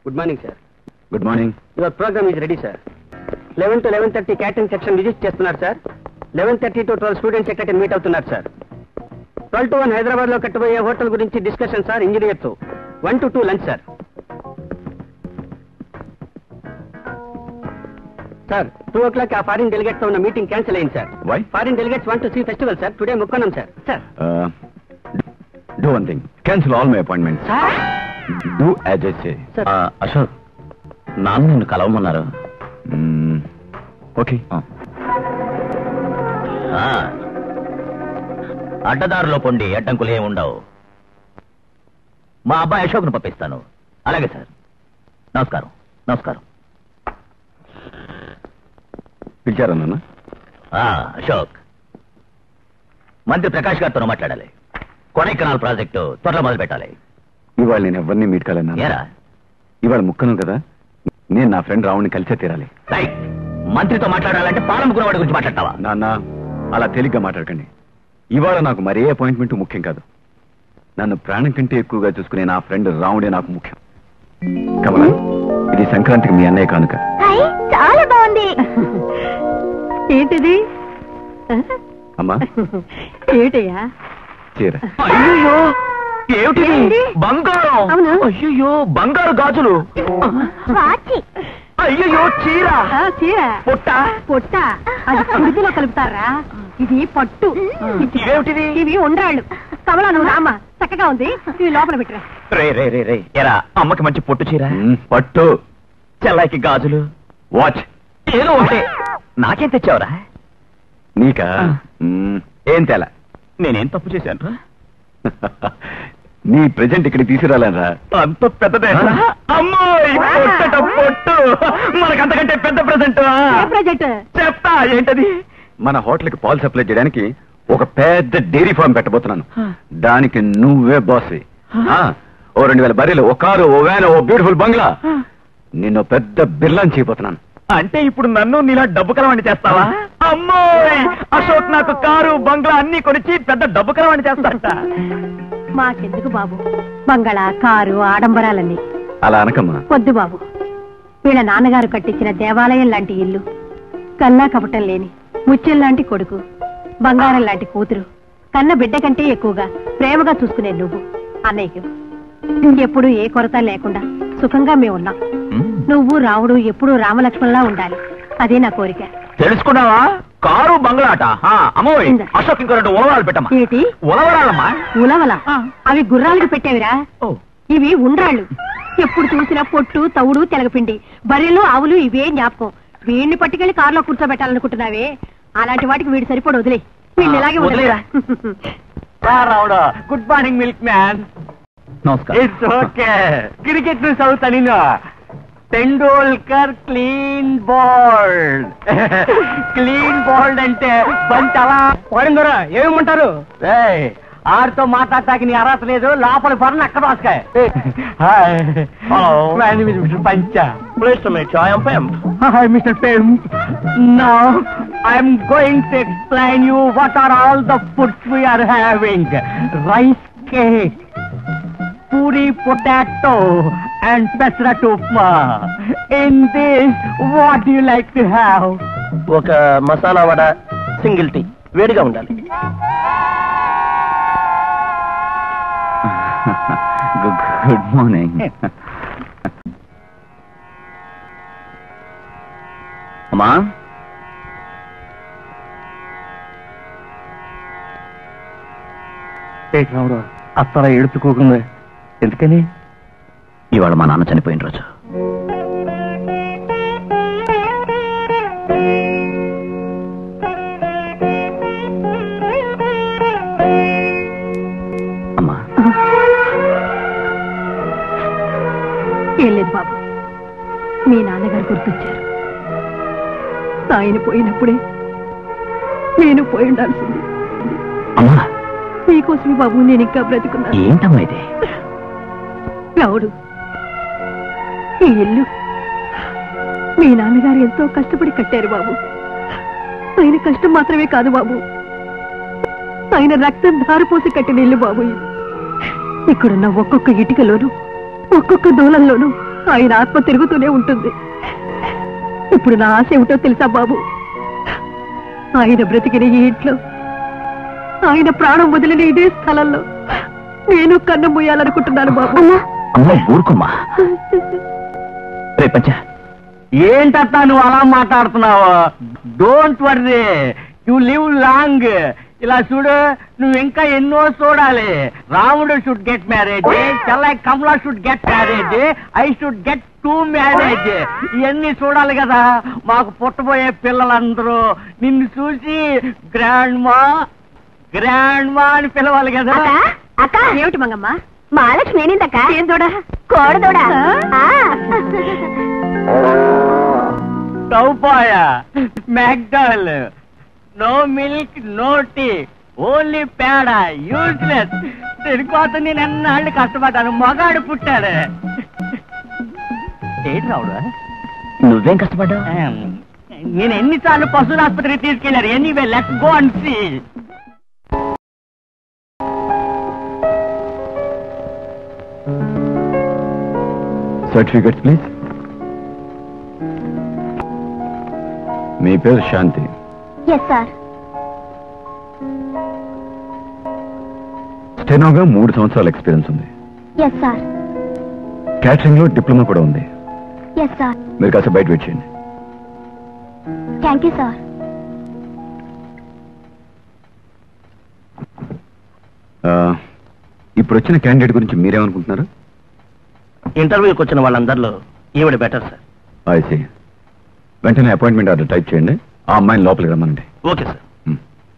Good morning sir good morning your programme is ready sir eleven to eleven thirty catering section visit చేస్తున్నారు sir eleven thirty to twelve students ఎక్కడ meet అవుతున్నారు sir twelve to one Hyderabad లో కట్టబోయే hotel గురించి discussion sir engineer తో one to two lunch sir sir two o'clock ఆ foreign delegates తో ఉన్న మీటింగ్ క్యాన్సిల్ అయింది sir why foreign delegates want to see festival sir today ముక్కున్నాం sir sir do one thing cancel all my appointment sir do as I say sir Ashok నాన్న నిన్ను కలవమన్నారు okay అడ్డదారిలో పొండి అడ్డంకులు ఏమి ఉండవు మా అబ్బాయి అశోక్ను పంపిస్తాను అలాగే సార్ నమస్కారం నమస్కారం పిలిచారా నాన్న ఆ, అశోక్ మంత్రి ప్రకాష్ గారితో మాట్లాడాలి కొడైకెనాల్ ప్రాజెక్టు త్వరలో మొదలు పెట్టాలి ఇవాళ నేను ఎవరిని మీట్ కాలేనా ఏరా ఇవాళ ముక్కను కదా నేను నా ఫ్రెండ్ రావుని కలిసే తీరాలి రైట్ మంత్రితో మాట్లాడాలంటే పాలముకున్న వాడి గురించి మాట్లాడతావా నాన్న అలా తేలిగ్గా మాట్లాడకండి ఇవాళ నాకు మరే అపాయింట్మెంట్ ముఖ్యం కాదు నన్ను ప్రాణం కంటే ఎక్కువగా చూసుకునే నా ఫ్రెండ్ రావుడే నాకు ముఖ్యం కమలా ఇది సంక్రాంతికి మీ అన్నయ్య కానుక హాయ్ చాలా బాగుంది ఏంటిది అమ్మా ఏమిటయ్యా చీర అయ్యో ఏమిటిది ఏంటి? బంగారం అవును. అయ్యో బంగారు గాజులు వాచి అయ్యో చీర చీర పుట్ట పొట్ట అది కుడిదిలో కలుపుతారా ఇది పట్టు ఇవేమిటిది? ఇవి ఉండ్రాళ్ళు కమలా నువ్వు రామ్మా చక్కగా ఉంది ఇవి లోపల పెట్టరా రే రే రే రే ఎరా అమ్మకి మంచి పొట్టు చీర మ్, పట్టు చెల్లాయికి గాజులు వాచ్ ఏదో ఒకటే నాకేం తెచ్చావురా నీకా మ్, ఏం తేలా నేనేం తప్పు చేశాను నీ ప్రెజెంట్ ఇక్కడికి తీసుకురాలేనరా అంత పెద్దదే అమ్మో ఈ పొట్టట పొట్టు మనకంతకంటే పెద్ద ప్రెసెంట్ ఏ ప్రాజెక్ట్ చెప్తా ఏంటది మన హోటల్కి పాలు సప్లై చేయడానికి ఒక పెద్ద డైరీ ఫార్మ్ పెట్టబోతున్నాను దానికి నువ్వే బాస్ ఓ రెండు వేల బర్రెలు ఓ కారు ఓ వ్యాన్ ఓ బ్యూటిఫుల్ బంగ్లా నిన్ను పెద్ద బిర్లాని చేయబోతున్నాను అంటే ఇప్పుడు నన్ను నీలా డబ్బు కలవాణి చేస్తావా అమ్మో అశోక్ నాకు కారు బంగ్లా అన్ని కొనిచ్చి పెద్ద డబ్బు కలవాణి చేస్తాట మాకెందుకు బాబు బంగళ కారు ఆడంబరాలన్నీ అలా అనకమ్మా వద్దు బాబు వీళ్ళ నాన్నగారు కట్టించిన దేవాలయం లాంటి ఇల్లు కన్నా కపటం లేని ముత్యం లాంటి కొడుకు బంగారం లాంటి కూతురు కన్న బిడ్డ కంటే ఎక్కువగా ప్రేమగా చూసుకునే నువ్వు అన్నయ్యకు ఎప్పుడు ఏ కొరత లేకుండా సుఖంగా మేము ఉన్నాం నువ్వు రావుడు ఎప్పుడూ రామలక్ష్మణ్లా ఉండాలి అదే నా కోరిక తెలుసుకున్నావా కారు బంగ్లాట ఆ, అమ్మోయ్ ఇందా. అశోక్ ఇంకో రెండు ఉలవరాలు పెట్టమ్మా ఏటి ఉలవరాలమ్మా ఉలవల అవి గుర్రాలకు పెట్టేవిరా ఓ ఇవి ఉండ్రాళ్ళు ఎప్పుడు చూసినా పొట్టు తవుడు తెలగపిండి బర్రెలు ఆవులు ఇవే జ్ఞాపకం వీడిని పట్టుకెళ్లి కారులో కూర్చోబెట్టాలనుకుంటున్నావే అలాంటి వాటికి వీడు సరిపడు వదిలే వీళ్ళు ఇలాగే వదిలేరా? Ravudu good morning milk man నమస్కారం ఇట్స్ ఓకే క్రికెట్ ను చదువుతా నేను Tendulkar clean bowled clean bowled అంటే బంతి అలా పోయిందరా ఏమంటారు ఏయ్, ఆడితో మాట్లాడటానికి నీ అర్హత లేదు లోపల పడిన అక్కడ రాసుకాయ hi hello mister Pancha please to meet I am Pem hi mister Pem now I am going to explain you what are all the foods we are having rice cake puri potato and pesarattu upma in this what you like to have ఒక masala vada single tea వేడిగా ఉండాలి good morning అమ్మా రావుడు అత్తలా ఏడుచుకోకుండా ఎందుకని ఇవాళ మా నాన్న చనిపోయిన రోజు అమ్మా ఏం లేదు బాబు మీ నాన్నగారు గుర్తొచ్చారు ఆయన పోయినప్పుడే నేను పోయి ఉండాల్సింది అమ్మా మీకోసమే బాబు నేను ఇంకా బ్రతుకున్నాను ఏంటమ్మా ఇది రావుడు ఈ ఇల్లు మీ నాన్నగారు ఎంతో కష్టపడి కట్టారు బాబు ఆయన కష్టం మాత్రమే కాదు బాబు ఆయన రక్తం ధారపోసి కట్టిన ఇల్లు బాబు ఇది. ఇక్కడున్న ఒక్కొక్క ఇటుకలోను ఒక్కొక్క దూలంలోనూ ఆయన ఆత్మ తిరుగుతూనే ఉంటుంది ఇప్పుడు నా ఆశ ఏమిటో తెలుసా బాబు ఆయన బ్రతికిన ఈ ఇంట్లో ఆయన ప్రాణం వదిలిన ఇదే స్థలంలో నేను కన్ను మూయాలనుకుంటున్నాను బాబు అమ్మ ఊరుకోమ్మా రే పంచ ఏంటత్తా నువ్వు అలా మాట్లాడుతున్నావు don't worry you live long ఇలా చూడు నువ్వు ఇంకా ఎన్నో చూడాలి రాముడు షుడ్ గెట్ మ్యారేజ్ చెల్లై Kamala should get marriage I should get to marriage ఇవన్నీ చూడాలి కదా మాకు పుట్టబోయే పిల్లలందరూ నిన్ను చూసి గ్రాండ్ మా గ్రాండ్ మా అని పిలవాలి కదా అక్క ఏమిటి మంగమ్మ మహాలక్ష్మి ఏనిందక్క ఏం తోడా కోడ తోడా టౌపాయ మ్యాక్డల్ no milk no tea only పేడ యూజ్లెస్ దీనికోసం నేను ఎన్నాళ్ళు కష్టపడ్డాను మగాడు పుట్టాడు ఏంటి రావుడు నువ్వేం కష్టపడ్డావు నేను ఎన్నిసార్లు పశువుల ఆసుపత్రికి తీసుకెళ్లారు anyway let go and see certificates please మీ పేరు శాంతి ఎస్ సార్ స్టెనోగా మూడు సంవత్సరాల ఎక్స్పీరియన్స్ ఉంది ఎస్ సార్ క్యాటరింగ్ లో డిప్లొమా కూడా ఉంది ఎస్ సార్ మీరు కాస్త బయట వెయిట్ చేయండి థ్యాంక్ యూ సార్ ఆ, ఇప్పుడు వచ్చిన క్యాండిడేట్ గురించి మీరేమనుకుంటున్నారు ఇంటర్వ్యూకి వచ్చిన వాళ్ళందరిలో ఈవిడ బెటర్ సార్ ఐసి వెంటనే అపాయింట్మెంట్ ఆర్డర్ టైప్ చేయండి ఆ అమ్మాయిని లోపలికి రమ్మనండి ఓకే సార్ Hmm.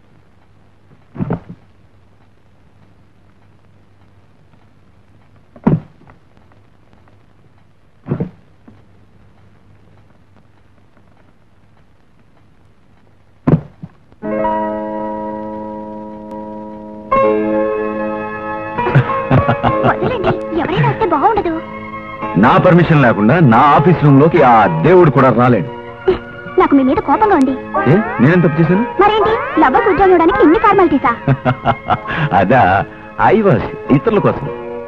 వదలండి ఎవరైనా వస్తే బాగుండదు నా పర్మిషన్ లేకుండా నా ఆఫీస్ రూమ్ లోకి ఆ దేవుడు కూడా రాలేడు నాకు మీ మీద కోపంగా ఉంది ఏ నేనేం తప్పు చేశాను మరేంటి లవ్వర్స్ ఉద్యోగం ఇవ్వడానికి ఇన్ని ఫార్మాలిటీసా అదా ఐ వాస్ ఇతరుల కోసం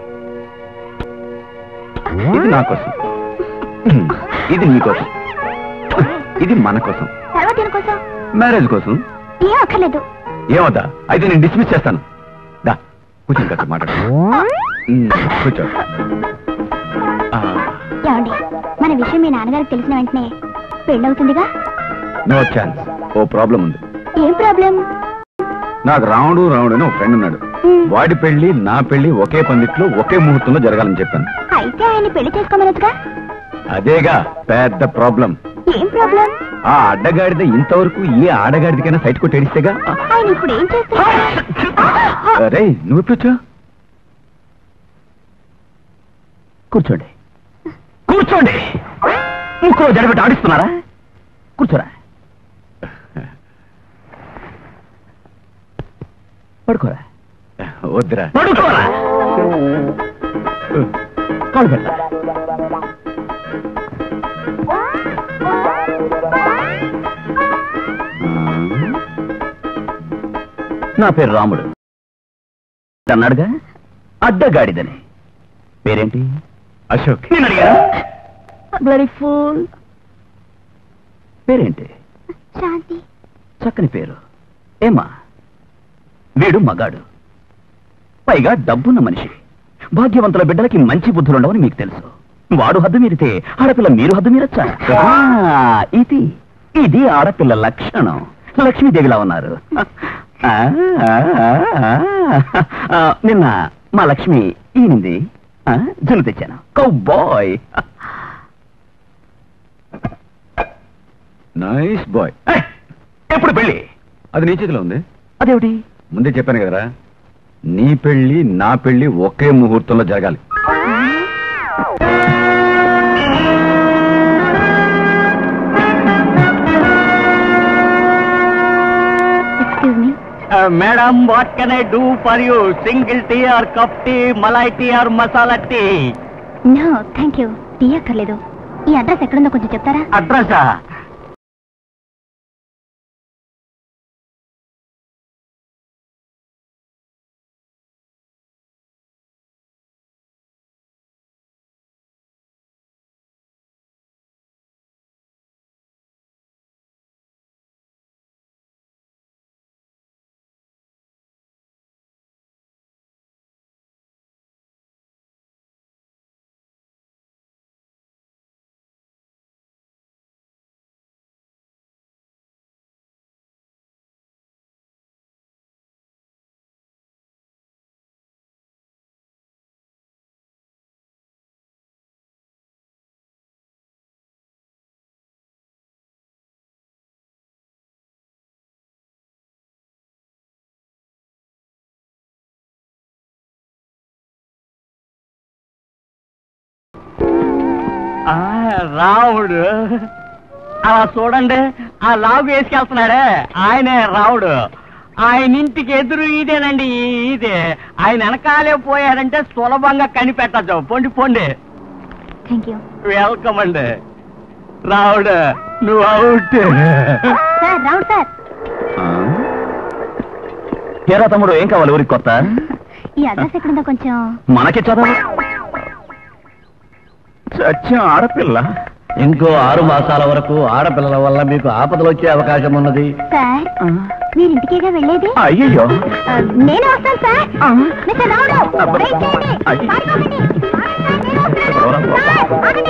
ఇది నా కోసం ఇది నీ కోసం ఇది మన కోసం తర్వాత దేనికోసం మ్యారేజ్ కోసం ఏం అక్కర్లేదు ఏమవుతా అయితే నేను డిస్మిస్ చేస్తాను దా కూర్చొని కాస్త మాట్లాడు ఉమ్, కూర్చో ఆ, ఏమండి మన విషయం మీ నాన్నగారికి తెలిసిన వెంటనే పెళ్ళవుతుందిగా నో ఛాన్స్ ఓ ప్రాబ్లం ఉంది ఏం ప్రాబ్లం నాకు రాముడు రాముడు అని ఒక ఫ్రెండ్ ఉన్నాడు వాడి పెళ్లి నా పెళ్లి ఒకే పందిట్లో ఒకే ముహూర్తంలో జరగాలని చెప్పాను అయితే ఆయన్ని పెళ్లి చేసుకోమనొచ్చుగా అదేగా పెద్ద ప్రాబ్లం ఏం ప్రాబ్లం ఆ అడ్డగాడిద ఇంతవరకు ఏ ఆడగాడిదకైనా సైట్ కొట్టి ఏడిస్తేగా ఆయన ఇప్పుడు ఏం చేస్తున్నారు రే నువ్వు ఎప్పుడు వచ్చా కూర్చోండి కూర్చోండి ముక్కులో జడబెట్టి ఆడిస్తున్నారా కూర్చోరా పడుకోరా వద్దురా పడుకోరా కాళ్ళు పెట్టరా నా పేరు రాముడు అన్నాడుగా అడ్డగాడిదని పేరేంటి అశోక్ నేను అడిగాను వెరీ ఫుల్ పేరేంటి శాంతి చక్కని పేరు ఏమా వీడు మగాడు పైగా డబ్బున్న మనిషి భాగ్యవంతుల బిడ్డలకి మంచి బుద్ధులుండవని మీకు తెలుసు వాడు హద్దు మీరితే ఆడపిల్ల మీరు హద్దు మీరచ్చా ఆ, ఇది ఇది ఆడపిల్ల లక్షణం లక్ష్మీదేవిలా ఉన్నారు ఆ, ఆ, ఆ, ఆ, నిన్న మా లక్ష్మి ఈనింది ఆ, జున్ను తెచ్చాను కౌ బాయ్ నైస్ బాయ్ ఎప్పుడు పెళ్ళి అది నీ చేతిలో ఉంది అదేమిటి ముందే చెప్పాను కదరా నీ పెళ్లి నా పెళ్లి ఒకే ముహూర్తంలో జరగాలి excuse me madam what can I do for you single tea or cup tea malai tea or masala tea no thank you tea అక్కర్లేదు ఈ అడ్రస్ ఎక్కడుందో కొంచెం చెప్తారా అడ్రసా ఆ, రావుడు అలా చూడండి ఆ లాగు వేసుకెళ్తున్నాడే ఆయనే రావుడు ఆయన ఇంటికి ఎదురు ఇదేనండి ఈ- ఇదే ఆయన వెనకాలే పోయారంటే సులభంగా కనిపెట్టచ్చు పొండి పొండి థ్యాంక్ యూ వెల్కమ్ అండి రావుడు నువ్వు అవుట్ సార్ రావుడు సార్ ఏరా తమ్ముడు ఏం కావాలి ఊరికి కొత్త ఈ అడ్రస్ ఎక్కడుందో కొంచెం మనకి చదవ చచ్చిన ఆడపిల్ల ఇంకో ఆరు మాసాల వరకు ఆడపిల్లల వల్ల మీకు ఆపదలు వచ్చే అవకాశం ఉన్నది సార్ మీరు ఇంటికేగా వెళ్ళేది అయ్యయ్యో ఆ, నేను వస్తాను సార్ మిస్టర్ రావుడు వెయిట్ చేయండి. అయ్యి. పారిపోకండి. నేను వస్తాను. సార్, ఆగండి.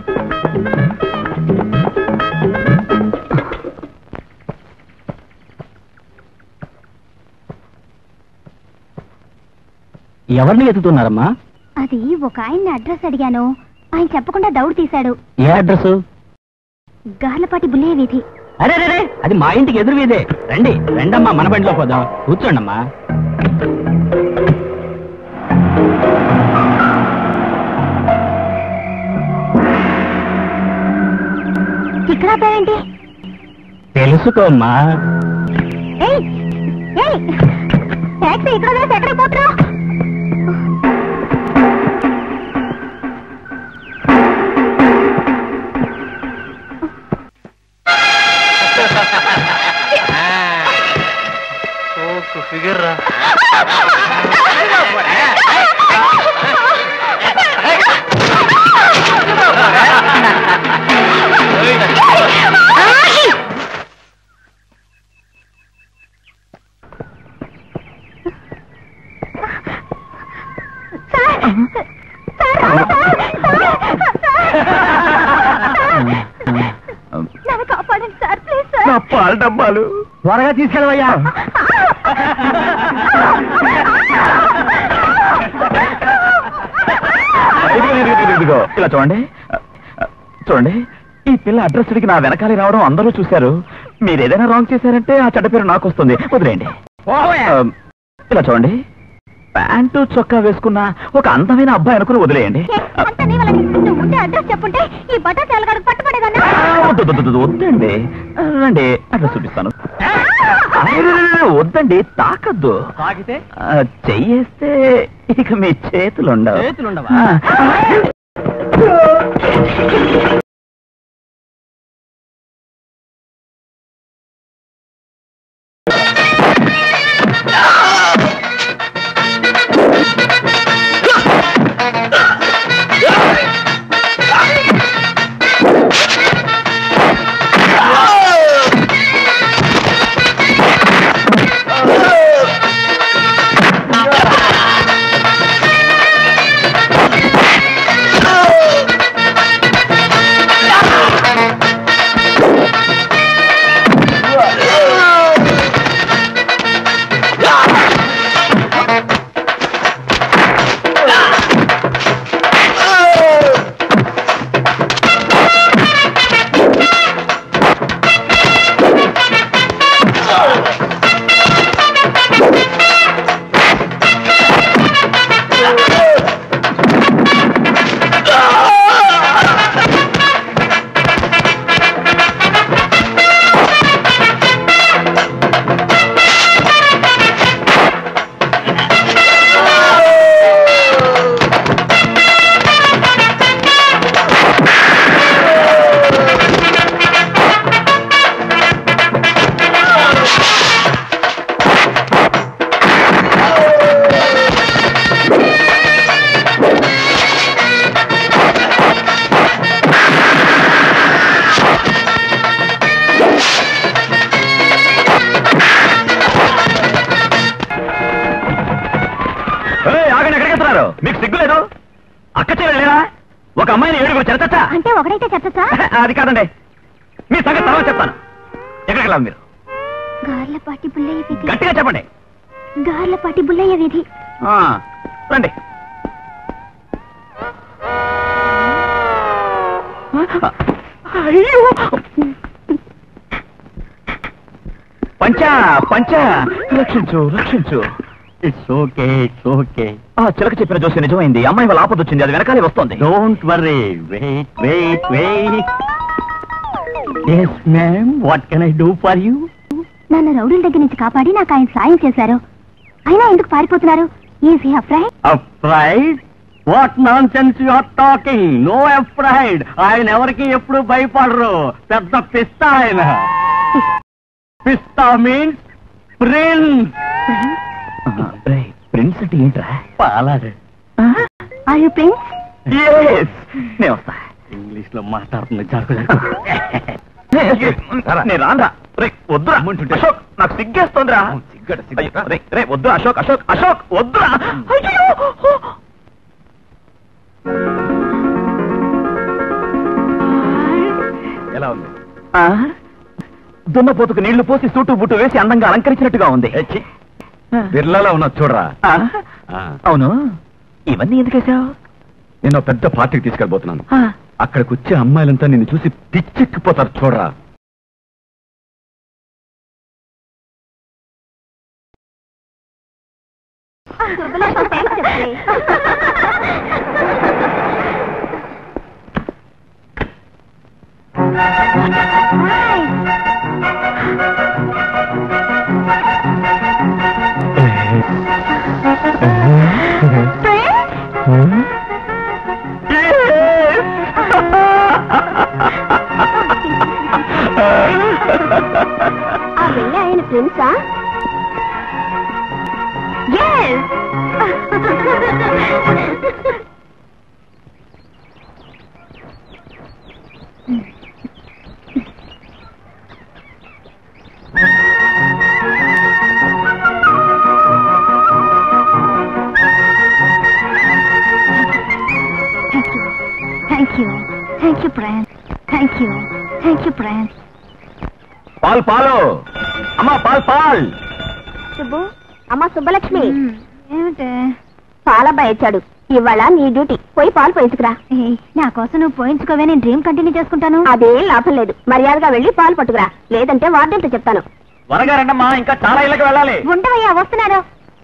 ఎవరిని ఎత్తుతున్నారమ్మా అది ఒక ఆయన్ని అడ్రస్ అడిగాను ఆయన చెప్పకుండా దౌడు తీశాడు ఏ అడ్రస్ గార్లపాటి బుల్లయ్య వీధి అరే రే అది మా ఇంటికి ఎదురు వీధే రండి రండమ్మా మన బండిలో పోదాం కూర్చోండమ్మా ఇక్కడ ఆపావేంటి తెలుసుకోమ్మా ఏయ్ ఏయ్ టాక్సీ ఇక్కడ వేసి ఎక్కడికి పోతున్నావు నన్ను కాపాడండి సార్ ప్లీజ్ సార్ నా పాల డబ్బాలు త్వరగా తీసుకెళ్ళవయ్యా ఇదిగో, ఇదిగో, ఇదిగో, ఇదిగో. ఇలా చూడండి చూడండి ఈ పిల్ల అడ్రస్ అడిగి నా వెనకాలే రావడం అందరూ చూశారు మీరు ఏదైనా రాంగ్ చేశారంటే ఆ చెడ్డ పేరు నాకు వస్తుంది వదిలేయండి ఆ, ఇలా చూడండి ప్యాంటు చొక్కా వేసుకున్న ఒక అందమైన అబ్బాయి అనుకుని వదిలేయండి అంతా నీ వల్లనే. నువ్వు ముందే అడ్రస్ చెప్పుంటే ఈ బట్టలు తెలగడకు పట్టుబడేదన్నా ఆ, వద్దు, వద్దు, వద్దు, వద్దండి రండి అడ్రస్ చూపిస్తాను అరే, వద్దండి తాకద్దు తాగితే ఆ, చెయ్యేస్తే ఇక మీ చేతులు ఉండవు చేతులుండవా? ఆ. ఏయ్, ఆగండి ఎక్కడికి వెళ్తున్నారు మీకు సిగ్గులేదు అక్క చెల్లెలేరా ఒక అమ్మాయిని ఏడుగురు చెరచచ్చా అంటే ఒకడైతే చెప్పచ్చా అది కాదండి మీ సంగతి తర్వాత చెప్తాను ఎక్కడికి వెళ్ళాలి మీరు గార్లపాటి బుల్లయ్య వీధి గట్టిగా చెప్పండి గార్లపాటి బుల్లయ్య వీధి ఆ, రండి అయ్యో పంచా పంచా రక్షించు రక్షించు ఇట్స్ ఓకే ఇట్స్ ఓకే ఆ చిలక చెప్పిన జోసి నిజమైంది అమ్మాయి వాళ్ళ ఆపద వచ్చింది అది వెనకాలే వస్తోంది don't worry wait wait wait yes ma'am what can I do for you నన్ను రౌడీల దగ్గర నుంచి కాపాడి నాకు ఆయన సాయం చేశారు అయినా ఎందుకు పారిపోతున్నారు easy afraid afraid what nonsense you are talking no afraid ఆయన ఎవరికి ఎప్పుడు భయపడరు పెద్ద పిస్తా ఆయన పిస్తా మీన్స్ ప్రిన్స్ ప్రిన్స్ అంటే ఏంట్రా పాలాడు ఆర్ యూ ప్రిన్స్ Yes. నేను వస్తా ఇంగ్లీష్ లో మాట్లాడుతుంది జరుగు నేను రానురా రే వద్దురా అశోక్ నాకు సిగ్గేస్తోందిరా అయ్యో, రే రే వద్దురా అశోక్ అశోక్ అశోక్ వద్దురా అయ్యో ఎలా ఉంది ఆ? దున్నపోతుకు నీళ్లు పోసి సూటు బుట్టు వేసి అందంగా అలంకరించినట్టుగా ఉంది బిర్లాలో ఉన్న చూడరా ఆ? ఆ, అవును ఇవన్నీ ఎందుకేసావు నేను పెద్ద పార్టీకి తీసుకెళ్ళబోతున్నాను అక్కడికి వచ్చే అమ్మాయిలంతా నిన్ను చూసి పిచ్చెక్కిపోతారు చూడరా ఆ వెళ్ళి ఆయన ప్రిన్సా yes thank you thank you prince thank you thank you prince Paul పాలు అమ్మా పాల్ పాల్ సుబ్బు అమ్మ సుబ్బలక్ష్మి ఏమిటే పాలబ్బాయి వచ్చాడు ఇవాళ నీ డ్యూటీ పోయి పాలు పోయించుకురా నా కోసం నువ్వు పోయించుకోవే నేను డ్రీమ్ కంటిన్యూ చేసుకుంటాను అదేం లాభం లేదు మర్యాదగా వెళ్ళి పాలు పట్టుకురా లేదంటే వార్డెన్తో చెప్తాను త్వరగా రండమ్మా ఇంకా చాలా ఇళ్ళకి వెళ్ళాలి ఉండవయ్యా వస్తున్నాను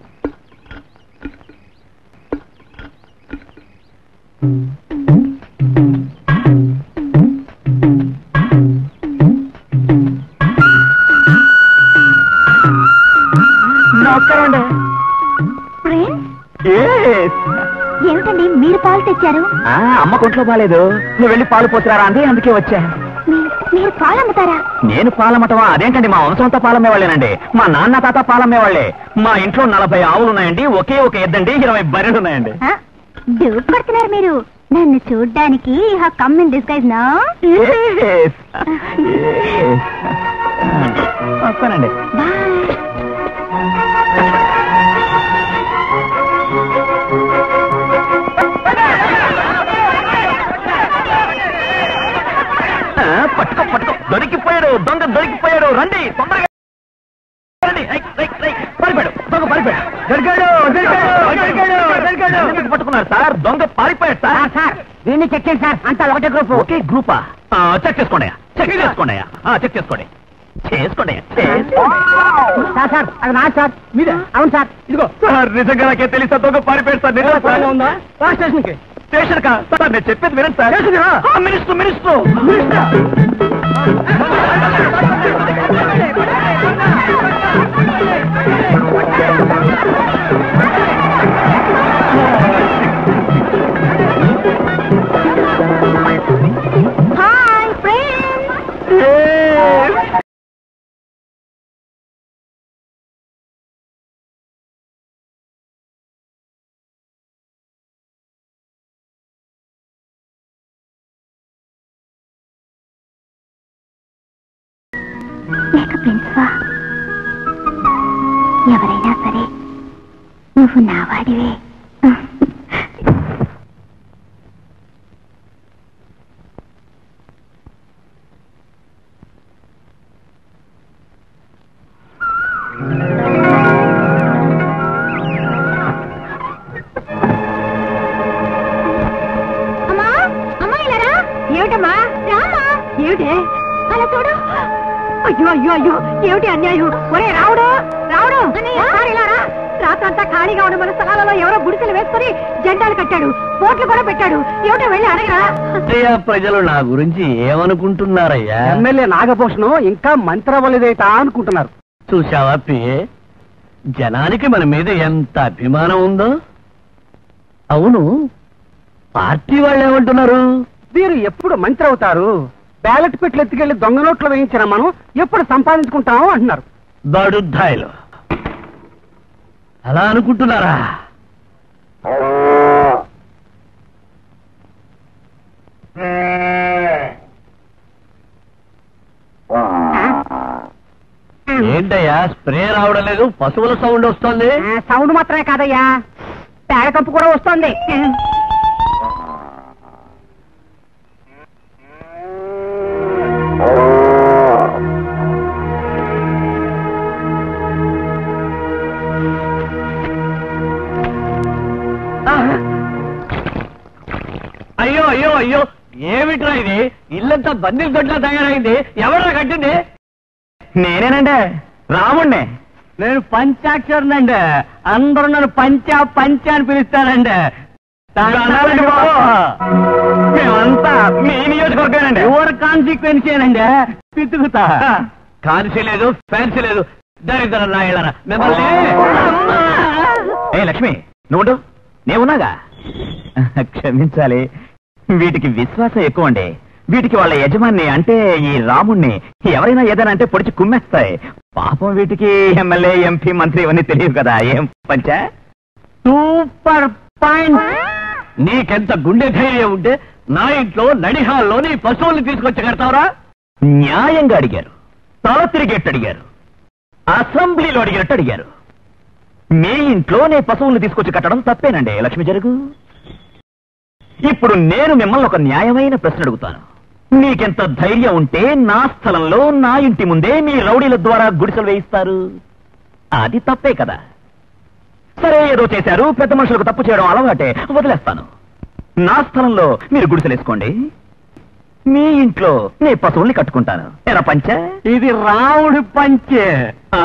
నమస్కారం అండి ప్రిన్స్ Yes. ఏమిటండి మీరు పాలు తెచ్చారు ఆ, అమ్మ కొంట్లో బాలేదు నువ్వు వెళ్ళి పాలు పోతురారా అంది అందుకే వచ్చా మీ- మీరు పాలు అమ్ముతారా నేను పాలమ్మటమా అదేంటండి మా వంశంతో పాలమ్మేవాళ్ళేనండి మా నాన్న తాత పాలమ్మేవాళ్లే మా ఇంట్లో నలభై ఆవులు ఉన్నాయండి ఒకే ఒక ఎద్దండి ఇరవై బర్రెలు ఉన్నాయండి ఆ, డూప్ పడుతున్నారు మీరు నన్ను చూడ్డానికి కమ్ ఇన్ దిస్ గైజ్ నా Yes. Yes. వస్తానండి బాయ్ ఆ, పట్టుకో పట్టుకో దొరికిపోయాడు దొంగ దొరికిపోయాడు రండి తొందరగా రండి. ఐ, ఐ, ఐ, పారిపోయాడు దొంగ పారిపోయాడు దొరికాడు దొరికాడు దొరికాడు దొరికాడు ఎందుకు పట్టుకున్నారు సార్ దొంగ పారిపోయాడు సార్ సార్ దీన్ని చెక్ చేయండి సార్ అంతా ఒకటే గ్రూప్ ఓకే గ్రూపా ఆ, చెక్ చేసుకోండి చెక్ చేసుకోండి ఆ, చెక్ చేసుకోండి చేసుకోండి చేసుకోండి సార్ సార్ అది నా సార్ మీరే అవును సార్ ఇదిగో సార్ నిజంగా నాకే తెలుసా దొంగ పారిపోయాడు సార్ నిజం సార్ ఉందా రా స్టేషన్కి స్టేషన్ కా సార్ నేను చెప్పేది వినండి సార్ స్టేషన్కి రా. ఆ, మినిస్టర్ మినిస్టర్ హాయ్ ఫ్రెండ్స్ లేక ప్రిన్స్వా ఎవరైనా సరే నువ్వు నా వాడివే అమ్మా అమ్మా ఇలా రా ఏమిటమ్మా రామా ఏమిటి అలా చూడు అయ్యో అయ్యో అయ్యో ఏమిటి అన్యాయం ఒరే రావుడు రావుడు సార్ ఇలా రా రాత్రంతా ఖాళీగా ఉన్న మన స్థలాలలో ఎవరో గుడిసెలు వేసుకుని జెండాలు కట్టాడు బోట్లు కూడా పెట్టాడు ఏమిటో వెళ్ళి అడగరా అయ్యా ప్రజలు నా గురించి ఏమనుకుంటున్నారయ్యా ఎమ్మెల్యే నాగభూషణం ఇంకా మంత్రి అవ్వలేదేట అనుకుంటున్నారు చూసావా పిఏ జనానికి మన మీద ఎంత అభిమానం ఉందో అవును పార్టీ వాళ్ళు ఏమంటున్నారు వీరు ఎప్పుడు మంత్రి అవుతారు బ్యాలెట్ పెట్లు ఎత్తుకెళ్లి దొంగ నోట్లు వేయించిన మనం ఎప్పుడు సంపాదించుకుంటాము అంటున్నారు బడుద్దాయిలు అలా అనుకుంటున్నారా ఏంటయ్యా స్ప్రే రావడం లేదు పశువుల సౌండ్ వస్తుంది సౌండ్ మాత్రమే కాదయ్యా పేడ కంపు కూడా వస్తోంది అయ్యో అయ్యో అయ్యో ఏమిట్రా ఇది ఇల్లంతా బందిల్ దొడ్లా తయారైంది ఎవరా కట్టింది నేనేనండి రాముణ్ణి నేను పంచాక్షరునండి అందరూ నన్ను పంచా పంచా అని పిలుస్తానండి దండాలండి బాబు. మేమంతా మీ నియోజకవర్గానండి యువర్ కాన్సిక్వెన్స్ ఏనండి పితుకుతా కాన్సీ లేదు ఫ్యాన్సీ లేదు దరిద్ర నాయలరా మిమ్మల్ని ఏ లక్ష్మి నువ్వు నేవున్నాగా క్షమించాలి వీటికి విశ్వాసం ఎక్కువ అండి వీటికి వాళ్ళ యజమాని అంటే ఈ రాముణ్ణి ఎవరైనా ఏదైనా అంటే పొడిచి కుమ్మేస్తాయి పాపం వీటికి ఎమ్మెల్యే ఎంపీ మంత్రి ఇవన్నీ తెలియదు కదా ఏం పంచా సూపర్ పాయింట్ నీకెంత గుండె ధైర్యం ఉంటే నా ఇంట్లో నడిహాల్లో నీ పశువుల్ని తీసుకొచ్చి కడతావరా న్యాయంగా అడిగారు తల తిరిగేట్టు అడిగారు అసెంబ్లీలో అడిగినట్టు అడిగారు మీ ఇంట్లో నే పశువుల్ని తీసుకొచ్చి కట్టడం తప్పేనండి లక్ష్మి జరుగు ఇప్పుడు నేను మిమ్మల్ని ఒక న్యాయమైన ప్రశ్న అడుగుతాను నీకెంత ధైర్యం ఉంటే నా స్థలంలో నా ఇంటి ముందే మీ రౌడీల ద్వారా గుడిసెలు వేయిస్తారు అది తప్పే కదా సరే ఏదో చేశారు పెద్ద మనుషులకు తప్పు చేయడం అలవాటే వదిలేస్తాను నా స్థలంలో మీరు గుడిసెలేసుకోండి మీ ఇంట్లో నే పశువుల్ని కట్టుకుంటాను ఎరా పంచ ఇది రాముడి పంచే ఆ,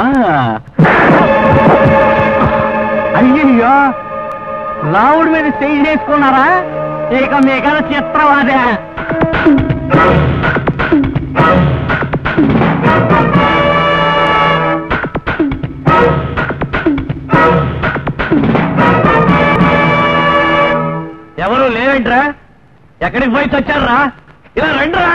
అయ్యయ్యో రాముడి మీద స్టేజ్ వేసుకున్నారా ఇక మిగల చిత్రవాదే ఎవరు లేవేంట్రా ఎక్కడికి పోయి వచ్చారా ఇలా రండిరా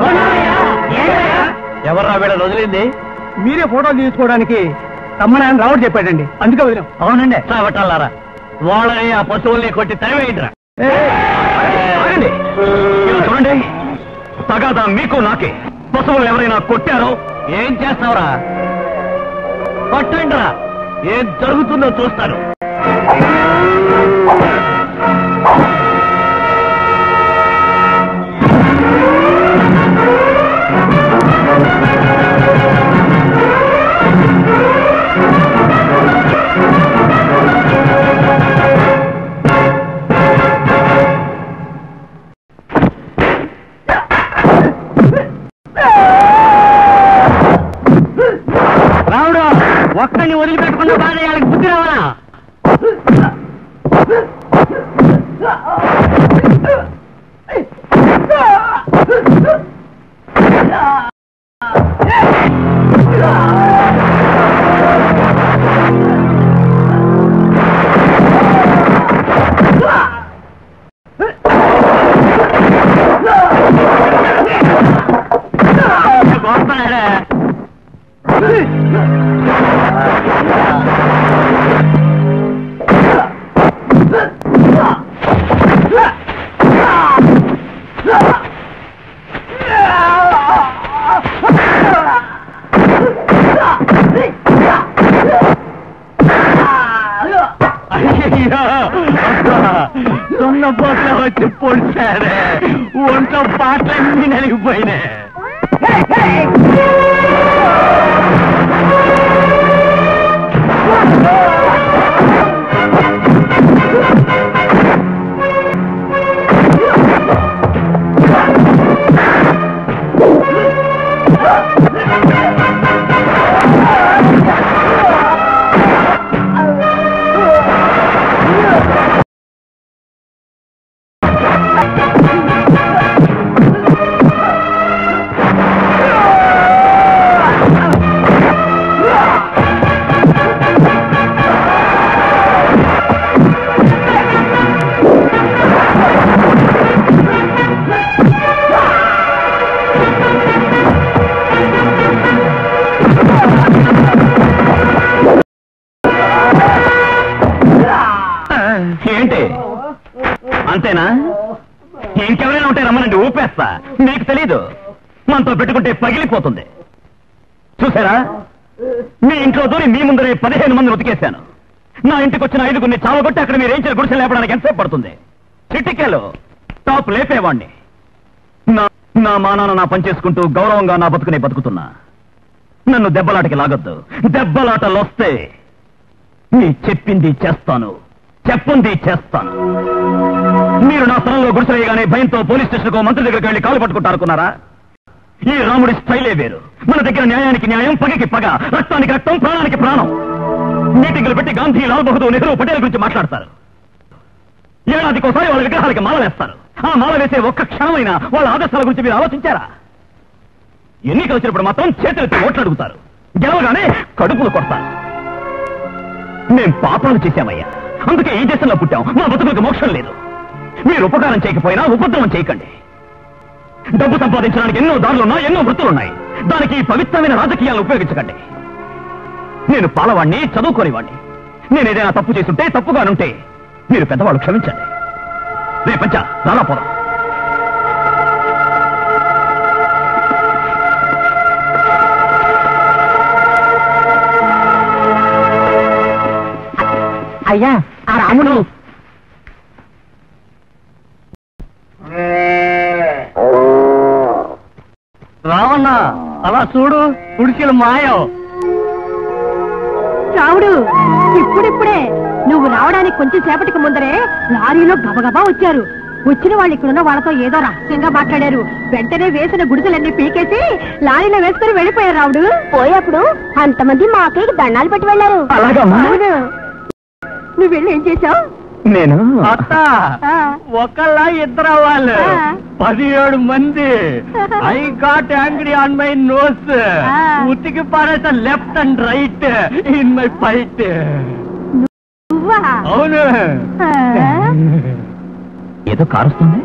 ఎవర్రా వీళ్ళని వదిలింది మీరే ఫోటోలు తీసుకోవడానికి తమ్మని ఆయన రావుడు చెప్పాడండి అందుకే వదిలేం అవునండి చావటాలారా వాళ్ళని ఆ పశువుల్ని కొట్టి తరివేయండిరా ఆగండి. ఇలా చూడండి తగాదా మీకు నాకే పశువులు ఎవరైనా కొట్టారో ఏం చేస్తావురా పట్టండిరా ఏం జరుగుతుందో చూస్తాను రావుడు ఒక్కడిని వదిలిపెట్టకుండా బాధ వాళ్ళకి బుద్ధి రావాలా కోరుతున్నాడే అయ్యయ్యో, అబ్బా, సున్న పోట్ల వచ్చి పొడిచాడే ఒంట్లో పాటలన్నీ నలిగిపోయినాయి ఏంటి అంతేనా ఇంకెవరైనా ఉంటే రమ్మనండి ఊపేస్తా నీకు తెలీదు మనతో పెట్టుకుంటే పగిలిపోతుంది చూసారా మీ ఇంట్లో దూరి మీ ముందరే పదిహేను మందిని ఉతికేశాను నా ఇంటికి వచ్చిన ఐదుగురిని చావగొట్టి అక్కడ మీరు ఏం చేయాలి గుడిసె లేపడానికి ఎంతసేపు పడుతుంది చిటికెలు టాప్ లేపేవాణ్ణి నా నా మానాన నా పని చేసుకుంటూ గౌరవంగా నా బతుకునే బతుకుతున్నా నన్ను దెబ్బలాటకి లాగొద్దు దెబ్బలాటలు వస్తే నీ చెప్పింది చేస్తాను చెప్పింది చేస్తాను మీరు నా స్థలంలో గుడిసెయ్యగానే భయంతో పోలీస్ స్టేషన్కు మంత్రి దగ్గరికి వెళ్ళి కాలు పట్టుకుంటారనుకున్నారా ఈ రాముడి స్టైలే వేరు మన దగ్గర న్యాయానికి న్యాయం పగకి పగ రక్తానికి రక్తం ప్రాణానికి ప్రాణం మీటింగులు పెట్టి గాంధీ లాల్ బహదూర్ నెహ్రూ పటేల్ గురించి మాట్లాడతారు ఏడాదికోసారి వాళ్ళ విగ్రహాలకి మాల వేస్తారు ఆ మాల వేసే ఒక్క క్షణమైన వాళ్ళ ఆదర్శాల గురించి మీరు ఆలోచించారా ఎన్నికలు వచ్చినప్పుడు మాత్రం చేతులెత్తి ఓట్లు అడుగుతారు గెలవగానే కడుపులు కొడతారు మేం పాపాలు చేశామయ్యా అందుకే ఈ దేశంలో పుట్టాం మా బతుకులకు మోక్షం లేదు మీరు ఉపకారం చేయకపోయినా ఉపద్రవం చేయకండి డబ్బు సంపాదించడానికి ఎన్నో దారులున్నా ఎన్నో వృత్తులున్నాయి దానికి ఈ పవిత్రమైన రాజకీయాలను ఉపయోగించకండి నేను పాలవాణ్ణి చదువుకోనివాణ్ణి నేను ఏదైనా తప్పు చేసుంటే తప్పుగానుంటే మీరు పెద్దవాళ్ళు క్షమించండి రే పంచ రాలా పోదాం అయ్యా ఆ రాముడు రావణ అలా చూడు కుడికిలు మాయం రావుడు ఇప్పుడిప్పుడే నువ్వు రావడానికి కొంచెం సేపటికి ముందరే లారీలో గబగబా వచ్చారు వచ్చిన వాళ్ళు ఇక్కడున్న వాళ్ళతో ఏదో రహస్యంగా మాట్లాడారు వెంటనే వేసిన గుడిసెలన్నీ పీకేసి లారీలో వేసుకుని వెళ్ళిపోయారు రావుడు పోయేప్పుడు అంతమంది మా అక్కయ్యకి దండాలు పెట్టి వెళ్ళారు అలాగమ్మా అవును నువ్వు వెళ్ళి ఏం చేశావు నేను అత్త ఒకళ్ళ ఇద్దరు వాళ్ళు ఆ. పదిహేడు మంది I got angry on my nose ఆ. ఉతికి పారేస left and right in my fight నువ్వా అవును ఆ? ఏదో కారుస్తుంది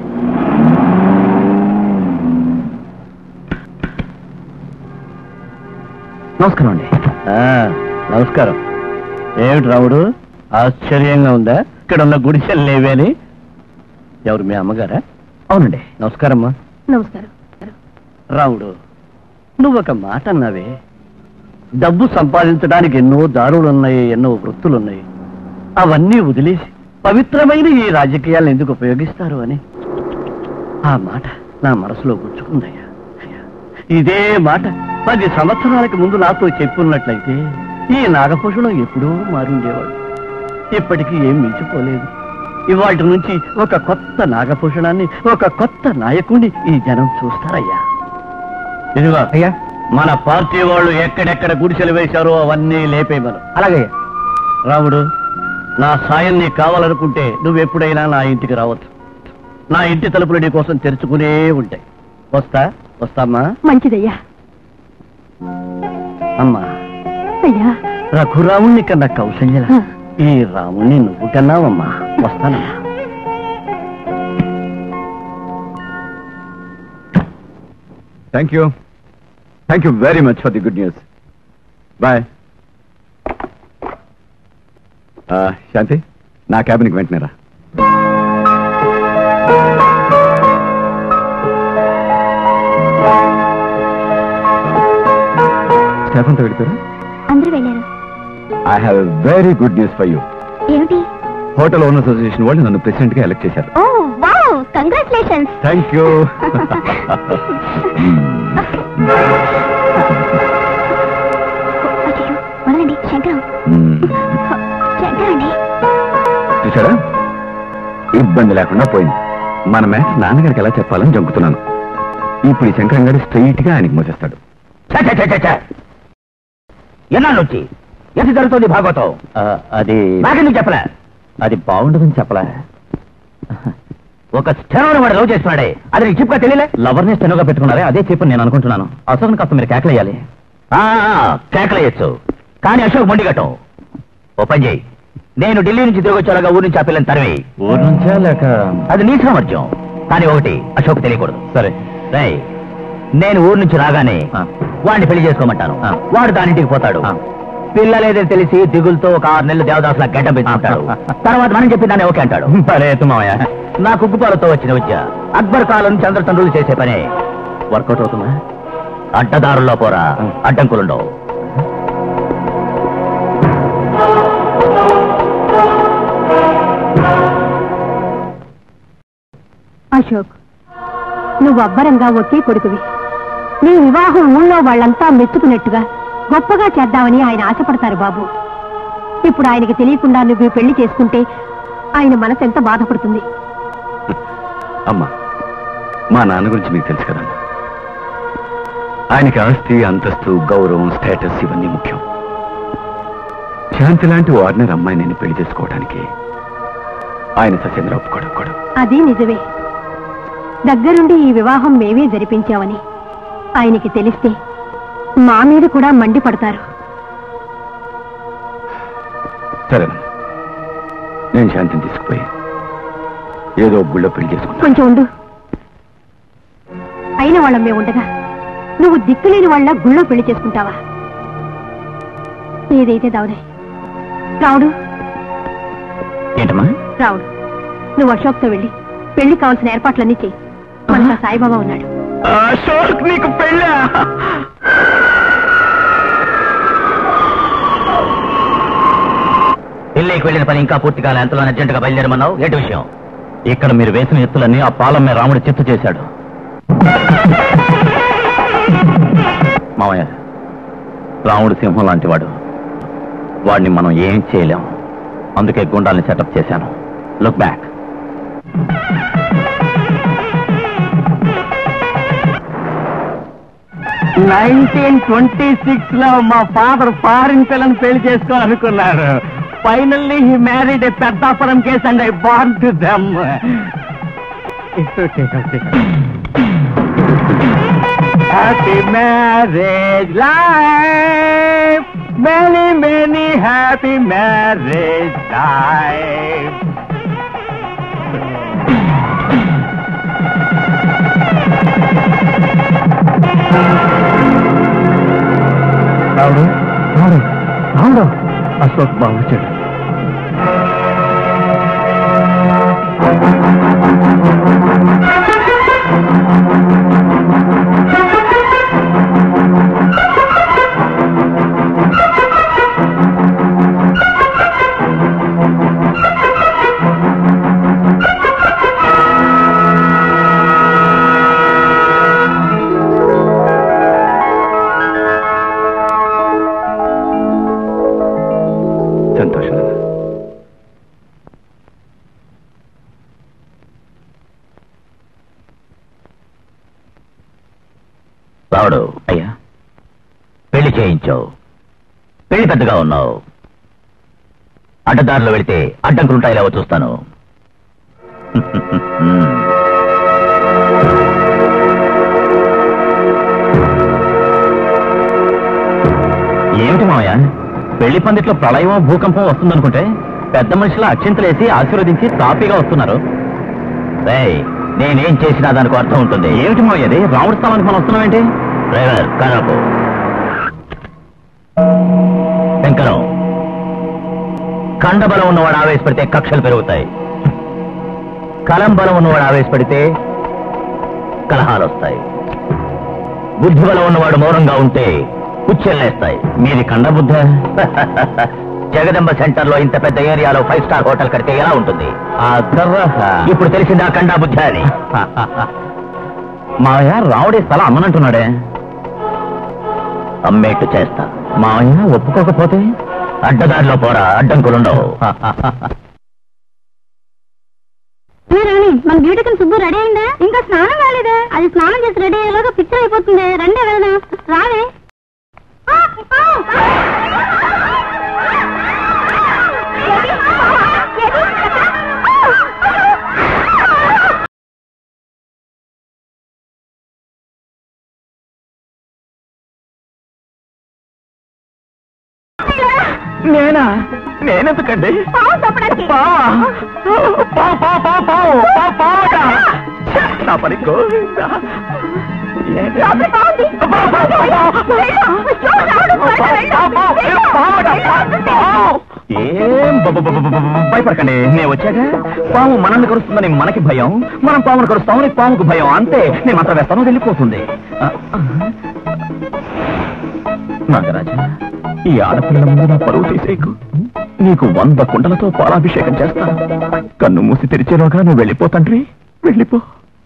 నమస్కారం అండి నమస్కారం ఏమిటి రాముడు ఆశ్చర్యంగా ఉందా ఇక్కడ ఉన్న గుడిసెలు లేవేని ఎవరు మీ అమ్మగారా అవునండి నమస్కారమ్మా నమస్కారం రాముడు నువ్వు ఒక మాట అన్నావే డబ్బు సంపాదించడానికి ఎన్నో దారులున్నాయి ఎన్నో వృత్తులున్నాయి అవన్నీ వదిలేసి పవిత్రమైన ఈ రాజకీయాలను ఎందుకు ఉపయోగిస్తారు అని ఆ మాట నా మనసులో గుచ్చుకుందయ్యా అయ్యా, ఇదే మాట పది సంవత్సరాలకి ముందు నాతో చెప్పున్నట్లయితే ఈ నాగభూషణం ఎప్పుడూ మారుండేవాడు ఇప్పటికీ ఏం మించిపోలేదు ఇవాటి నుంచి ఒక కొత్త నాగభూషణాన్ని ఒక కొత్త నాయకుడిని ఈ జనం చూస్తారయ్యా ఇదిగో అయ్యా మన పార్టీ వాళ్ళు ఎక్కడెక్కడ గుడిసెలు వేశారో అవన్నీ లేపేయమను అలాగే రాముడు నా సాయం నీకు కావాలనుకుంటే నువ్వెప్పుడైనా నా ఇంటికి రావచ్చు నా ఇంటి తలుపులు నీ కోసం తెరుచుకునే ఉంటాయి వస్తా వస్తామ్మా మంచిదయ్యా అమ్మా అయ్యా రఘురాముణ్ణి కన్నా కౌశల్యల ఆ. ఈ రాముణ్ణి నువ్వు కన్నావమ్మా వస్తానమ్మా thank you thank you very much for the good news bye Shanti నా క్యాబిన్కి వెంటనే రా స్టెఫన్తో వెళ్ళిపోయారా అందరూ వెళ్ళారు I have a very good news for you ఏమిటి హోటల్ ఓనర్స్ అసోసియేషన్ వాళ్ళు నన్ను ప్రెసిడెంట్ గా ఎలక్ట్ చేశారు oh wow congratulations thank you వదలండి శంకరం శంకరం అండి చూసారా ఇబ్బంది లేకుండా పోయింది మన మ్యాచ్ నాన్నగారికి ఎలా చెప్పాలని జంకుతున్నాను ఇప్పుడు ఈ శంకరం గారు స్ట్రైట్ గా ఆయనకి మోసేస్తాడు ఛ, ఛ, ఛ, ఛ, ఛ. ఎన్నాళ్ళు వచ్చి ఎంత జరుగుతుంది భాగవతం అది నాకెందుకు చెప్పలే అది బాగుండదని చెప్పలే ఒక స్టెనోని వాడు లవ్ చేస్తున్నాడే అది నీకు చిప్గా తెలియలే లవర్ని స్టెనోగా పెట్టుకున్నారే అదే చెప్పని నేను అనుకుంటున్నాను అశోక్ కాస్త మీరు కేకలేయాలి ఆ, కేకలేయచ్చు కానీ అశోక్ మొండిగటం ఓ పని చేయి నేను ఢిల్లీ నుంచి తిరిగి వచ్చేలాగా ఊరి నుంచి ఆ పిల్లని తరివి ఊరు నుంచా లేక అది నీ సామర్థ్యం కానీ ఒకటి అశోక్ తెలియకూడదు సరే రేయ్, నేను ఊరు నుంచి రాగానే ఆ. వాడిని పెళ్లి చేసుకోమంటాను ఆ. వాడు దానింటికి పోతాడు ఆ. పిల్లలేదని తెలిసి దిగులతో ఒక ఆరు నెలలు దేవదాసుల గడ్డ పెట్టుకుంటాడు తర్వాత మనం చెప్పి దాన్ని ఓకే అంటాడు పరేతు మామయ్య నా కుగ్గుపాలతో వచ్చిన విద్య అక్బర్ కాలం చంద్రతండ్రులు చేసే పనే వర్కౌట్ అవుతుందా అడ్డదారుల్లో పోరా అడ్డంకులుండవు అశోక్ నువ్వు అబ్బరంగా ఒకే కొడుకువి నీ వివాహం ఊళ్ళో వాళ్ళంతా మెచ్చుకున్నట్టుగా గొప్పగా చేద్దామని ఆయన ఆశపడతారు బాబు ఇప్పుడు ఆయనకి తెలియకుండా నువ్వు ఈ పెళ్లి చేసుకుంటే ఆయన మనసు ఎంత బాధపడుతుంది అమ్మా మా నాన్న గురించి మీకు తెలుసు కదమ్మా ఆయనకి ఆస్తి అంతస్తు గౌరవం స్టేటస్ ఇవన్నీ ముఖ్యం శాంతి లాంటి వార్నర్ అమ్మాయి నేను పెళ్లి చేసుకోవడానికి ఆయన సత్యేంద్ర ఒప్పుకోడు కూడా అది నిజమే దగ్గరుండి ఈ వివాహం మేమే జరిపించామని ఆయనకి తెలిస్తే మా మీద కూడా మండిపడతారు సరేనమ్మా నేను శాంతిని తీసుకుపోయి ఏదో ఒక గుళ్ళో పెళ్లి చేసుకుంటా కొంచెం ఉండు అయిన వాళ్ళం మేము ఉండగా నువ్వు దిక్కులేని వాళ్ళ గుళ్ళో పెళ్లి చేసుకుంటావా ఏదైతే దావుదే రావుడు ఏంటమ్మా రావుడు నువ్వు అశోక్తో వెళ్ళి పెళ్లి కావాల్సిన ఏర్పాట్లన్నీ చెయ్యి మనకు ఆ సాయిబాబా ఉన్నాడు అశోక్ నీకు పెళ్ళా ఢిల్లీకి వెళ్ళిన పని ఇంకా పూర్తి కాలే ఎంతలో అర్జెంట్ గా బయలుదేరమన్నావు ఏంటి విషయం ఇక్కడ మీరు వేసిన ఎత్తులన్నీ ఆ పాలం మీద రాముడు చిత్తు చేశాడు మామయ్య రాముడు సింహం లాంటి వాడు వాడిని మనం ఏం చేయలేం అందుకే గుండాల్ని సెటప్ చేశాను look back nineteen twenty six లో మా ఫాదర్ ఫారిన్ పిల్లని పెళ్లి చేసుకోవాలనుకున్నారు finally he married a Peddapuram case and I born to them happy marriage life many many happy marriage life Ravudu Ravudu రావుడు అశోక్ బాబు వచ్చాడు సంతోషం నాన్న. రావుడు అయ్యా పెళ్లి చేయించావు పెళ్లి పెద్దగా ఉన్నావు అడ్డదారిలో వెళితే అడ్డంకులుంటాయిలేవో చూస్తాను ఏమిటి మావయ్య పెళ్లి పందిట్లో ప్రళయమో భూకంపం వస్తుందనుకుంటే పెద్ద మనుషుల అక్షింతలేసి ఆశీర్వదించి తాపీగా వస్తున్నారు రేయ్ నేనేం చేసినా దానికి అర్థం ఉంటుంది ఏమిటి మావయ్య అది రాముడి స్థలానికి మనం వస్తున్నామేంటి డ్రైవర్ కనకు శంకరం కండబలం ఉన్నవాడు ఆవేశపడితే కక్షలు పెరుగుతాయి కలం బలం ఉన్నవాడు ఆవేశపడితే కలహాలు వస్తాయి బుద్ధి బలం ఉన్నవాడు మౌనంగా ఉంటే కుచ్చెల్లేస్తాయి మీది కండబుద్ధ జగదంబ సెంటర్ లో ఇంత పెద్ద ఏరియాలో ఫైవ్ స్టార్ హోటల్ కడితే ఎలా ఉంటుంది ఆ తర్వాహ ఇప్పుడు తెలిసిందా కండా బుద్ధ అని మావయ్య రావుడి స్థలం అమ్మనంటున్నాడే అమ్మేట్టు చేస్తా మావయ్య ఒప్పుకోకపోతే అడ్డదారిలో పోరా అడ్డంకులుండవు రాణి మన బ్యూటికల్ సుబ్బు రెడీ అయిందా ఇంకా స్నానం కాలేదా అది స్నానం చేసి రెడీ అయ్యేలోగా పిక్చర్ అయిపోతుంది రండి వెళ్దాం రావే నేనా నేనెందుకండి పావు తప్పడానికి పావా? పావు, పావు, పావు, పావు, పావు, పావుగా? ఛే, నా పని గోవిందా. ఏం బ- బ- బ- బ- బ- భయపడకండి నేను వచ్చాక పాము మనల్ని కరుస్తుందని మనకి భయం మనం పామును కరుస్తామని పాముకు భయం అంతే నేను మంత్రం వేస్తాను వెళ్ళిపోతుంది ఆ, ఆ. నాగరాజా ఈ ఆడపిల్లల ముందు నా పరువు తీసేకు నీకు వంద కుండలతో పాలాభిషేకం చేస్తాను కన్ను మూసి తెరిచేలోగా నువ్వు వెళ్ళిపో తండ్రి వెళ్ళిపో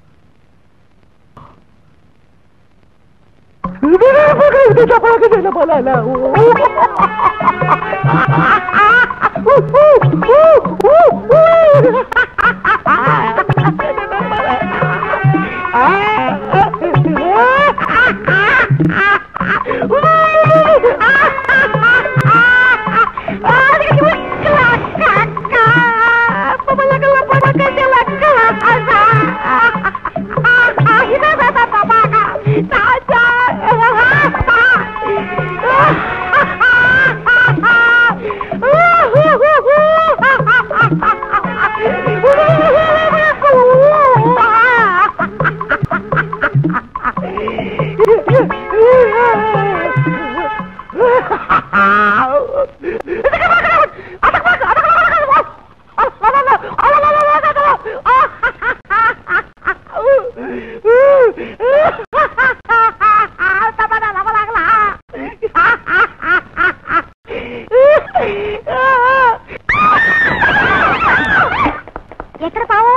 ఎక్కడ పావు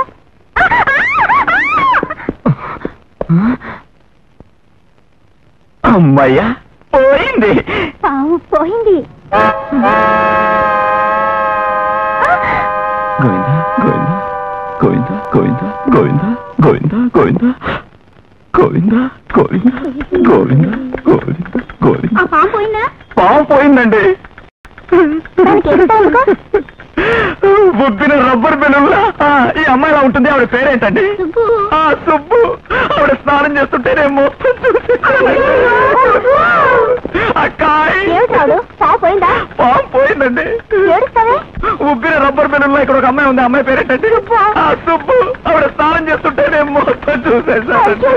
అమ్మయ్యా పోయింది పావు పోయింది గోవింద గోవింద గోవింద గోవింద గోవింద గోవింద గోవింద గోవింద గోవింద గోవింద గోవింద ఆ పాము పోయిందా పాము పోయిందండి దానికి ఎంత ఎందుకు? బుద్ధిన రబ్బర్ బెలూన్లా ఆ, ఈ అమ్మాయి ఎలా ఉంటుంది ఆవిడ పేరేంటండి సుబ్బు. ఆ సుబ్బు ఆవిడ స్నానం చేస్తుంటే నేను మొత్తం చూసేసాను. అక్కాయ్ ఏమిటాడు పావు పోయిందా పాము పోయిందండి ఏడుస్తావే ఉబ్బిన రబ్బర్ బెలూన్లో ఇక్కడ ఒక అమ్మాయి ఉంది ఆ అమ్మాయి పేరేంటండి ఆ సుబ్బు ఆవిడ స్నానం చేస్తుంటే నేను మొత్తం చూసేసాను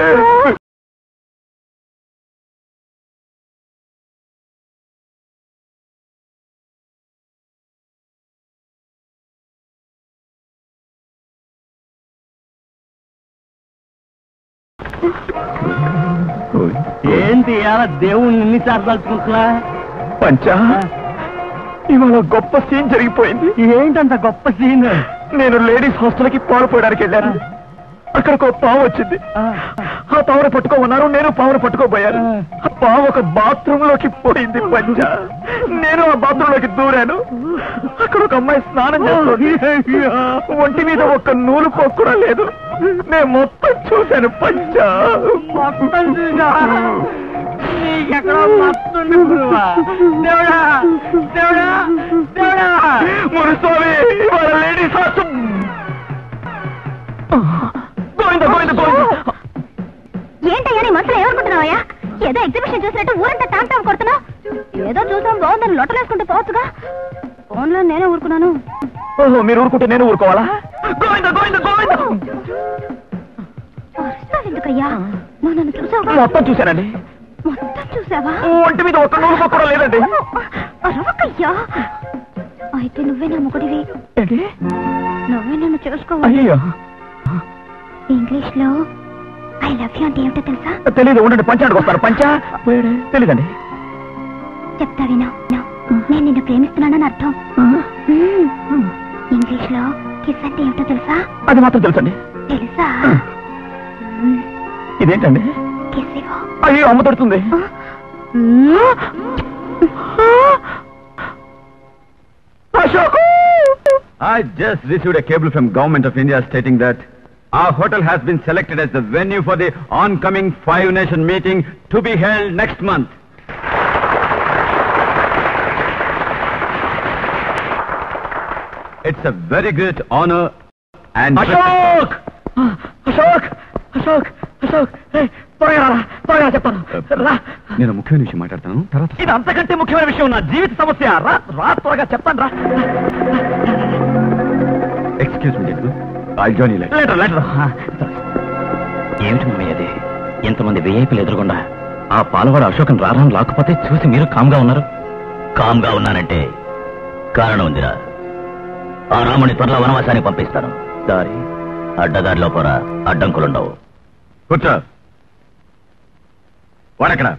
ఏంటి అలా దేవుణ్ణి ఎన్నిసార్లు తలుచుకుంటున్నా పంచా ఇవాళ గొప్ప సీన్ జరిగిపోయింది ఏంటంత గొప్ప సీన్ నేను లేడీస్ హాస్టల్కి పాలు పోయడానికి వెళ్ళాను అక్కడికి ఒక పాము వచ్చింది ఆ పావును పట్టుకోమన్నారు నేను పావును పట్టుకోబోయాను ఆ పాము ఒక బాత్రూమ్ లోకి పోయింది పంచ నేను ఆ బాత్రూమ్ లోకి దూరాను అక్కడ ఒక అమ్మాయి స్నానం చేస్తుంది ఒంటి మీద ఒక నూలు పోకు కూడా లేదు నేను మొత్తం చూశాను పంచ మొత్తం చూసా నీకెక్కడో మస్తుండి గురువా దేవుడా దేవుడా దేవుడా మురుస్వామి ఇవాళ లేడీస్ హాస్టల్ గోవింద గోవింద గోవింద ఏంటయ్యా నీ మనసులో ఏమనుకుంటున్నావయ్యా ఏదో ఎగ్జిబిషన్ చూసినట్టు ఊరంతా టామ్ టామ్ కొడుతున్నావు ఏదో చూసాం బాగుందని లొట్టలేసుకుంటూ పోవచ్చుగా ఫోన్లో నేనే ఊరుకున్నాను ఓహో మీరు ఊరుకుంటే నేను ఊరుకోవాలా గోవింద గోవింద గోవింద అరుస్తావు ఎందుకయ్యా నువ్వు నన్ను చూసావుగా మొత్తం చూశానండి మొత్తం చూసావా ఒంటి మీద ఒక్క నూలు పోకు కూడా లేదండి అరవకయ్యా అయితే నువ్వే నా మొగుడివి ఏంటి నువ్వే నన్ను చూసుకోవాలి అయ్యో ఇంగ్లీష్ లో ఐ లవ్ యూ అంటే ఏమిటో తెలుసా తెలీదు ఉండండి పంచానికి వస్తారు పంచా పోయాడే తెలీదండి చెప్తా విను విను. నేను నిన్ను ప్రేమిస్తున్నానని అర్థం ఇంగ్లీష్ లో కిస్ అంటే ఏమిటో తెలుసా అది మాత్రం తెలుసండి తెలుసా ఇదేంటండి కిస్ ఇవ్వు అయ్యో అమ్మ తడుతుంది Ashok I just received a cable from Government of India stating that our hotel has been selected as the venue for the oncoming Five Nation meeting to be held next month. It's a very great honor and Ashok Ashok Ashok Ashok ఏయ్, త్వరగా రా, త్వరగా రా చెప్తాను రా నేను ముఖ్యమైన విషయం మాట్లాడతాను తర్వాత ఇది అంతకంటే ముఖ్యమైన విషయం నా జీవిత సమస్య రా రా త్వరగా చెప్తాను రా excuse me I join you later later ఏమిటి మమ్మీ అది ఎంతమంది విఐపీలు ఎదురుకుండా ఆ పాలవాడు అశోకం రారాన్ని లాక్కుపోతే చూసి మీరు కామ్గా ఉన్నారు కామ్గా ఉన్నానంటే కారణం ఉందిరా ఆ రాముని త్వరలో వనవాసానికి పంపిస్తాను దారి అడ్డదారిలో పోరా అడ్డంకులుండవు కూర్చో వాడక్కడ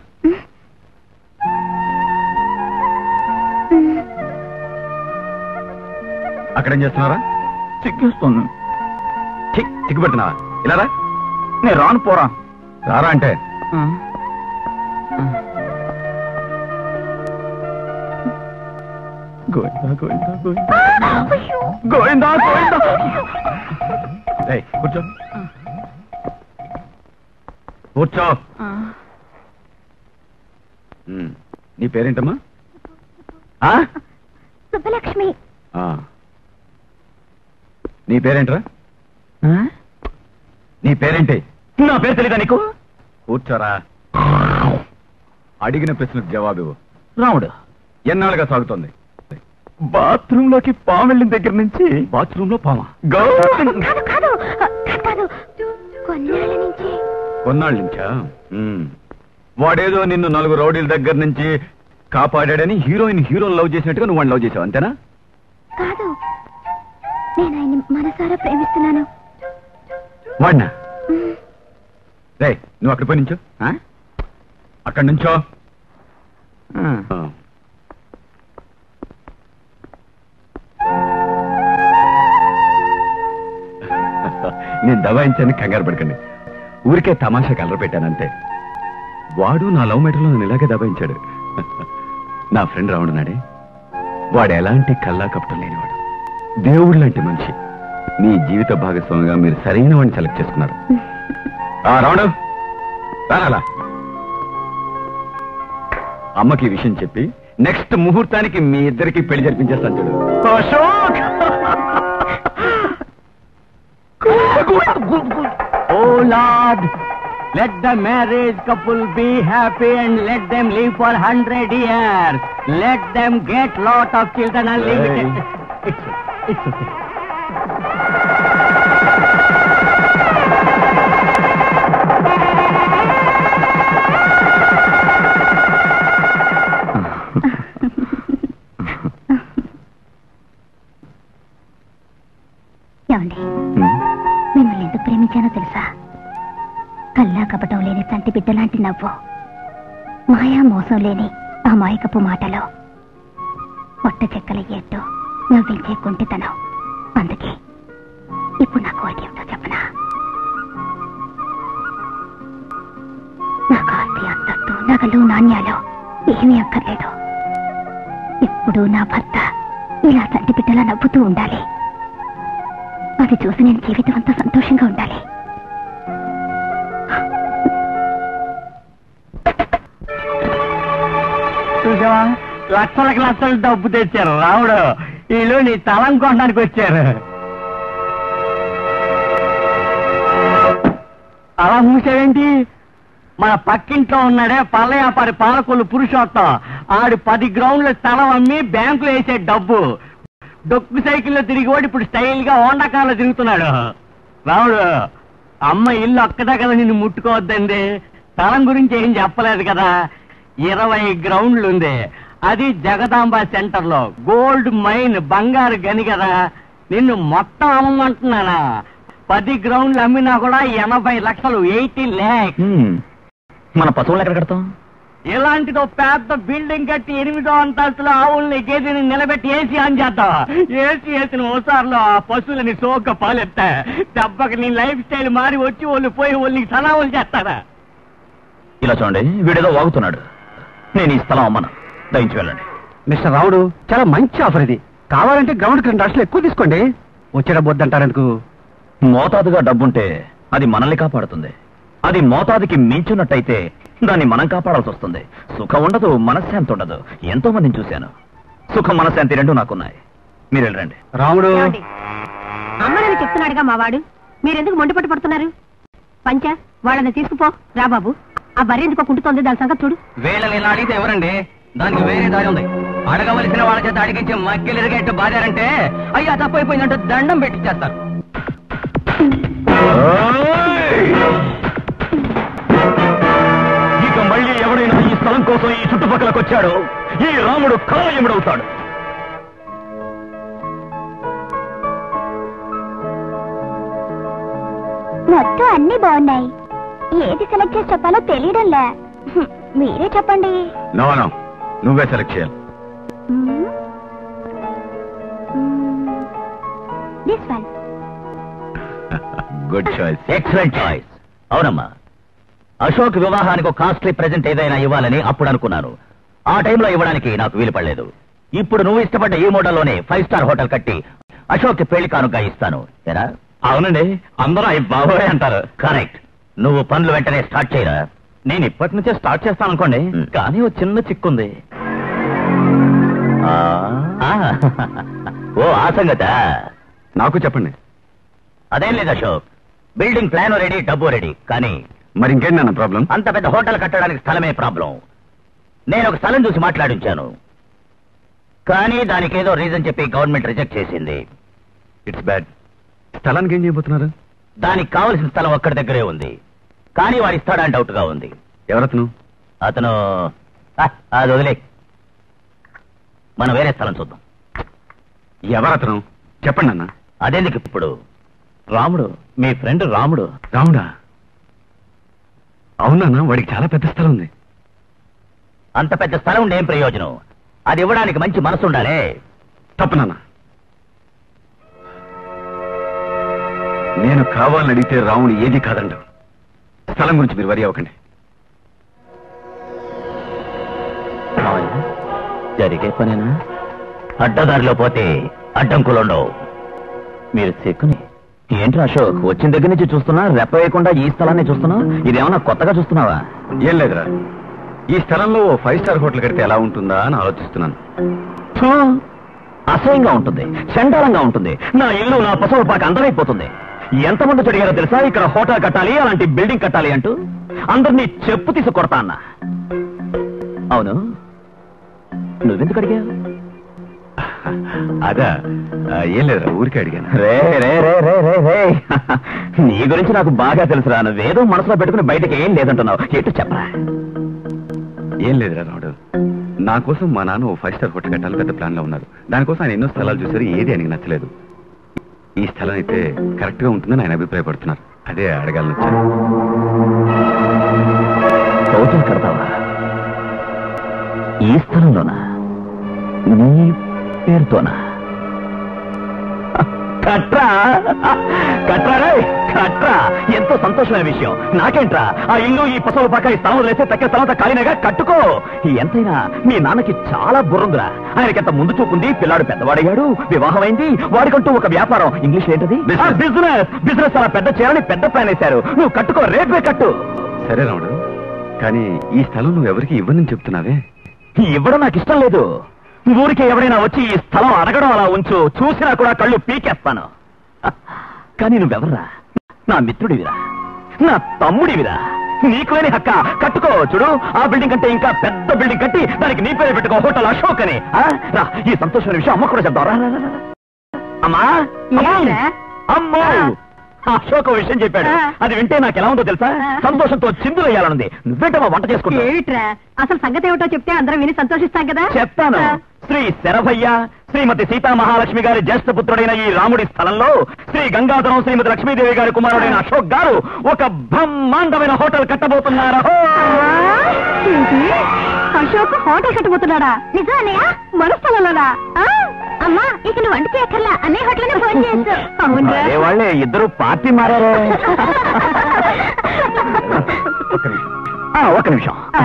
అక్కడేం చేస్తున్నారా సిగ్గేస్తుంది చిక్ చిక్కు పెడుతున్నావా ఇలా రా నేను రాను పోరా రారా అంటే గోవిందా గోవిందా గోవిందా గోవిందా గోవిందా ఏయ్, కూర్చో కూర్చో ఉమ్, నీ పేరేంటమ్మా ఆ? సుబ్బలక్ష్మి ఆ. నీ పేరేంట్రా నీ పేరేంటి నా పేరు తెలీదా నీకు కూర్చోరా అడిగిన ప్రశ్నకు జవాబు ఇవ్వు రాముడు ఎన్నాళ్ళుగా సాగుతోంది బాత్రూమ్ లోకి పాము వెళ్ళిన దగ్గర నుంచి బాత్రూమ్ లో పామా కాదు కాదు కాదు కాదు కొన్నేళ్ల నుంచి కొన్నాళ్ళ నుంచా ఉమ్. వాడేదో నిన్ను నలుగురు రౌడీల దగ్గర నుంచి కాపాడాడని హీరోయిన్ హీరోని లవ్ చేసినట్టుగా నువ్వు వాడిని లవ్ చేసావు అంతేనా కాదు నేను ఆయన్ని మనసారా ప్రేమిస్తున్నాను వాడినా రే నువ్వు అక్కడ పోయి నుంచో ఆ? అక్కడి నుంచో ఆ. నేను దబాయించాను కంగారు పడకండి ఊరికే తమాషా కలర్ పెట్టానంతే వాడు నా లవ్ మెటర్లో నన్ను ఇలాగే దబాయించాడు నా ఫ్రెండ్ రావణ నాడే వాడు ఎలాంటి కల్లా కపటం లేనివాడు దేవుడు లాంటి మనిషి మీ జీవిత భాగస్వామిగా మీరు సరైన వాడిని సెలెక్ట్ చేసుకున్నారు ఆ రావణ రానాలా అమ్మకి ఈ విషయం చెప్పి నెక్స్ట్ ముహూర్తానికి మీ ఇద్దరికి పెళ్లి జరిపించేస్తాను చూడు Ashok Oh Lord, let the marriage couple be happy and let them live for hundred years. Let them get lot of children and live with Hey. it. It's, it's okay. ఏమండి మిమ్మల్ని ఎందుకు ప్రేమించానో తెలుసా కల్లా కపటం లేని తంటి బిడ్డ లాంటి నవ్వు మాయా మోసం లేని ఆ మాయకపు మాటలో పొట్ట చెక్కల ఎట్టు నవ్వించే కుంటితనం అందుకే ఇప్పుడు నా కోరిక ఏమిటో చెప్పనా నాకు ఆస్తి అంతస్తు నగలు నాణ్యాలు ఏమీ అక్కర్లేదు ఇప్పుడు నా భర్త ఇలా తంటి బిడ్డలా నవ్వుతూ ఉండాలి అది చూసి నేను జీవితం అంతా సంతోషంగా ఉండాలి చూసావా లక్షలకు లక్షలు డబ్బు తెచ్చారు రావుడు వీళ్ళు నీ తలం కొనడానికి వచ్చారు అలా మూసావేంటి మన పక్కింట్లో ఉన్నాడే పళ్ళ వ్యాపారి పాలకొల్లు పురుషోత్తం ఆడు పది గ్రౌండ్ల స్థలం అమ్మి బ్యాంకులో వేసే డబ్బు డొక్కు సైకిల్లో తిరిగి వాడు ఇప్పుడు స్టైల్ గా హోండా కార్లో తిరుగుతున్నాడు రావుడు అమ్మ ఇల్లు ఒక్కటే కదా నిన్ను ముట్టుకోవద్దండి స్థలం గురించి ఏం చెప్పలేదు కదా ఇరవై గ్రౌండ్లు ఉంది అది జగదాంబ సెంటర్ లో గోల్డ్ మైన్ బంగారు గని కదా నిన్ను మొత్తం అమ్మమంటున్నానా పది గ్రౌండ్లు అమ్మినా కూడా ఎనభై లక్షలు ఎయిటీ ల్యాక్స్ మన పశువులు ఎక్కడ కడతాం ఇలాంటిదో పెద్ద బిల్డింగ్ కట్టి ఎనిమిదో అంతస్తులో ఆవుల్ని గేదెని నిలబెట్టి ఏసీ ఆన్ చేద్దాం ఏసీ వేసిన ఓసార్లో ఆ పశువులని సోక పాలెత్తా దెబ్బకి నీ లైఫ్ స్టైల్ మారి వచ్చి వాళ్ళు పోయి వాళ్ళకి సలావులు చేస్తారా ఇలా చూడండి వీడేదో వాగుతున్నాడు నేను ఈ స్థలం అమ్మను దయించి వెళ్ళండి మిస్టర్ రావుడు చాలా మంచి ఆఫర్ ఇది కావాలంటే గ్రౌండ్ రెండు లక్షలు ఎక్కువ తీసుకోండి వచ్చేటప్పుడు వద్దంటారు ఎందుకు మోతాదుగా డబ్బుంటే అది మనల్ని కాపాడుతుంది అది మోతాదుకి మించున్నట్టయితే దాన్ని మనం కాపాడాల్సి వస్తుంది సుఖం ఉండదు మనశ్శాంతి ఉండదు ఎంతో మందిని చూశాను సుఖం మనశ్శాంతి రెండు నాకున్నాయి మీరు వెళ్ళండి రాముడు ఏమండి? అమ్మనని చెప్తున్నాడుగా మా వాడు మీరెందుకు మొండిపట్టు పడుతున్నారు పంచ వాళ్ళని తీసుకుపో రా బాబు ఆ బర్రె ఎందుకో కుంటుతోంది దాని సంగతి చూడు వీళ్ళని ఇలా అడిగితే ఎవరండి దానికి వేరే దారి ఉంది అడగవలసిన వాళ్ళ చేత అడిగించి మక్కిలు ఎరిగేట్టు బాధారంటే అయ్యా తప్పైపోయిందంటే దండం పెట్టిచ్చేస్తారు ఓయ్! వచ్చాడో ఈ రాముడు కలయముడవుతాడు మొత్తం అన్ని బాగున్నాయి ఏది సెలెక్ట్ చేసి చెప్పాలో తెలియడంలే హ్మ్, మీరే చెప్పండి నో నో నువ్వే సెలెక్ట్ చేయాలి this one good choice excellent choice అవునమ్మా అశోక్ వివాహానికి ఒక కాస్ట్లీ ప్రెజెంట్ ఏదైనా ఇవ్వాలని అప్పుడు అనుకున్నాను ఆ టైంలో ఇవ్వడానికి నాకు వీలు పడలేదు ఇప్పుడు నువ్వు ఇష్టపడ్డ ఈ మోడల్లోనే ఫైవ్ స్టార్ హోటల్ కట్టి అశోక్ పెళ్లి కానుక ఇస్తాను ఏరా అవునండి అందరూ అవి బాబోయ్ అంటారు కరెక్ట్ నువ్వు పనులు వెంటనే స్టార్ట్ చేయరా నేను ఇప్పటి నుంచే స్టార్ట్ చేస్తాను అనుకోండి కానీ ఓ చిన్న చిక్కుంది ఆ, ఆ, ఓ ఆ సంగతా నాకు చెప్పండి అదేం లేదు అశోక్ బిల్డింగ్ ప్లాన్ రెడీ డబ్బు రెడీ కానీ మరి ఇంకేంటి నాన్న ప్రాబ్లం అంత పెద్ద హోటల్ కట్టడానికి స్థలమే ప్రాబ్లం నేను ఒక స్థలం చూసి మాట్లాడించాను కానీ దానికి ఏదో రీజన్ చెప్పి గవర్నమెంట్ రిజెక్ట్ చేసింది ఇట్స్ బ్యాడ్ స్థలానికి ఏం చేయబోతున్నారు దానికి కావలసిన స్థలం ఒక్కడి దగ్గరే ఉంది కానీ వాడు ఇస్తాడని డౌట్ గా ఉంది ఎవరతను అతను ఆ, అది వదిలే మనం వేరే స్థలం చూద్దాం ఎవరతను చెప్పండి అన్న అదెందుకు ఇప్పుడు రాముడు మీ ఫ్రెండ్ రాముడు రాముడా అవునన్నా వాడికి చాలా పెద్ద స్థలం ఉంది అంత పెద్ద స్థలం ఉండే ఏం ప్రయోజనం అది ఇవ్వడానికి మంచి మనసు ఉండాలే తప్పు నాన్న నేను కావాలని అడిగితే రాముడు ఏది కాదండు స్థలం గురించి మీరు వరి అవ్వకండి జరిగే పనేనా అడ్డదారిలో పోతే అడ్డంకులుండవు మీరు చెక్కుని ఏంట్రా అశోక్ వచ్చిన దగ్గర నుంచి చూస్తున్నా రెప్ప వేయకుండా ఈ స్థలాన్ని చూస్తున్నా ఇదేమన్నా కొత్తగా చూస్తున్నావా ఏం లేదురా ఈ స్థలంలో ఓ ఫైవ్ స్టార్ హోటల్ కడితే ఎలా ఉంటుందా అని ఆలోచిస్తున్నాను ఫు, అసహ్యంగా ఉంటుంది చండాలంగా ఉంటుంది నా ఇల్లు నా పశువుల పాక అందరైపోతుంది ఎంతమంది చెడిగారో తెలుసా ఇక్కడ హోటల్ కట్టాలి అలాంటి బిల్డింగ్ కట్టాలి అంటూ అందరినీ చెప్పు తీసి కొడతా అన్న అవును నువ్వెందుకు అడిగావు అదా ఆ, ఏం లేదురా ఊరికే అడిగాను రే రే రే రే రే రే నీ గురించి నాకు బాగా తెలుసురా నువ్వేదో మనసులో పెట్టుకుని బయటకి ఏం లేదంటున్నావు ఎటు చెప్పరా ఏం లేదురా రాముడు నా కోసం మా నాన్న ఓ ఫైవ్ స్టార్ హోటల్ కట్టాలని పెద్ద ప్లాన్ లో ఉన్నారు దానికోసం ఆయన ఎన్నో స్థలాలు చూసారు ఏది ఆయనకి నచ్చలేదు ఈ స్థలం అయితే కరెక్ట్ గా ఉంటుందని ఆయన అభిప్రాయపడుతున్నారు అదే అడగాలని వచ్చాను హోటల్ కడతావా ఈ స్థలంలోనా నీ పేరుతోనా కట్రా కట్రా రే కట్రా ఎంతో సంతోషమైన విషయం నాకేంట్రా ఆ ఇల్లు ఈ పశువుల పక్క ఈ స్థలం వదిలేస్తే తక్కిన స్థలం ఖాళీనేగా కట్టుకో ఎంతైనా మీ నాన్నకి చాలా బుర్రుందిరా ఆయనకి ఎంత ముందు చూపుంది పిల్లాడు పెద్దవాడయ్యాడు వివాహం అయింది వాడికంటూ ఒక వ్యాపారం ఇంగ్లీష్ ఏంటది Business. బిజినెస్ బిజినెస్ అలా పెద్ద చేయాలని పెద్ద ప్లాన్ వేశారు నువ్వు కట్టుకో రేపే కట్టు సరే రాముడు కానీ ఈ స్థలం నువ్వు ఎవరికి ఇవ్వనని చెప్తున్నావే ఇవ్వడం నాకు ఇష్టం లేదు ఊరికి ఎవరైనా వచ్చి ఈ స్థలం అడగడం అలా ఉంచు చూసినా కూడా కళ్ళు పీకేస్తాను కానీ నువ్వెవర్రా నా మిత్రుడివిరా నా తమ్ముడివిరా నీకు లేని హక్క కట్టుకో చూడు ఆ బిల్డింగ్ కంటే ఇంకా పెద్ద బిల్డింగ్ కట్టి దానికి నీ పేరు పెట్టుకో హోటల్ అశోక్ అని ఆ? రా ఈ సంతోషమైన విషయం అమ్మ కూడా చెప్తావు రా, రా, రా, రా. అమ్మా అమ్మా! ఏంట్రా? అమ్మో అశోక్ ఓ విషయం చెప్పాడు ఆ. అది వింటే నాకు ఎలా ఉందో తెలుసా ఆ. సంతోషంతో చిందులు వేయాలనుంది నువ్వేంటమ్మా వంట చేసుకుంటా ఏమిట్రా అసలు సంగతి ఏమిటో చెప్తే అందరం విని సంతోషిస్తాం కదా చెప్తాను ఆ. శ్రీ శరభయ్య శ్రీమతి సీతా మహాలక్ష్మి గారి జ్యేష్ఠ పుత్రుడైన ఈ రాముడి స్థలంలో శ్రీ గంగాధరం శ్రీమతి లక్ష్మీదేవి గారి కుమారుడైన అశోక్ గారు ఒక బ్రహ్మాండమైన హోటల్ కట్టబోతున్నారు ఏంటి? అశోక్ హోటల్ కట్టబోతున్నాడా నిజం అన్నయ్య మన స్థలంలోనా ఆ, అమ్మా ఇక నువ్వు వంట చేయక్కర్లా అన్నయ్య హోటల్లోనే ఫోన్ చేయొచ్చు అవునరా అదే వాళ్ళే ఇద్దరు పార్టీ మారారు ఒక్క నిమిషం. ఆ, ఒక్క నిమిషం ఆ,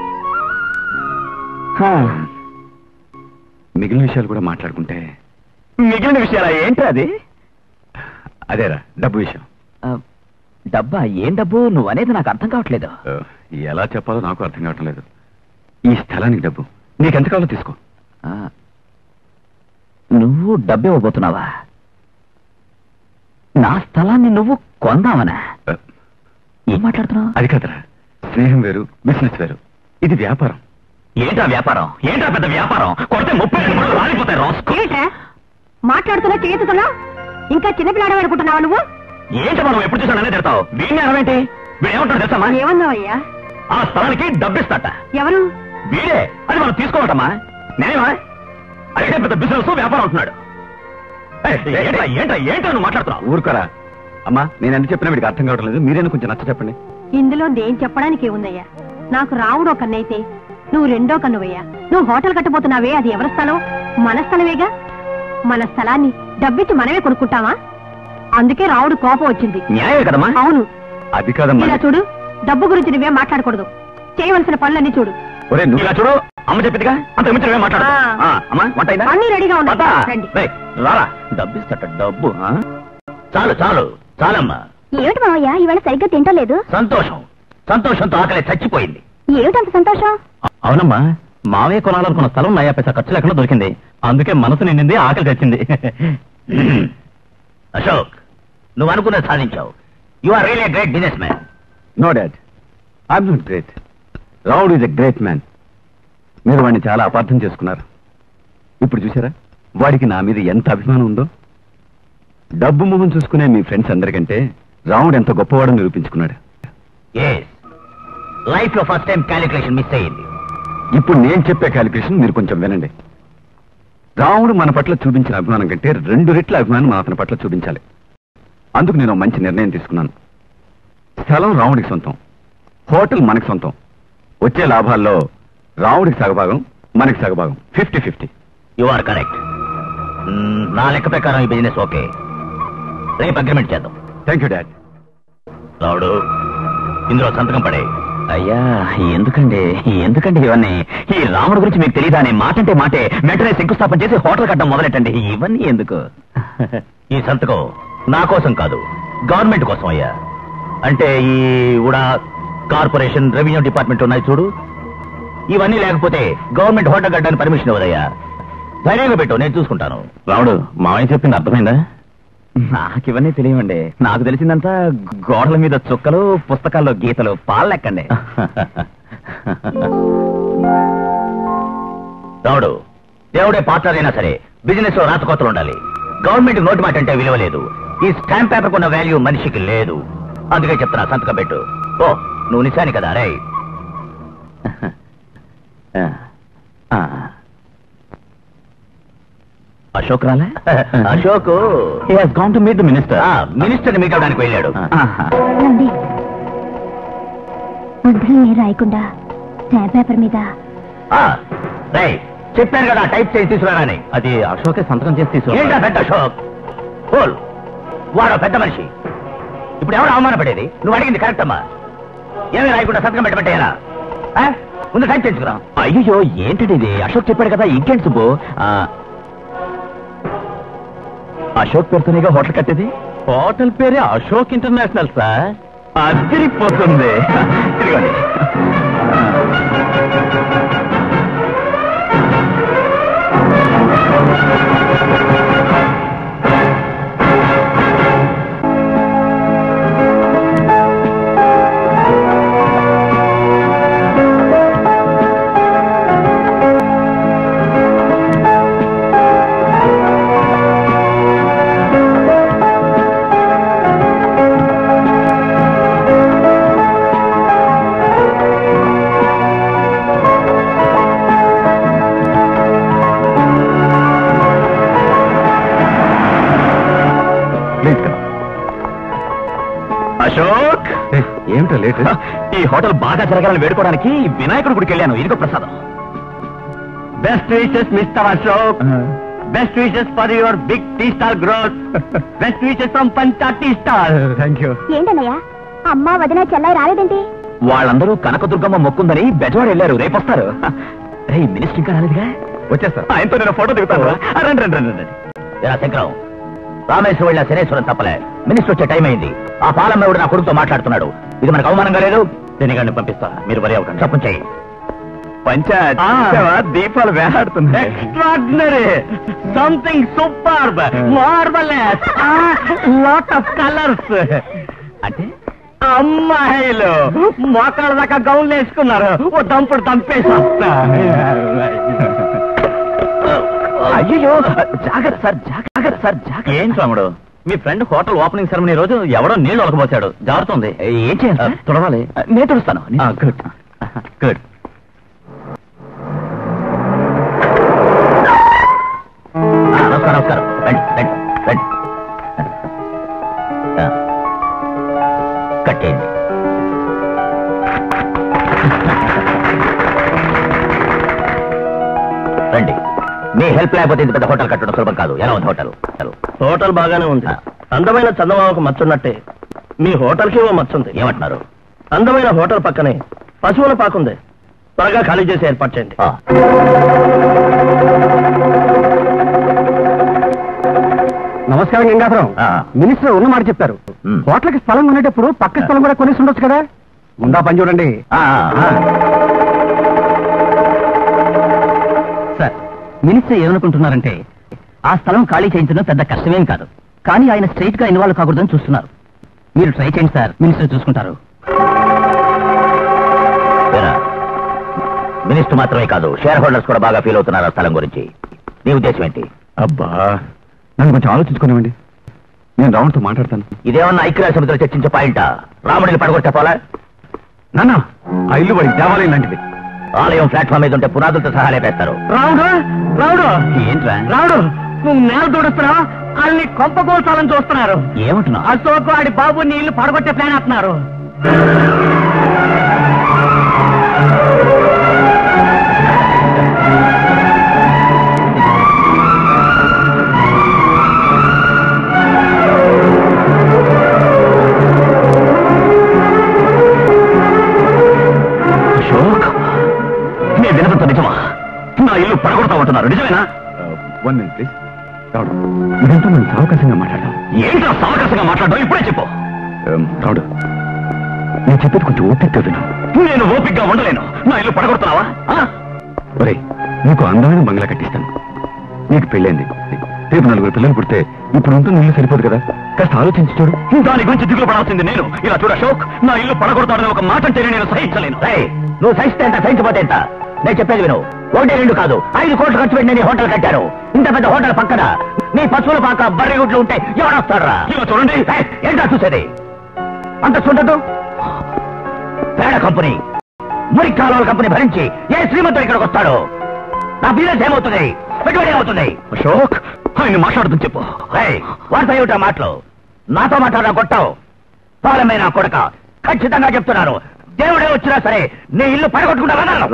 ఆ, మిగిలిన విషయాలు కూడా మాట్లాడుకుంటే మిగిలిన విషయాలు ఏంటి అది అదేరా డబ్బు విషయం ఆ, డబ్బా ఏం డబ్బు నువ్వు అనేది నాకు అర్థం కావట్లేదు ఆ, ఎలా చెప్పాలో నాకు అర్థం కావటం లేదు ఈ స్థలానికి డబ్బు నీకెంత కావాలో తీసుకో ఆ, నువ్వు డబ్బు ఇవ్వబోతున్నావా నా స్థలాన్ని నువ్వు కొందామనా ఆ, ఏం మాట్లాడుతున్నావు అది కాదురా స్నేహం వేరు బిజినెస్ వేరు ఇది వ్యాపారం ఏంటా వ్యాపారం ఏంటా పెద్ద వ్యాపారం కొడితే ముప్పై రెండు ముళ్ళు రాలిపోతాయి రాసుకో ఏంట్రా మాట్లాడుతున్నా చేతుతున్నా ఇంకా చిన్నపిల్లాడు అనుకుంటున్నావా నువ్వు ఏంటి మనం ఎప్పుడు చూసాను అనే తిడతావు వీడిని అరవేంటి వీడు ఏమంటాడు తెలుసా ఏమన్నావయ్యా ఆ స్థలానికి డబ్బిస్తాట ఎవరు వీడే అది మనం తీసుకోవటమా నేనేమా అయితే పెద్ద బిజినెస్ వ్యాపారం అంటున్నాడు ఏయ్, ఏంట్రా ఏంట్రా ఏంట్రా నువ్వు మాట్లాడుతున్నావు ఊరుకోరా అమ్మా నేను ఎంత చెప్పినా వీడికి అర్థం కావడం లేదు మీరేనా కొంచెం నచ్చ చెప్పండి ఇందులో నేను చెప్పడానికి ఏముందయ్యా నాకు రావుడో కన్నైతే నువ్వు రెండో కన్నువయ్యా నువ్వు హోటల్ కట్టబోతున్నావే అది ఎవరి స్థలం మన స్థలమేగా మన స్థలాన్ని డబ్బిచ్చి మనమే కొనుక్కుంటావా అందుకే రావుడు కోపం వచ్చింది న్యాయమే కదమ్మా అవును అది కాదమ్మా ఇలా చూడు డబ్బు గురించి నువ్వే మాట్లాడకూడదు చేయవలసిన పనులన్నీ చూడు ఒరే నువ్వు ఇలా చూడు అమ్మ చెప్పిందిగా అంత మించి నువ్వే మాట్లాడు ఆ. ఆ, అమ్మా వంట అయిందా? అన్నీ రెడీగా ఉన్నాయి. పద. రండి. రేయ్, రారా డబ్బు ఇస్తట డబ్బు ఆ? చాలు చాలు చాలమ్మా ఏమిటి మావయ్య ఇవాళ సరిగ్గా తింటలేదు సంతోషం సంతోషంతో ఆకలి చచ్చిపోయింది ఏమిటంత సంతోషం అవునమ్మా మావే కొనాలనుకున్న స్థలం నయా పైసా ఖర్చు లేకుండా దొరికింది అందుకే మనసు నిండింది ఆకలి తెచ్చింది అశోక్ నువ్వు అనుకున్నది సాధించావు you are real great business man no dad I'm not great Ravud is a great man మీరు వాడిని చాలా అపార్థం చేసుకున్నారు ఇప్పుడు చూసారా వాడికి నా మీద ఎంత అభిమానం ఉందో డబ్బు మొహం చూసుకునే మీ ఫ్రెండ్స్ అందరికంటే రావుడు ఎంత గొప్పవాడో నిరూపించుకున్నాడు ఎస్ లైఫ్ లో ఫస్ట్ టైం క్యాలిక్యులేషన్ మిస్ అయ్యింది ఇప్పుడు నేను చెప్పే క్యాలిక్యులేషన్ మీరు కొంచెం వినండి రాముడు మన పట్ల చూపించిన అభిమానం కంటే రెండు రెట్ల అభిమానం మనం అతని పట్ల చూపించాలి అందుకు నేను ఒక మంచి నిర్ణయం తీసుకున్నాను స్థలం రాముడికి సొంతం హోటల్ మనకి సొంతం వచ్చే లాభాల్లో రాముడికి సగభాగం మనకి సగభాగం fifty fifty you are correct నా లెక్క ప్రకారం ఈ బిజినెస్ ఓకే రేపు అగ్రిమెంట్ చేద్దాం థ్యాంక్ యూ డాడ్ రావుడు ఇందులో సంతకం పడే అయ్యా ఎందుకండి ఎందుకండి ఇవన్నీ ఈ రాముడు గురించి మీకు తెలియదా అనే మాట అంటే మాటే వెంటనే శంకుస్థాపన చేసి హోటల్ కట్టడం మొదలెట్టండి ఇవన్నీ ఎందుకు ఈ సంతకం నా కోసం కాదు గవర్నమెంట్ కోసం అయ్యా అంటే ఈ ఉడా కార్పొరేషన్ రెవెన్యూ డిపార్ట్మెంట్ ఉన్నాయి చూడు ఇవన్నీ లేకపోతే గవర్నమెంట్ హోటల్ కట్టడానికి పర్మిషన్ ఇవ్వదయ్యా ధైర్యంగా పెట్టు నేను చూసుకుంటాను రాముడు మామయ్య చెప్పింది అర్థమైందా నాకు ఇవన్నీ తెలియవండి నాకు తెలిసిందంతా గోడల మీద చుక్కలు పుస్తకాల్లో గీతలు పాలెక్కండి రావుడు దేవుడే పార్ట్నర్ అయినా సరే బిజినెస్ లో రాతకోతలు ఉండాలి గవర్నమెంట్ నోటి మాట అంటే విలువ లేదు ఈ స్టాంప్ పేపర్ కొన్న వాల్యూ మనిషికి లేదు అందుకే చెప్తున్నా సంతకం పెట్టు ఓ నువ్వు నిశాని కదా రే అశోక్ రాలే Ashok he has gone to meet the minister minister ని మీట్ అవడానికి వెళ్ళాడు రండి ముద్రలు మీరు రాయకుండా స్టాంప్ పేపర్ మీద ఆ, రేయ్ చెప్పాను కదా టైప్ చేసి తీసుకురానని అది అశోకే సంతకం చేసి తీసుకురా పెద్ద అశోక్ హోల్ వాడు పెద్ద మనిషి ఇప్పుడు ఎవరు అవమానపడేది నువ్వు అడిగింది కరెక్ట్ అమ్మా ఏమీ రాయకుండా సంతకం పెట్టమంటే ఎలా ఆ? ముందు టైప్ చేసుకురా అయ్యో ఏంటండి ఇది అశోక్ చెప్పాడు కదా ఇంకేంటి సుబ్బు ఆ, అశోక్ పేరుతోనేగా హోటల్ కట్టేది హోటల్ పేరే అశోక్ ఇంటర్నేషనల్ సార్ అదిరిపోతుంది ఇదిగోండి ప్లీజ్ కదా అశోక్ ఏమిటో లేట్ ఈ హోటల్ బాగా జరగాలని వేడుకోవడానికి వినాయకుడి గుడికి వెళ్ళాను ఇదిగో ప్రసాదం best wishes mister Ashok best wishes for your big T star growth best wishes from Pancha T star thank you ఏంటన్నయ్య అమ్మ వదిన చెల్లై రాలేదేంటి వాళ్ళందరూ కనకదుర్గమ్మ మొక్కుందని బెజవాడ వెళ్ళారు రేపు వస్తారు రే మినిస్టర్ ఇంకా రాలేదుగా వచ్చేస్తారు ఆయనతో నేను ఫోటో దిగుతాను రా. ఆ, రండి రండి రండి రండి ఎరా శంకరం రామేశ్వరం వెళ్ళిన శనేశ్వరం తప్పలే మినిస్టర్ వచ్చే టైం అయింది ఆ పాలమ్మవుడు నా కొడుకుతో మాట్లాడుతున్నాడు ఇది మనకు అవమానంగా లేదు దీనిగాన్ని పంపిస్తా మీరు వరి అవుతాను చెప్పండి చెయ్యి పంచాయత్ ఆ. చూసావా? దీపాలు వేలాడుతున్నాయి extraordinary something super marvellous lot of colours అంటే అమ్మాయిలు మోకాళ్ళ దాకా గౌన్లు వేసుకున్నారు ఓ దంపుడు దంపేసా అయ్యో జాగ్రత్త సార్ జాగ్రత్త సార్ జాగ్రత్త ఏం రాముడు మీ ఫ్రెండ్ హోటల్ ఓపెనింగ్ సెరమనీ రోజు ఎవడో నీళ్లు ఒలకపోసాడు జారుతుంది ఏం చేయాలి తుడవాలి నేను తుడుస్తాను గుడ్ గుడ్ నమస్కారం రండి రండి రండి ఆ. కట్టేయండి రండి మీ హెల్ప్ లేకపోతే ఇంత పెద్ద హోటల్ కట్టడం సులభం కాదు ఎలా ఉంది హోటల్ హోటల్ హోటల్ బాగానే ఉంది అందమైన చందమామకు మచ్చున్నట్టే మీ హోటల్కి ఓ మచ్చుంది ఏమంటున్నారు అందమైన హోటల్ పక్కనే పశువుల పాకుంది త్వరగా ఖాళీ చేసి ఏర్పాటు చేయండి ఆ. నమస్కారం గంగాధరం ఆ. మినిస్టర్ ఉన్న మాట చెప్పారు మ్. హోటల్కి స్థలం కొనేటప్పుడు పక్క స్థలం కూడా కొనేసి ఉండొచ్చు కదా ముందా పని చూడండి ఆ, ఆ, ఆ. సార్ మినిస్టర్ ఏమనుకుంటున్నారంటే ఆ స్థలం ఖాళీ చేయించడం పెద్ద కష్టమేం కాదు కానీ ఆయన స్ట్రైట్ గా ఇన్వాల్వ్ కాకూడదని చూస్తున్నారు మీరు ట్రై చేయండి సార్ మినిస్టర్ చూసుకుంటారు ఏరా, మినిస్టర్ మాత్రమే కాదు షేర్ హోల్డర్స్ కూడా బాగా ఫీల్ అవుతున్నారు ఆ స్థలం గురించి నీ ఉద్దేశం ఏంటి అబ్బా నన్ను కొంచెం ఆలోచించుకునేవండి నేను రావణ్తో మాట్లాడతాను ఇదేమన్నా ఐక్యరాజ్య సమితిలో చర్చించే పాయింటా రాముడిని పడగొట్టి చెప్పాలా నాన్న ఆ ఇల్లు వాడికి దేవాలయం లాంటిది ఆలయం ప్లాట్ఫామ్ మీద ఉంటే పునాదులతో సహా లేపేస్తారు రావుడు రావుడు ఏంట్రా రావుడు నువ్వు నేల దూడుస్తున్నావు వాళ్ళని కొంప కోల్చాలని చూస్తున్నారు ఏమంటున్నావు అశోక్ ఆడి బాబు నీళ్లు పడగొట్టే ప్లాన్ వేస్తున్నారు అశోక్ నీ వినదంతా నిజమా నా ఇల్లు పడగొడతా ఉంటున్నారు నిజమేనా వన్ మినిట్ ప్లీజ్ రావుడు ఇదంతా మనం సావకాశంగా మాట్లాడదాం ఏంటో సావకాశంగా మాట్లాడడం ఇప్పుడే చెప్పు Um, రావుడు నేను చెప్పేది కొంచెం ఓపికగా విను నేను ఓపిగ్గా ఉండలేను నా ఇల్లు పడగొడుతున్నావా ఆ? ఒరే నీకు అందమైన బంగ్లా కట్టిస్తాను నీకు పెళ్ళైంది రేపు నలుగురు పిల్లలు పుడితే ఇప్పుడు ఉంటుంది ఇల్లు సరిపోదు కదా కాస్త ఆలోచించి చూడు దాని గురించి దిగులు పడాల్సింది నేను ఇలా చూడ అశోక్ నా ఇల్లు పడగొడతాడని ఒక మాట అంటేనే నేను సహించలేను నువ్వు సహిస్తే ఎంత సహించపోతే ఎంత నేను చెప్పేది విను ఒకటి రెండు కాదు ఐదు కోట్లు ఖర్చు పెట్టి నేను ఈ హోటల్ కట్టాను ఇంత పెద్ద హోటల్ పక్కన నీ పశువుల పాక బర్రె గుడ్లు ఉంటే ఎవడొస్తాడరా ఇలా చూడండి ఏయ్, ఏంటా చూసేది అంత చూడదు పేడ కంపెనీ మురి కాలువల కంపెనీ భరించి ఏ శ్రీమంతుడు ఇక్కడికి వస్తాడు నా బిజినెస్ ఏమవుతుంది పెట్టుబడి ఏమవుతుంది అశోక్ ఆయన మాట్లాడుతూ చెప్పు ఏయ్, వాడితో ఏమిటా మాటలు నాతో మాట్లాడడం కొట్టావు పాలమైన కొడక ఖచ్చితంగా చెప్తున్నాను దేవుడే వచ్చినా సరే నీ ఇల్లు పడగొట్టుకుంటావన్నారు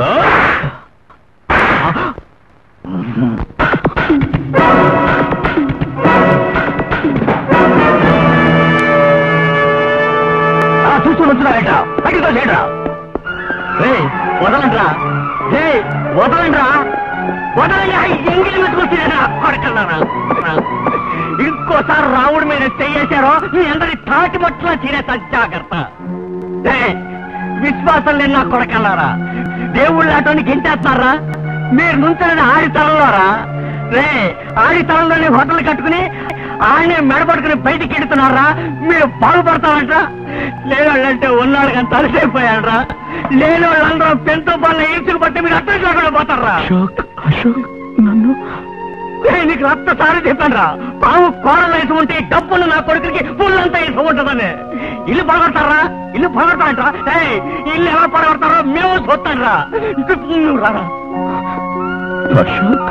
చూస్తూ నుంచున్నారేట బయటితో చేయరా వదలంట్రా రే వదలంట్రా వదలండి ఎంగిలి మెతుకొచ్చినా కొడకన్నారా ఇంకోసారి రావుడి మీద చెయ్యేశారో మీ అందరి తాటి మట్ల తీరేత జాగ్రత్త ఏయ్, విశ్వాసం లేని నా కొడకన్నారా దేవుళ్ళు అటువంటి గెంటేస్తున్నారా మీరు నుంచున్నది ఆడి తలంలోరా రే ఆడి తలంలోనే హోటల్ కట్టుకుని ఆడనే మెడపట్టుకుని బయటికి ఎడుతున్నారా మీరు బాగుపడతారంట లేవాళ్ళంటే ఉన్నాడు కానీ తలసైపోయాడరా లేని వాళ్ళందరూ పెంతో పనులు ఈడ్చుకు పట్టి మీరు అర్థం కాకుండా పోతారా అశోక్ అశోక్ నన్ను ఏయ్, నీకు రక్త సారి చెప్పాను రా పాము కోరలు వేసి ఉంటే డబ్బులు నా కొడుకుకి పుల్లంతా వేసి ఉంటుందని ఇల్లు పడగొడతారా ఇల్లు పడగొడతారంట ఏయ్, ఇల్లు ఎలా పడగొడతారో మేము చూస్తాను రా నువ్వు రారా అశోక్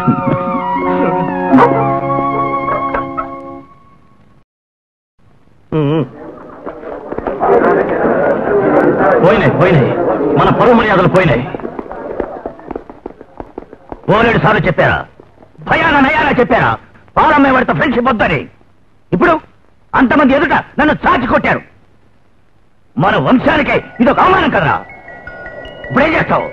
పోయినాయి పోయినాయి మన పరువు మర్యాదలు పోయినాయి పోలేడు సార్లు చెప్పారా భయాన నయాన చెప్పారా పాలమ్మే వాడితో ఫ్రెండ్షిప్ వద్దని ఇప్పుడు అంతమంది ఎదుట నన్ను చాచి కొట్టారు మన వంశానికే ఇది ఒక అవమానం కదా ఇప్పుడు ఏం చేస్తావు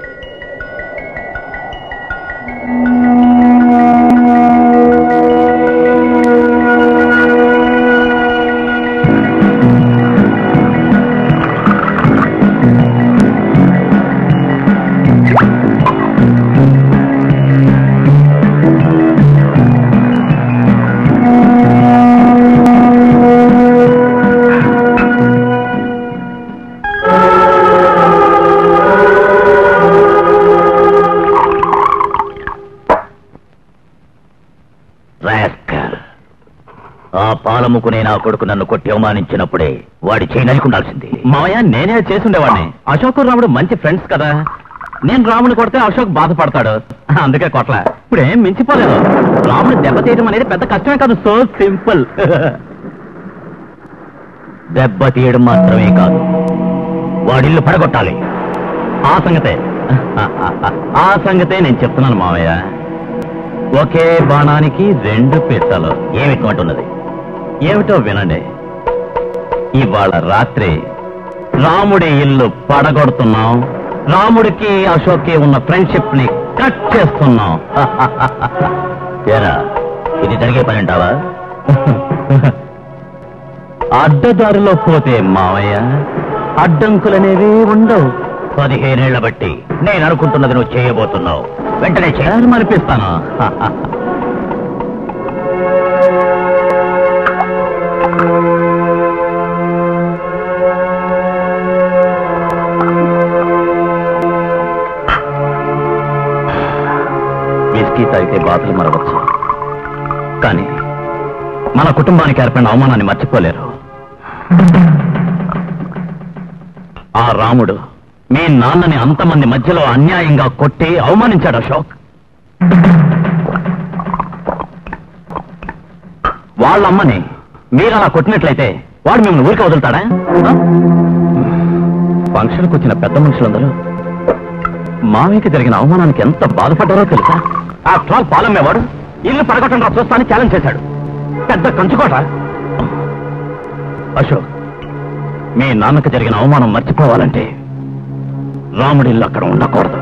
రాస్కల్. ఆ పాలముకునే నా కొడుకు నన్ను కొట్టి అవమానించినప్పుడే వాడి చేయి నలుకుండాల్సింది మావయ్య నేనే చేసుండేవాడిని అశోక్ రాముడు మంచి ఫ్రెండ్స్ కదా నేను రాముని కొడితే అశోక్ బాధపడతాడు అందుకే కొట్ల ఇప్పుడు ఏం మించిపోలేదు రాముని దెబ్బతీయడం అనేది పెద్ద కష్టమే కాదు సో సింపుల్ దెబ్బ తీయడం మాత్రమే కాదు వాడిల్లు పడగొట్టాలి ఆ సంగతే ఆ సంగతే నేను చెప్తున్నాను మావయ్య ఒకే బాణానికి రెండు పిట్టలు ఏమిటంటున్నది ఏమిటో వినండి ఇవాళ రాత్రి రాముడి ఇల్లు పడగొడుతున్నాం రాముడికి అశోక్కి ఉన్న ఫ్రెండ్షిప్ ని కట్ చేస్తున్నాం ఏరా ఇది జరిగే పని అంటావా అడ్డదారిలో పోతే మావయ్య అడ్డంకులనేవి ఉండవు పదిహేనేళ్ల బట్టి నేను అనుకుంటున్నది నువ్వు చేయబోతున్నావు వెంటనే చేయాలని అనిపిస్తాను విస్కీ తాగితే బాధలు మరవచ్చు కానీ మన కుటుంబానికి ఏర్పడిన అవమానాన్ని మర్చిపోలేరు ఆ రాముడు మీ నాన్నని అంతమంది మధ్యలో అన్యాయంగా కొట్టి అవమానించాడు అశోక్ వాళ్ళమ్మని మీరు అలా కొట్టినట్లయితే వాడు మిమ్మల్ని ఊరికే వదులుతాడా ఆ? ఫంక్షన్కి వచ్చిన పెద్ద మనుషులందరూ మామయ్యకి జరిగిన అవమానానికి ఎంత బాధపడ్డారో తెలుసా ఆ ట్రాల్ పాలమ్మేవాడు ఇల్లు పడగొట్టండి రా చూస్తానని ఛాలెంజ్ చేశాడు పెద్ద కంచుకోట అశోక్ మీ నాన్నకు జరిగిన అవమానం మర్చిపోవాలంటే రాముడి ఇల్లు అక్కడ ఉండకూడదు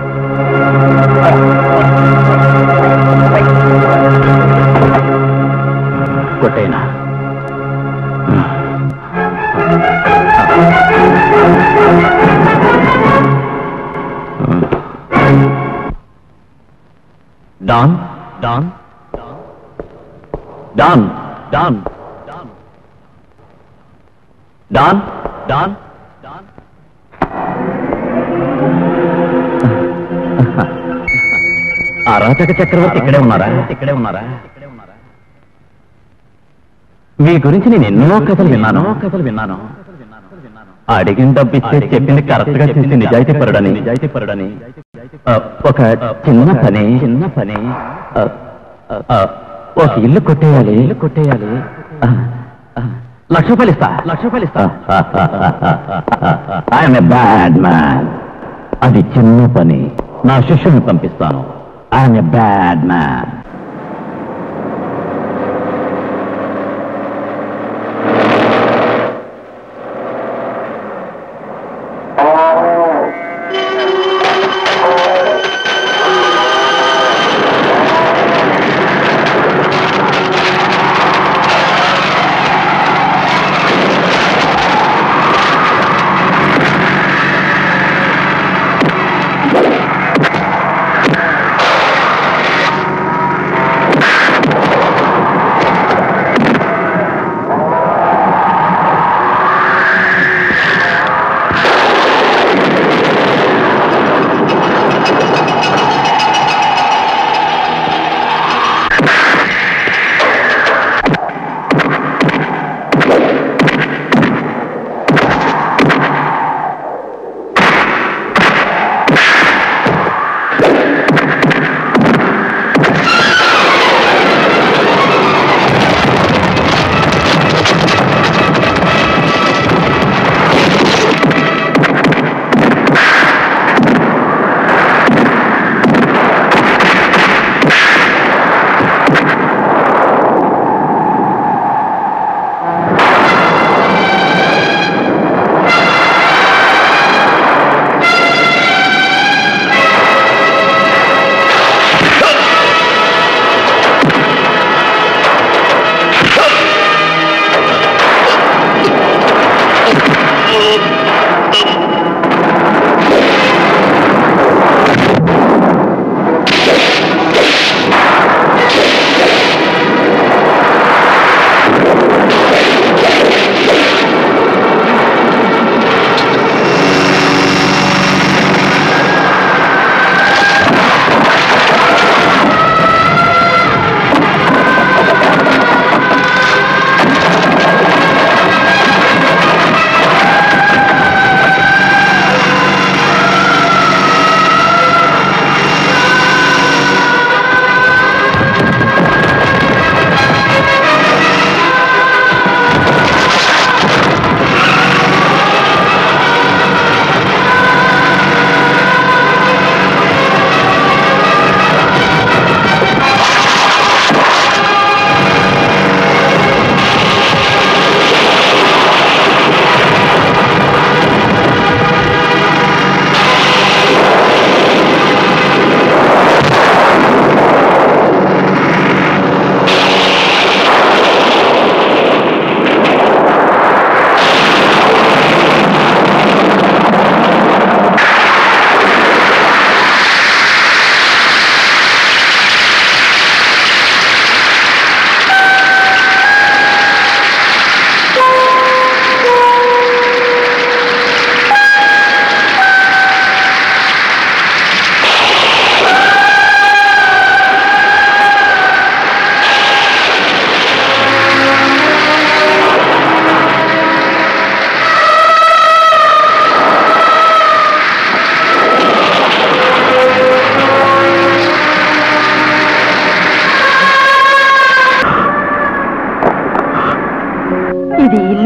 కొట్టేనా don don don don don don don అరాచక చక్రవర్తి ఇక్కడే ఉన్నారా ఇక్కడే ఉన్నారా మీ గురించి నేను ఎన్నో కథలు విన్నాను కథలు విన్నాను అడిగిన డబ్బు ఇస్తే చెప్పింది కరెక్ట్ గా చేసి నిజాయితీ పరుడని నిజాయితీ పరుడని ఆ, ఒక చిన్న పని చిన్న పని ఆ, ఆ, ఒక ఇల్లు కొట్టేయాలి ఇల్లు కొట్టేయాలి ఆ, ఆ, లక్ష రూపాయలు ఇస్తా లక్ష రూపాయలు ఇస్తా ఐఎమ్ ఎ బ్యాడ్ మ్యాన్ అది చిన్న పని నా శిష్యుని పంపిస్తాను ఐఎమ్ ఎ బ్యాడ్ మ్యాన్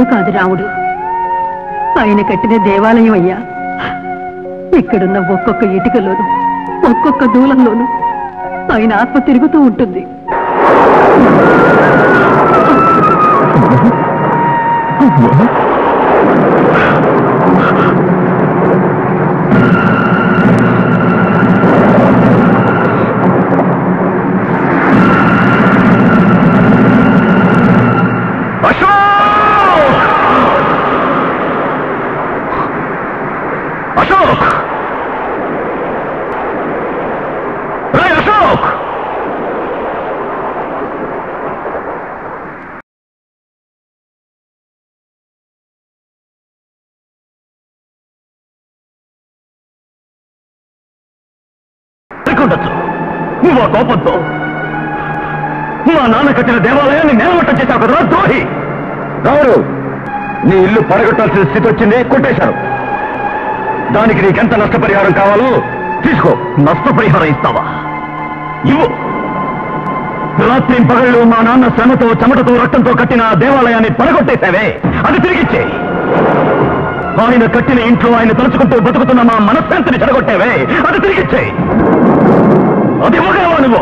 కాదు రాముడు ఆయన కట్టిన దేవాలయం అయ్యా ఇక్కడున్న ఒక్కొక్క ఇటుకలోను ఒక్కొక్క దూలంలోను ఆయన ఆత్మ తిరుగుతూ ఉంటుంది అశోక్ అశోక్ రే అశోక్ ఉండొచ్చు నువ్వు ఆ కోపంతో మా నాన్న కట్టిన దేవాలయాన్ని నేలమట్టం చేశావు కదా ద్రోహి రావుడు నీ ఇల్లు పడగొట్టాల్సిన స్థితి వచ్చింది కొట్టేశారు దానికి నీకెంత నష్టపరిహారం కావాలో తీసుకో నష్టపరిహారం ఇస్తావా ఇవ్వు రాత్రి పగళ్ళు మా నాన్న శ్రమతో చెమటతో రక్తంతో కట్టిన ఆ దేవాలయాన్ని పడగొట్టేశావే అది తిరిగిచ్చే ఆయన కట్టిన ఇంట్లో ఆయన తలుచుకుంటూ బతుకుతున్న మా మనశ్శాంతిని చెడగొట్టావే అది తిరిగిచ్చే అది ఇవ్వగలవా నువ్వు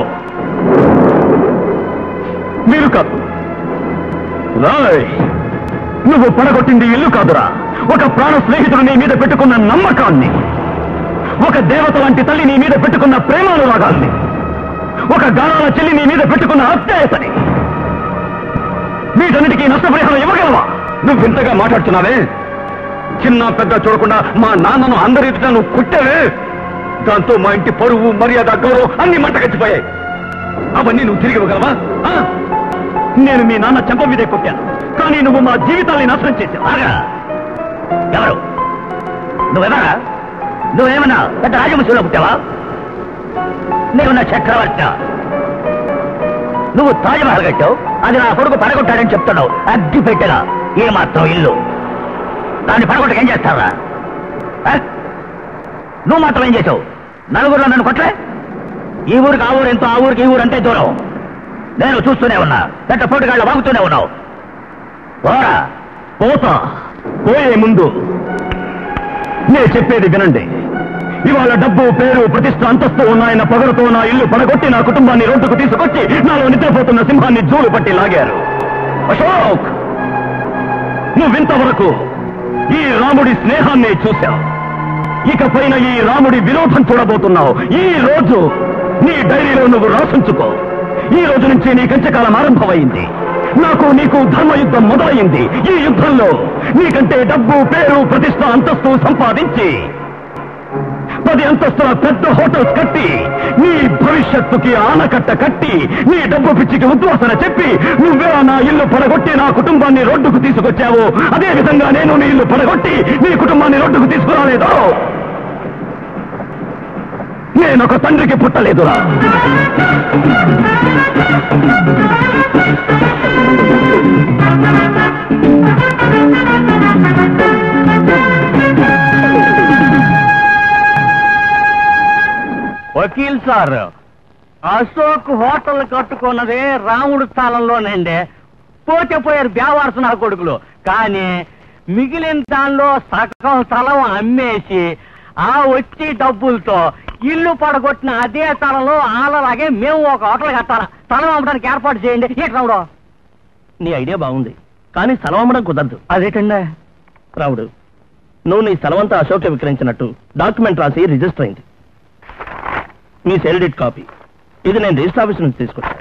మీరు కాదు రాయ్ నువ్వు పడగొట్టింది ఇల్లు కాదురా ఒక ప్రాణ స్నేహితుడు నీ మీద పెట్టుకున్న నమ్మకాన్ని ఒక దేవత లాంటి తల్లి నీ మీద పెట్టుకున్న ప్రేమానురాగాల్ని ఒక గానాల చెల్లి నీ మీద పెట్టుకున్న ఆప్యాయతని వీటన్నిటికీ నష్టపరిహారం ఇవ్వగలవా నువ్వు ఇంతగా మాట్లాడుతున్నావే చిన్న పెద్ద చూడకుండా మా నాన్నను అందరి ఎదుట నువ్వు కుట్టావే దాంతో మా ఇంటి పరువు మర్యాద గౌరవం అన్ని మంటగచ్చిపోయాయి అవన్నీ నువ్వు తిరిగి ఇవ్వగలవా ఆ? నేను మీ నాన్న చెంప మీదే కొట్టాను కానీ నువ్వు మా జీవితాన్ని నాశనం చేశావు ఆగా. ఎవరు నువ్వెవరా నువ్వేమన్నా పెద్ద రాజవంశంలో పుట్టావా నేనున్న చక్రవర్తి నువ్వు తాజ్మహల్ కట్టావు అది నా కొడుకు పడగొట్టాడని చెప్తున్నావు అగ్గి పెట్టెలా ఏ మాత్రం ఇల్లు దాన్ని పడగొట్టక ఏం చేస్తావా ఆ? నువ్వు మాత్రం ఏం చేసావు నలుగురిలో నన్ను కొట్టలే ఈ ఊరికి ఆ ఊరు ఎంతో ఆ ఊరికి ఈ ఊరు అంటే దూరం నేను చూస్తూనే ఉన్నా పెద్ద పోటుగాళ్ళ వాగుతూనే ఉన్నావు పోరా పోతా పోయే ముందు నేను చెప్పేది వినండి ఇవాళ డబ్బు పేరు ప్రతిష్ట అంతస్తు ఉన్నాయన్న పగలతో నా ఇల్లు పడగొట్టి నా కుటుంబాన్ని రోడ్డుకు తీసుకొచ్చి నాలో నిద్రపోతున్న సింహాన్ని జూలు పట్టి లాగారు అశోక్ నువ్వింతవరకు ఈ రాముడి స్నేహాన్ని చూశావు ఇకపైన ఈ రాముడి విరోధం చూడబోతున్నావు ఈ రోజు నీ డైరీలో నువ్వు రాసించుకో ఈ రోజు నుంచి నీ కంచకాలం ఆరంభమైంది నాకు నీకు ధర్మయుద్ధం మొదలైంది ఈ యుద్ధంలో నీకంటే డబ్బు పేరు ప్రతిష్ట అంతస్తు సంపాదించి పది అంతస్తుల పెద్ద హోటల్స్ కట్టి నీ భవిష్యత్తుకి ఆనకట్ట కట్టి నీ డబ్బు పిచ్చికి ఉద్వాసన చెప్పి నువ్వే నా ఇల్లు పడగొట్టి నా కుటుంబాన్ని రోడ్డుకు తీసుకొచ్చావు అదే విధంగా నేను నీ ఇల్లు పడగొట్టి నీ కుటుంబాన్ని రోడ్డుకు తీసుకురాలేదో నేనొక తండ్రికి పుట్టలేదురా వకీల్ సార్ అశోక్ హోటల్ కట్టుకున్నదే రాముడు స్థలంలోనండి పోతే పోయారు బేవారసు నా కొడుకులు కానీ మిగిలిన దానిలో సగం స్థలం అమ్మేసి ఆ వచ్చి డబ్బులతో ఇల్లు పడగొట్టిన అదే స్థలంలో ఆలలాగే మేము ఒక హోటల్ కట్టాలా స్థలం అమ్మడానికి ఏర్పాటు చేయండి ఇక రాముడు నీ ఐడియా బాగుంది కానీ స్థలం అమ్మడం కుదరదు అదేటండి రాముడు నువ్వు నీ స్థలం అంతా అశోక్ విక్రయించినట్టు డాక్యుమెంట్ రాసి రిజిస్టర్ అయింది మీ సెల్డిట్ కాపీ ఇది నేను రిజిస్టర్ ఆఫీస్ నుంచి తీసుకొచ్చాను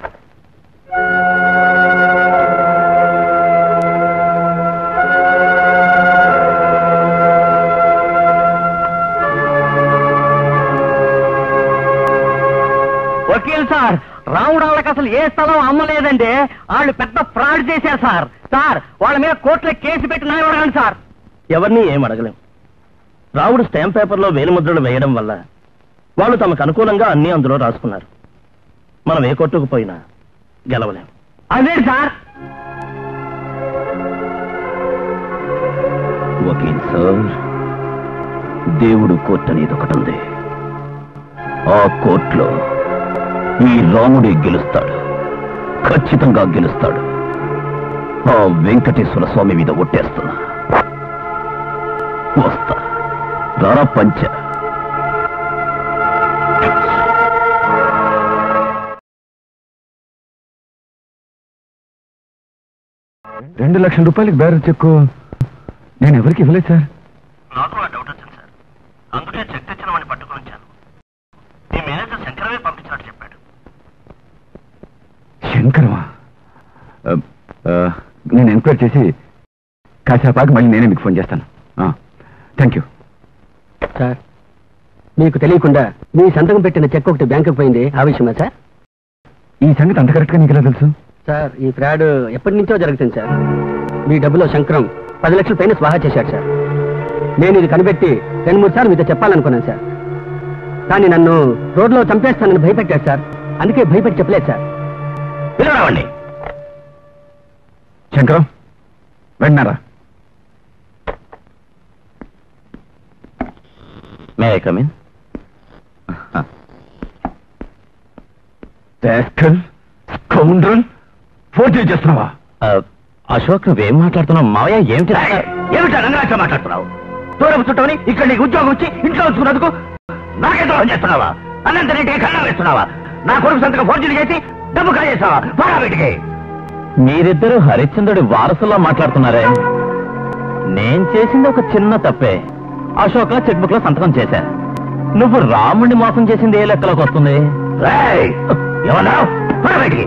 వకీల్ సార్ రాముడు వాళ్ళకి అసలు ఏ స్థలం అమ్మలేదండి వాళ్ళు పెద్ద ఫ్రాడ్ చేశారు సార్ సార్ వాళ్ళ మీద కోర్టులో కేసు పెట్టి నా అడగండి సార్ ఎవరిని ఏం అడగలేం రావుడు స్టాంప్ పేపర్లో వేలిముద్రలు వేయడం వల్ల వాళ్ళు తమకు అనుకూలంగా అన్ని అందులో రాసుకున్నారు మనం ఏ కొట్టుకు పోయినా గెలవలేం అదే సార్ వకీల్ సార్ దేవుడు కోర్టు అనేది ఒకటి ఉంది ఆ కోర్టులో ఈ రాముడే గెలుస్తాడు ఖచ్చితంగా గెలుస్తాడు ఆ వెంకటేశ్వర స్వామి మీద ఒట్టేస్తున్నా వస్తా రారా పంచ రెండు లక్షల రూపాయలకి బేరం చెక్కు నేను ఎవరికి ఇవ్వలేదు సార్ నాకు ఆ డౌట్ వచ్చింది సార్ అందుకే చెక్ తెచ్చినవని పట్టుకుని వచ్చాను మీ మేనేజర్ శంకరమే పంపించినట్టు చెప్పాడు శంకరమా ఆ, ఆ, నేను ఎంక్వైరీ చేసి కాసేపు ఆగి మళ్ళీ నేనే మీకు ఫోన్ చేస్తాను థ్యాంక్ యూ సార్ మీకు తెలియకుండా మీ సంతకం పెట్టిన చెక్ ఒకటి బ్యాంకుకు పోయింది ఆ విషయమా సార్ ఈ సంగతి అంత కరెక్ట్గా నీకు ఎలా తెలుసు సార్ ఈ ఫ్రాడ్ ఎప్పటి నుంచో జరుగుతుంది సార్ మీ డబ్బులో శంకరం పది లక్షల పైన స్వాహా చేశాడు సార్ నేను ఇది కనిపెట్టి రెండు మూడు సార్లు మీతో చెప్పాలనుకున్నాను సార్ కానీ నన్ను రోడ్లో చంపేస్తానని భయపెట్టాడు సార్ అందుకే భయపెట్టి చెప్పలేదు సార్ పిలవరావండి శంకరం వెంటనారా may I come in rascal scoundrel forgery చేస్తున్నావా అశోక్ నువ్వేం మాట్లాడుతున్నావు మావయ్య ఏమిటి ఏమిటా రంగరాజ మాట్లాడుతున్నావు దూరం చుట్టమని ఇక్కడ నీకు ఉద్యోగం వచ్చి ఇంట్లో ఉంచుకున్నందుకు నాకే దూరం చేస్తున్నావా అన్నంతనే కన్నా వేస్తున్నావా నా కొడుకు సంతకం ఫోర్జరీ చేసి డబ్బు కాజేస్తావా పోరా వీటికి మీరిద్దరూ హరిశ్చంద్రుడి వారసులా మాట్లాడుతున్నారే నేను చేసింది ఒక చిన్న తప్పే అశోక చెక్ బుక్ లో సంతకం చేశా నువ్వు రాముడిని మోసం చేసింది ఏ లెక్కలోకి వస్తుంది ఏమన్నా బయటికి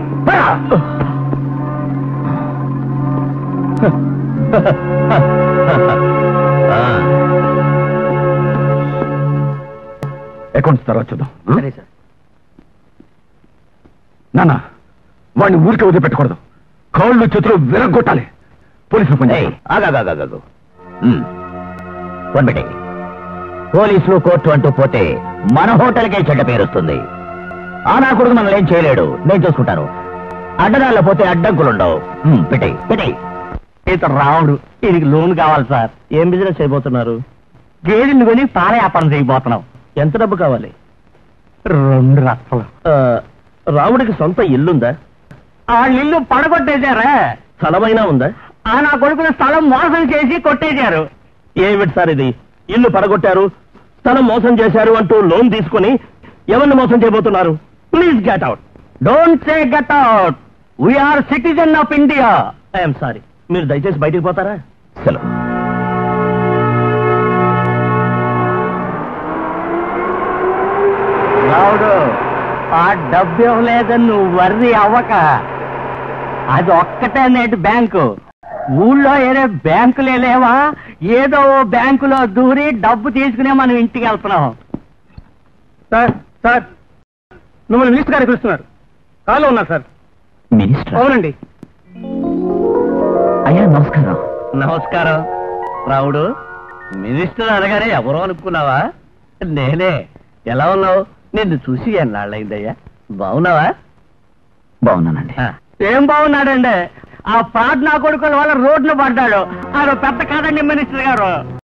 అకౌంట్స్ తర్వాత చూద్దాం ఆ? సరే సార్ నాన్న వాడిని ఊరికే వదిలిపెట్టకూడదు కాళ్ళు చేతులు విరగొట్టాలి పోలీసులు పని చేస్తారు. ఆగాగాగాగు వన్ మినిట్ పోలీసులు కోర్టు అంటూ పోతే మన హోటల్కే చెడ్డ పేరుస్తుంది ఆ నా కొడుకు మనల్ని ఏం చేయలేడు నేను చూసుకుంటాను అడ్డదారిలో పోతే అడ్డంకులుండవు హ్మ్, పెట్టేయ్ పెట్టేయ్ ఇతను రావుడు దీనికి లోన్ కావాలి సార్ ఏం బిజినెస్ చేయబోతున్నారు గేదెలు కొని పాల వ్యాపారం చేయబోతున్నాం ఎంత డబ్బు కావాలి రెండు లక్షలు రాముడికి సొంత ఇల్లుందా ఆ ఇల్లు పడగొట్టేశారా స్థలమైనా ఉందా ఆ నా కొడుకుల స్థలం మోసం చేసి కొట్టేశారు ఏమిటి సార్ ఇది ఇల్లు పడగొట్టారు స్థలం మోసం చేశారు అంటూ లోన్ తీసుకుని ఎవరిని మోసం చేయబోతున్నారు please get out don't say get out we are citizen of India I'm sorry మీరు దయచేసి బయటికి పోతారా సెలవు రావుడు ఆ డబ్బు ఇవ్వలేదని నువ్వు వర్రి అవ్వక అది ఒక్కటే నేటి బ్యాంకు ఊళ్ళో ఏదో బ్యాంకులే లేవా ఏదో ఓ బ్యాంకులో దూరి డబ్బు తీసుకునే మనం ఇంటికి వెళ్తున్నాం సార్ సార్ మిమ్మల్ని మినిస్టర్ గారికి పిలుస్తున్నారు కాలో ఉన్నారు సార్ మినిస్టర్ అవునండి అయ్యా నమస్కారం నమస్కారం రావుడు మినిస్టర్ అనగానే ఎవరో అనుకున్నావా నేనే ఎలా ఉన్నావు నిన్ను చూసి ఎన్నాళ్ళైందయ్యా బాగున్నావా బాగున్నానండి ఏం బాగున్నాడండి ఆ ఫ్రాడ్ నా కొడుకుల వల్ల రోడ్లు పడ్డాడు ఆడు పెద్ద కాదండి మినిస్టర్ గారు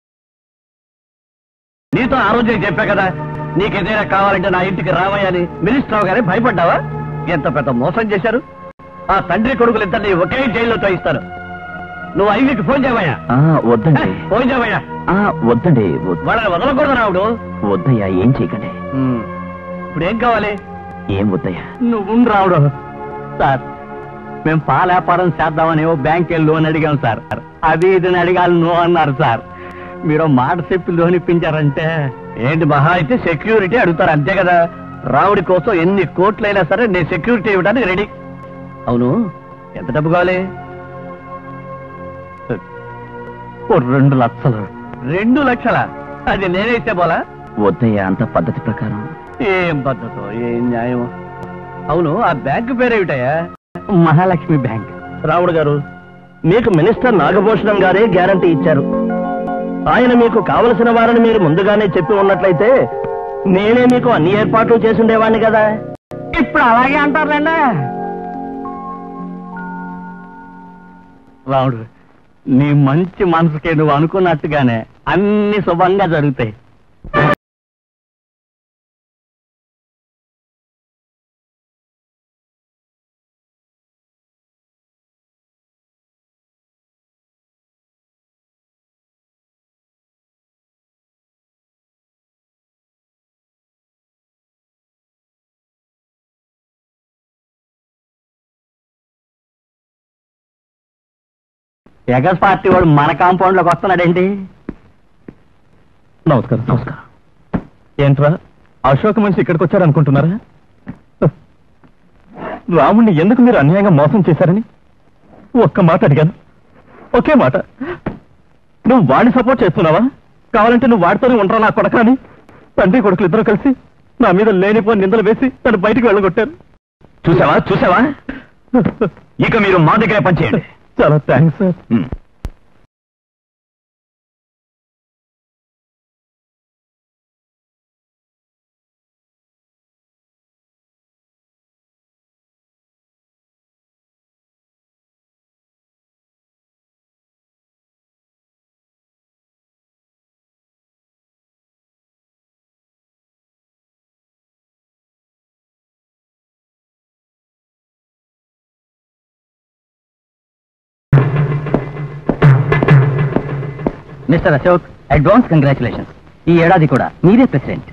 నీతో ఆ రోజే చెప్పా కదా నీకేదైనా కావాలంటే నా ఇంటికి రావయ్యని మినిస్టర్ అవగానే భయపడ్డావా ఎంత పెద్ద మోసం చేశారు ఆ తండ్రి కొడుకులు ఇద్దరిని ఒకే జైల్లో తోయిస్తారు నువ్వు ఐదుకి ఫోన్ చేయవయ్యా ఆ, వద్దండి ఫోన్ చేయవయ్యా ఆ, వద్దండి వద్- వాళ్ళని వదలకూడదు రావుడు వద్దయ్యా ఏం చేయకండి ఇప్పుడు ఏం కావాలి ఏం వద్దయ్యా నువ్వు రావుడు సార్ మేము పాల వ్యాపారం చేద్దామని ఓ బ్యాంక్ వెళ్ళి లోన్ అడిగాం సార్ అది ఇది అడిగాలి నో అన్నారు సార్ మీరు మాట చెప్పి లోన్ ఇప్పించారంటే ఏంటి మహా అయితే సెక్యూరిటీ అడుగుతారు అంతే కదా రావుడి కోసం ఎన్ని కోట్లైనా సరే నేను సెక్యూరిటీ ఇవ్వడానికి రెడీ అవును ఎంత డబ్బు కావాలి ఓ రెండు లక్షలు రెండు లక్షల అది నేనే ఇస్తే పోలా వద్దయ్యా అంత పద్ధతి ప్రకారం ఏం పద్ధతో ఏం న్యాయం అవును ఆ బ్యాంక్ పేరేమిటయ్యా మహాలక్ష్మి బ్యాంక్ రావుడు గారు మీకు మినిస్టర్ నాగభూషణం గారే గ్యారంటీ ఇచ్చారు ఆయన మీకు కావలసిన వారిని మీరు ముందుగానే చెప్పి ఉన్నట్లయితే నేనే మీకు అన్ని ఏర్పాట్లు చేసి ఉండేవాడిని కదా ఇప్పుడు అలాగే అంటారులేండి రావుడు నీ మంచి మనసుకే నువ్వు అనుకున్నట్టుగానే అన్ని శుభంగా జరుగుతాయి ఎగస్ పార్టీ వాడు మన కాంపౌండ్ లోకి వస్తున్నాడేంటి నమస్కారం నమస్కారం ఏంట్రా అశోక్ మనిషి ఇక్కడికి వచ్చారు అనుకుంటున్నారా రాముణ్ణి ఎందుకు మీరు అన్యాయంగా మోసం చేశారని ఒక్క మాట అడిగాను ఒకే మాట నువ్వు వాడిని సపోర్ట్ చేస్తున్నావా కావాలంటే నువ్వు వాడితోనే ఉండరా నా కొడక అని తండ్రి కొడుకులు ఇద్దరు కలిసి నా మీద లేనిపోని నిందలు వేసి తను బయటికి వెళ్ళగొట్టారు చూసావా చూసావా ఇక మీరు మా దగ్గరే పనిచేయండి చాలా థ్యాంక్స్ సార్ హ్మ్. మిస్టర్ అశోక్ అడ్వాన్స్ కంగ్రాచులేషన్స్ ఈ ఏడాది కూడా మీరే ప్రెసిడెంట్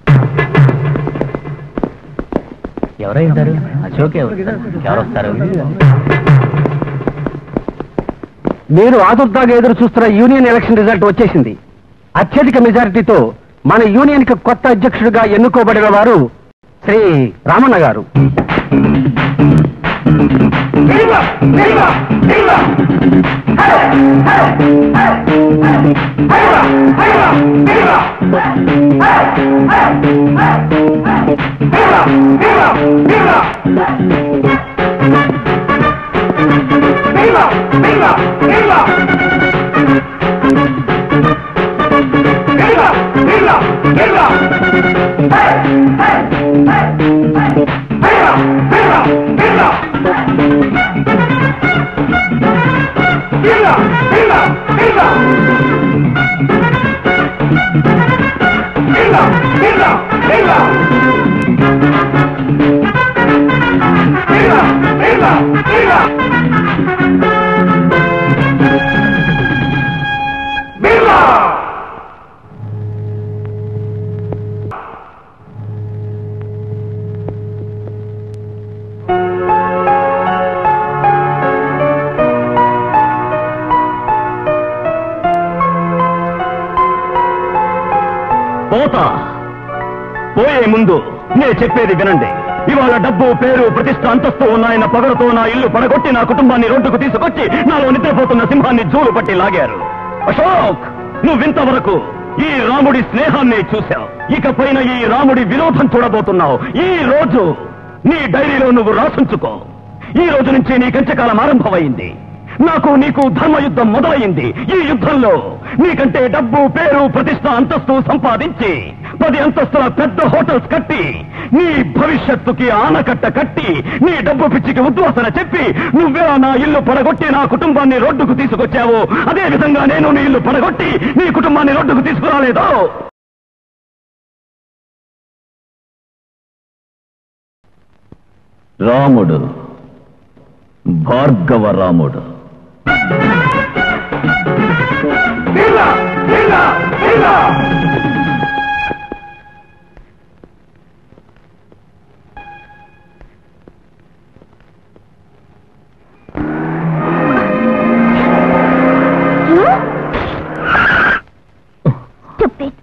ఎవరై ఉంటారు అశోక్ ఎవరు ఎవరు వస్తారు మీరు ఆదుర్దాగా ఎదురు చూస్తున్న యూనియన్ ఎలక్షన్ రిజల్ట్ వచ్చేసింది అత్యధిక మెజారిటీతో మన యూనియన్ కి కొత్త అధ్యక్షుడిగా ఎన్నుకోబడిన వారు శ్రీ రామన్న గారు పోతా పోయే ముందు నే చెప్పేది వినండి ఇవాళ డబ్బు పేరు ప్రతిష్ట అంతస్తు ఉన్నాయన్న పగలతో నా ఇల్లు పడగొట్టి నా కుటుంబాన్ని రోడ్డుకు తీసుకొచ్చి నాలో నిద్రపోతున్న సింహాన్ని జూలు పట్టి లాగారు అశోక్ నువ్వింతవరకు ఈ రాముడి స్నేహాన్ని చూశావు ఇకపైన ఈ రాముడి విరోధం చూడబోతున్నావు ఈ రోజు నీ డైరీలో నువ్వు రాసుంచుకో ఈ రోజు నుంచి నీ కంచకాలం ఆరంభమైంది నాకు నీకు ధర్మ యుద్ధం మొదలైంది ఈ యుద్ధంలో నీకంటే డబ్బు పేరు ప్రతిష్ట అంతస్తు సంపాదించి పది అంతస్తుల పెద్ద హోటల్స్ కట్టి నీ భవిష్యత్తుకి ఆనకట్ట కట్టి నీ డబ్బు పిచ్చికి ఉద్వాసన చెప్పి నువ్వే నా ఇల్లు పడగొట్టి నా కుటుంబాన్ని రోడ్డుకు తీసుకొచ్చావు అదే విధంగా నేను నీ ఇల్లు పడగొట్టి నీ కుటుంబాన్ని రోడ్డుకు తీసుకురాలేదో రాముడు భార్గవ రాముడు Stupid.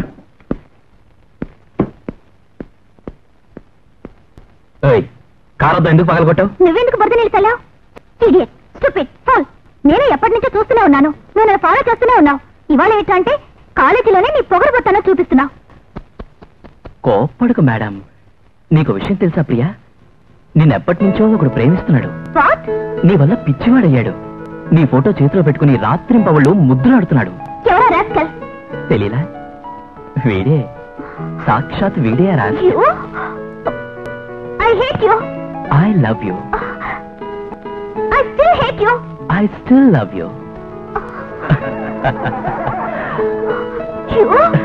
కారద్దు ఎందుకు పగలగొట్టావు నువ్వెందుకు బురద నిలిచావు ఇడియట్ స్టూపిడ్ ఫాల్ నేను ఎప్పటి నుంచో చూస్తూనే ఉన్నాను నువ్వు నన్ను ఫాలో చేస్తూనే ఉన్నావు ఇవాళ ఏంటంటే కాలేజీలోనే నీ పొగరు బొత్తనో చూపిస్తున్నావు కోప్పడుకు మేడం నీకు విషయం తెలుసా ప్రియా నిన్నెప్పటి నుంచో ఒకడు ప్రేమిస్తున్నాడు వాట్ నీ వల్ల పిచ్చివాడయ్యాడు నీ ఫోటో చేతిలో పెట్టుకుని రాత్రింపవళ్ళు ముద్దులాడుతున్నాడు ఎవరా రాస్కల్ తెలీలా వీడే సాక్షాత్ వీడే Raj you I hate you I love you I still hate you I still love you you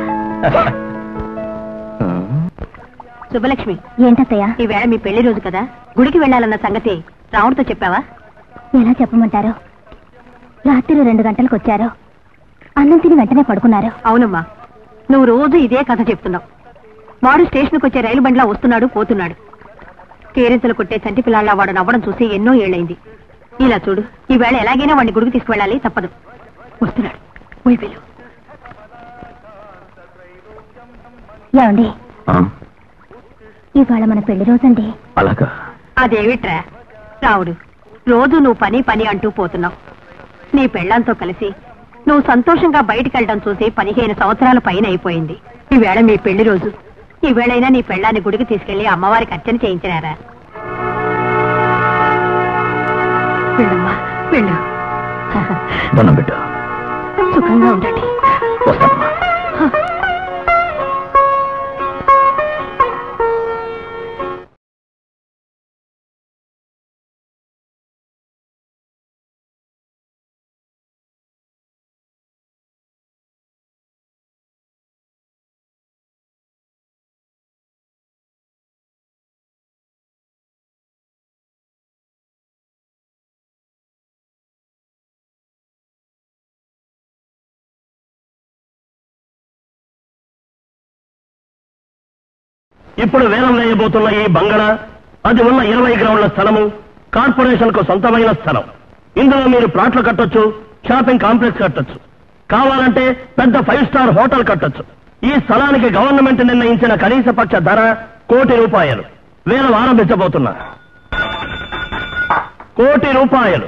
Subhalakshmi ఏంటత్తయ్య ఈవేళ మీ పెళ్లి రోజు కదా గుడికి వెళ్ళాలన్న సంగతి రాముడితో చెప్పావా ఎలా చెప్పమంటారు రాత్రి రెండు గంటలకు వచ్చారు అన్నం తిని వెంటనే పడుకున్నారు అవునమ్మా నువ్వు రోజు ఇదే కథ చెప్తున్నావు వాడు స్టేషన్కి వచ్చే రైలు బండ్లా వస్తున్నాడు పోతున్నాడు కేరింతలు కొట్టే చంటి పిల్లల్లా వాడు నవ్వడం చూసి ఎన్నో ఏళ్ళైంది ఇలా చూడు ఈవేళ ఎలాగైనా వాడిని గుడికి తీసుకువెళ్ళాలి తప్పదు వస్తున్నాడు పోయి వెళ్ళు ఏమండి ఆ, ఇవాళ మన పెళ్లి రోజండి అలాగా అదేమిట్రా రావుడు రోజు నువ్వు పని పని అంటూ పోతున్నావు నీ పెళ్ళంతో కలిసి నువ్వు సంతోషంగా బయటికి వెళ్ళడం చూసి పదిహేను సంవత్సరాల పైన అయిపోయింది ఈవేళ మీ పెళ్లి రోజు ఈవేళైనా నీ పెళ్ళాన్ని గుడికి తీసుకెళ్లి అమ్మవారికి అర్చన చేయించినారా వెళ్ళమ్మా వెళ్ళు దండం పెట్టు సుఖంగా ఉండండి వస్తానమ్మా ఇప్పుడు వేలం వేయబోతున్న ఈ బంగళా అది ఉన్న ఇరవై గ్రౌండ్ల స్థలము కార్పొరేషన్ కు సొంతమైన స్థలం ఇందులో మీరు ప్లాట్లు కట్టొచ్చు షాపింగ్ కాంప్లెక్స్ కట్టొచ్చు కావాలంటే పెద్ద ఫైవ్ స్టార్ హోటల్ కట్టొచ్చు ఈ స్థలానికి గవర్నమెంట్ నిర్ణయించిన కనీస పక్ష ధర కోటి రూపాయలు వేలం ఆరంభించబోతున్నా కోటి రూపాయలు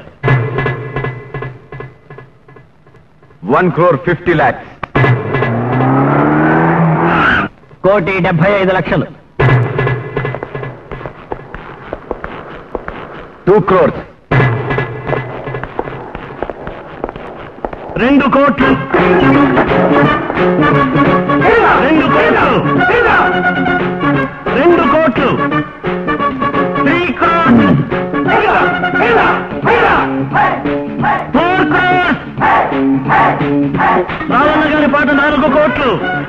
వన్ క్రోర్ ఫిఫ్టీ ల్యాక్స్ కోటి డెబ్బై ఐదు లక్షలు టూ క్రోర్స్ రెండు కోట్లు రెండు కోట్లు రెండు కోట్లు three crores four crores Ravana గారి పాట నాలుగు కోట్లు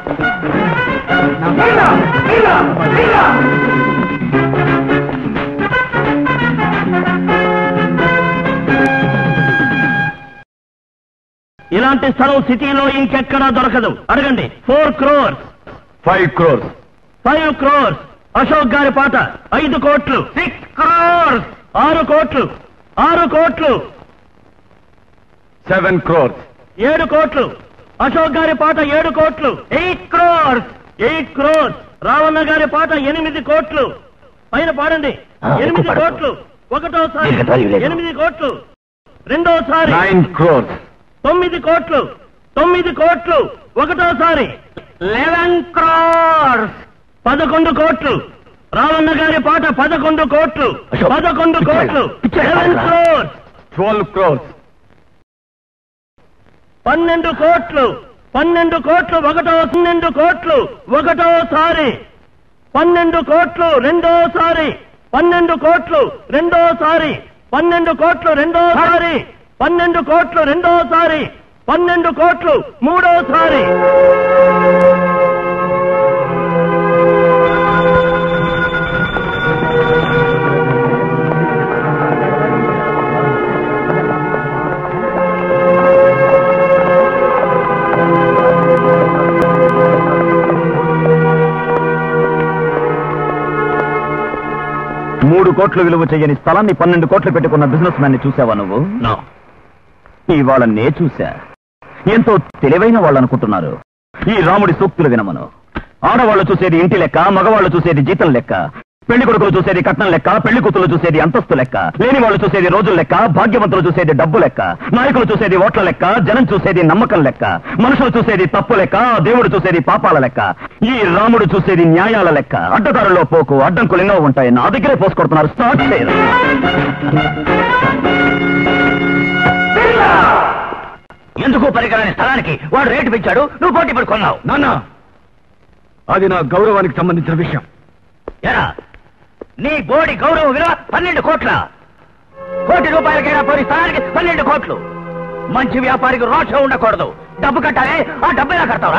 ఇలాంటి స్థలం సిటీలో ఇంకెక్కడా దొరకదు అడగండి four crores five crores five crores Ashok గారి పాట ఐదు కోట్లు సిక్స్ క్రోర్స్ ఆరు కోట్లు ఆరు కోట్లు సెవెన్ క్రోర్స్ ఏడు కోట్లు అశోక్ గారి పాట ఏడు కోట్లు eight crores eight crores Ravana గారి పాట ఎనిమిది కోట్లు పైన పాడండి ఆ, ఎనిమిది ఎక్కువ పాడకు. కోట్లు ఒకటోసారి దీనికి ధైర్యం లేదు. ఎనిమిది కోట్లు రెండోసారి నైన్ క్రోర్స్ తొమ్మిది కోట్లు తొమ్మిది కోట్లు ఒకటోసారి లెవెన్ క్రోర్స్ పదకొండు కోట్లు రావణ గారి పాట పదకొండు కోట్లు అశోక్, పదకొండు పిచ్చాడా? కోట్లు పిచ్చాడా? లెవెన్ క్రోర్స్ ట్వెల్వ్ క్రోర్స్ పన్నెండు కోట్లు పన్నెండు కోట్లు ఒకటో పన్నెండు కోట్లు ఒకటోసారి పన్నెండు కోట్లు రెండోసారి పన్నెండు కోట్లు రెండోసారి పన్నెండు కోట్లు రెండోసారి పన్నెండు కోట్లు రెండోసారి పన్నెండు కోట్లు మూడోసారి మూడు కోట్లు విలువ చేయని స్థలాన్ని పన్నెండు కోట్లు పెట్టుకున్న బిజినెస్ మ్యాన్ ని చూసావా నువ్వు ఇవాళ నే చూసా ఎంతో తెలివైన వాళ్ళు అనుకుంటున్నారు ఈ రాముడి సూక్తులు వినమను ఆడవాళ్ళు చూసేది ఇంటి లెక్క మగవాళ్ళు చూసేది జీతం లెక్క పెళ్లి కొడుకులు చూసేది కట్నం లెక్క పెళ్లి కూతురు చూసేది అంతస్తు లెక్క లేని వాళ్ళు చూసేది రోజుల లెక్క భాగ్యవంతులు చూసేది డబ్బు లెక్క నాయకులు చూసేది ఓట్ల లెక్క జనం చూసేది నమ్మకం లెక్క మనుషులు చూసేది తప్పు లెక్క దేవుడు చూసేది పాపాల లెక్క ఈ రాముడు చూసేది న్యాయాల లెక్క అడ్డదారుల్లో పోకు అడ్డంకులు ఎన్నో ఉంటాయి నా దగ్గరే పోసుకొడుతున్నారు స్టార్ట్ చేయరు ఎందుకు పరికరాని స్థలానికి వాడు రేటు పెంచాడు నువ్వు పోటీ పడి కొన్నావు నాన్న అది నా గౌరవానికి సంబంధించిన విషయం ఎరా నీ బోడి గౌరవ విలువ పన్నెండు కోట్ల కోటి రూపాయలకైనా పోని స్థలానికి పన్నెండు కోట్లు మంచి వ్యాపారికి రోషం ఉండకూడదు డబ్బు కట్టాలి ఆ డబ్బు ఎలా కడతావా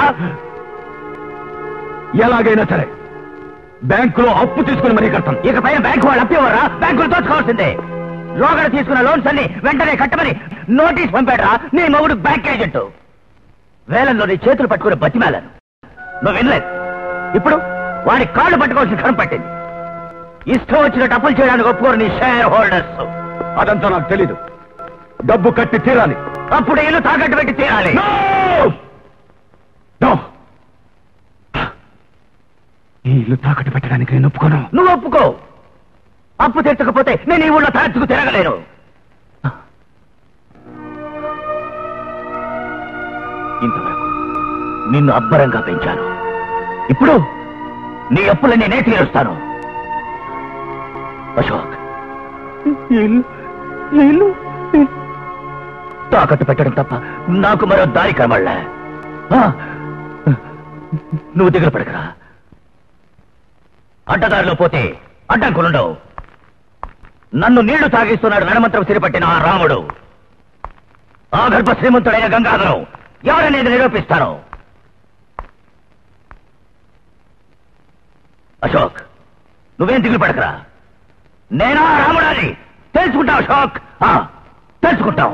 ఎలాగైనా సరే బ్యాంకులో అప్పు తీసుకుని మరీ కడతాను ఇక పైన బ్యాంకు వాళ్ళు అప్పివ్వరా బ్యాంకులు దోచుకోవాల్సిందే లోగడ తీసుకున్న లోన్స్ అన్ని వెంటనే కట్టమని నోటీస్ పంపాడరా నీ మొగుడు బ్యాంక్ ఏజెంట్ వేలంలో నీ చేతులు పట్టుకుని బతిమాలను నువ్వు వినలేదు ఇప్పుడు వాడి కాళ్ళు పట్టుకోవాల్సిన కరం పట్టింది ఇష్టం వచ్చిన డబ్బులు చేయడానికి ఒప్పుకోరు నీ షేర్ హోల్డర్స్ అదంతా నాకు తెలీదు డబ్బు కట్టి తీరాలి అప్పుడు ఇల్లు తాకట్టు పెట్టి తీరాలి No! No! ఈ ఇల్లు తాకట్టు పెట్టడానికి నేను ఒప్పుకోను నువ్వు ఒప్పుకో అప్పు తెచ్చకపోతే నేను ఈ ఊళ్ళో తరచుకు తిరగలేను ఇంతవరకు నిన్ను అబ్బరంగా పెంచాను ఇప్పుడు నీ అప్పులు నేనే తీరుస్తాను అశోక్ తాకట్టు పెట్టడం తప్ప నాకు మరో దారి కనబడలే ఆ, నువ్వు దిగులు పడకరా అడ్డదారిలో పోతే అడ్డంకులుండవు నన్ను నీళ్లు తాగిస్తున్నాడు నడమంత్రం సిరిపట్టిన ఆ రాముడు ఆ గర్భ శ్రీమంతుడైన గంగాధరం ఎవరనేది నిరూపిస్తాను అశోక్ నువ్వేం దిగులు పడకరా నేనా రాముడాని తెలుసుకుంటావు అశోక్ ఆ, తెలుసుకుంటావు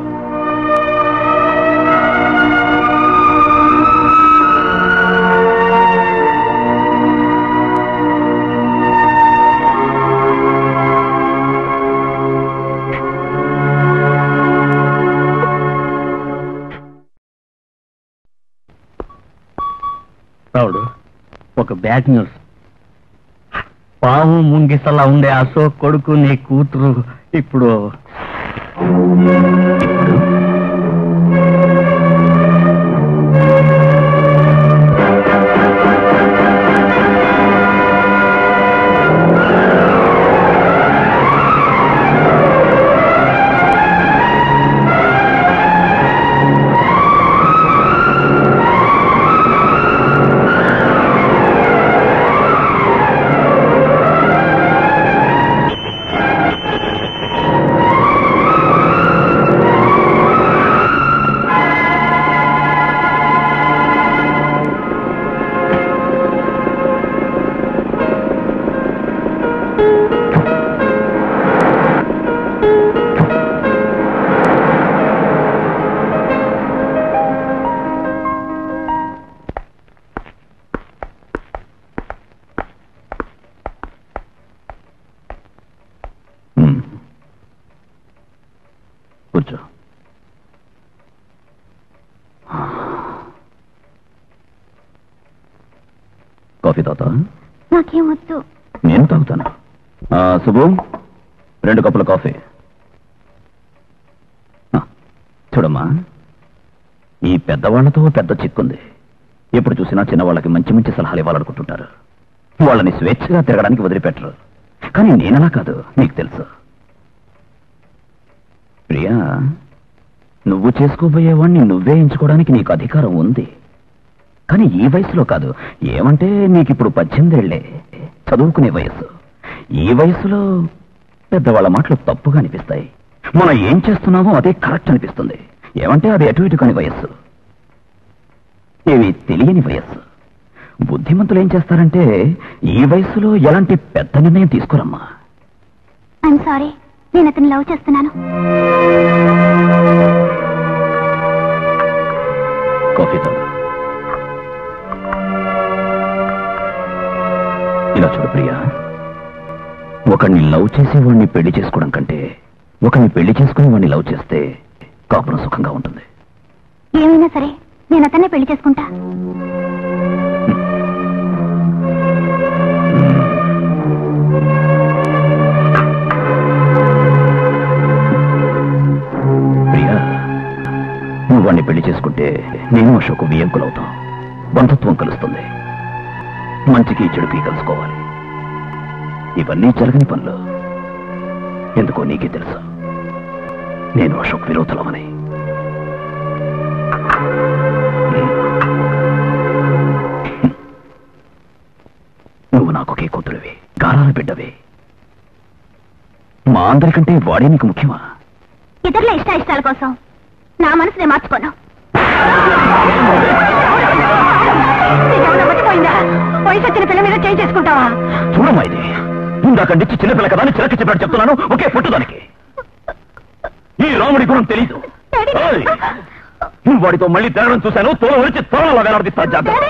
రావుడు ఒక బ్యాడ్ న్యూస్ పాము ముంగిసలా ఉండే అశోక్ కొడుకు నీ కూతురు ఇప్పుడు హ్మ్. కూర్చో కాఫీ తాత నాకేం వద్దు నేను తాగుతాను ఆ, సుబ్బు రెండు కప్పుల కాఫీ ఆ, చూడమ్మా ఈ పెద్దవాళ్లతో పెద్ద చిక్కుంది ఎప్పుడు చూసినా చిన్నవాళ్ళకి మంచి మంచి సలహాలు ఇవ్వాలనుకుంటుంటారు వాళ్ళని స్వేచ్ఛగా తిరగడానికి వదిలిపెట్టరు కానీ నేనలా కాదు నీకు తెలుసు ప్రియా నువ్వు చేసుకోబోయేవాణ్ణి నువ్వే ఎంచుకోవడానికి నీకు అధికారం ఉంది కానీ ఈ వయసులో కాదు ఏమంటే నీకిప్పుడు పద్దెనిమిదేళ్లే చదువుకునే వయస్సు ఈ వయసులో పెద్దవాళ్ళ మాటలు తప్పుగా అనిపిస్తాయి మనం ఏం చేస్తున్నామో అదే కరెక్ట్ అనిపిస్తుంది ఏమంటే అది అటు ఇటు కాని వయస్సు ఏవి తెలియని వయస్సు బుద్ధిమంతులు ఏం చేస్తారంటే ఈ వయసులో ఎలాంటి పెద్ద నిర్ణయం తీసుకోరమ్మా ఐఎమ్ సారీ నేను అతను లవ్ చేస్తున్నాను కాఫీ తాగు ఇలా చూడు ప్రియా ఒకడిని లవ్ చేసి వాడిని పెళ్లి చేసుకోవడం కంటే ఒకరిని పెళ్లి చేసుకుని వాడిని లవ్ చేస్తే కాపురం సుఖంగా ఉంటుంది ఏమైనా సరే నేను అతన్నే పెళ్లి చేసుకుంటా ప్రియా నువ్వు వాడిని పెళ్లి చేసుకుంటే నేను అశోక్ వియంకులవుతాం బంధుత్వం కలుస్తుంది మంచికి చెడుకి కలుసుకోవాలి ఇవన్నీ జరగని పనులు ఎందుకో నీకే తెలుసా నేను అశోక్ విరోధులమని నువ్వు నాకు ఒకే కూతురువి గారాల బిడ్డవి మా అందరికంటే వాడే నీకు ముఖ్యమా ఇతరుల ఇష్ట ఇష్టాల కోసం నా మనసునే మార్చుకోను నీకేమైనా మర్చిపోయిందా వయసు వచ్చిన పిల్ల మీద చేయి చేసుకుంటావా చూడమ్మా ఇది ఇందాక నుంచి చిన్నపిల్ల కదా అని చిలక చెప్పాడు చెప్తున్నాను ఒకే పుట్టుదానికి ఈ రాముడి గుణం తెలీదు ఓయ్! నువ్వు వాడితో మళ్ళీ తిరగడం చూశాను తోలు వచ్చి తోలలో వేలాడదీస్తా జాగ్రత్త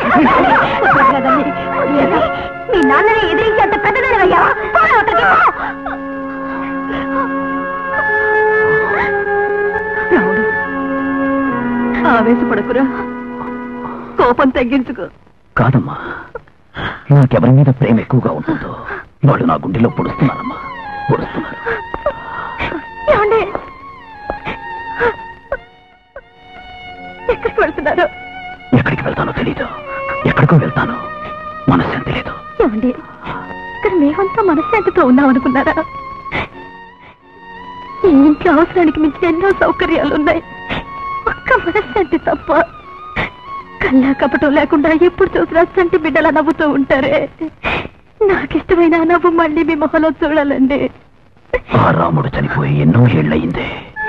మీ నాన్నని ఎదిరించేంత పెద్దదనయ్యా ఆవేశపడకురా కోపం తగ్గించుకో కాదమ్మా నాకెవరి మీద ప్రేమ ఎక్కువగా ఉంటుందో వాళ్ళు నా గుండెలో పొడుస్తున్నారమ్మా పొడుస్తున్నారు ఏమండి ఎక్కడికి వెళ్తున్నారు ఎక్కడికి వెళ్తానో తెలీదు ఎక్కడికో వెళ్తాను మనశ్శాంతి లేదు ఏమండి ఇక్కడ మేమంతా మనశ్శాంతితో ఉన్నాం అనుకున్నారా ఈ ఇంట్లో అవసరానికి మించిన ఎన్నో సౌకర్యాలు ఉన్నాయి ఒక్క మనశ్శాంతి తప్ప కల్లా కపటం లేకుండా ఎప్పుడు చూసినా చంటి బిడ్డలా నవ్వుతూ ఉంటారే నాకిష్టమైన ఆ నవ్వు మళ్ళీ మీ మొహంలో చూడాలండి ఆ రాముడు చనిపోయి ఎన్నో ఏళ్ళయిందే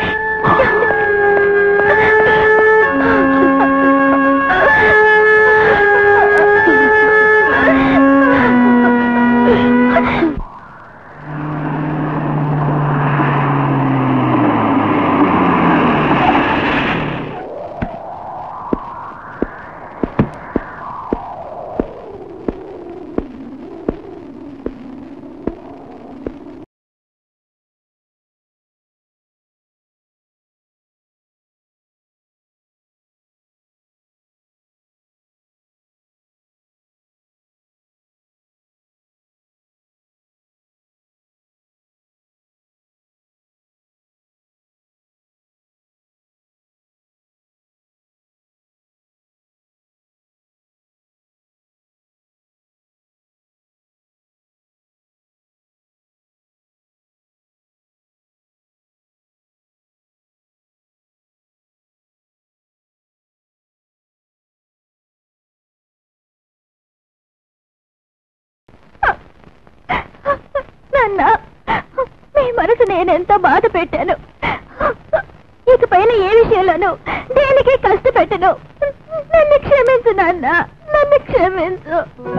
నాన్న మీ మనసు నేనెంత బాధ పెట్టాను ఇక పైన ఏ విషయంలోనూ దేనికి కష్టపెట్టను నన్ను క్షమించు నాన్న నన్ను క్షమించు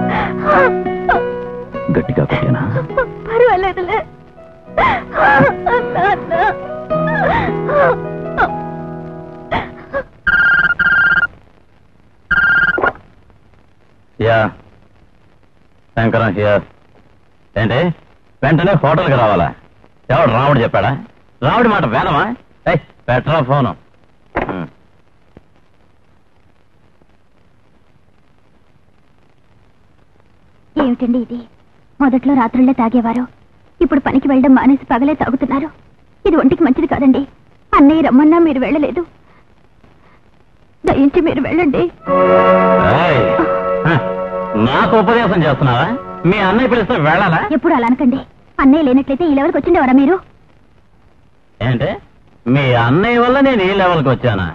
గట్టిగా కొట్టానా పర్వాలేదులే నాన్న యా శంకరం హియర్ ఏంటి వెంటనే హోటల్కి రావాలా ఎవడు రాముడు చెప్పాడా రాముడి మాట వేదమా ఏయ్ పెట్రా ఫోను ఉమ్. ఏమిటండి ఇది మొదట్లో రాత్రుల్లో తాగేవారు ఇప్పుడు పనికి వెళ్ళడం మానేసి పగలే తాగుతున్నారు ఇది ఒంటికి మంచిది కాదండి అన్నయ్య రమ్మన్నా మీరు వెళ్ళలేదు దయించి మీరు వెళ్ళండి ఏయ్, హ, నాకు ఉపదేశం చేస్తున్నావా మీ అన్నయ్య పిలిస్తే వెళ్ళాలా ఎప్పుడు అలా అనకండి అన్నయ్య లేనట్లయితే ఈ లెవెల్కి వచ్చిండేవారా మీరు ఏంటి మీ అన్నయ్య వల్ల నేను ఈ లెవెల్కి వచ్చానా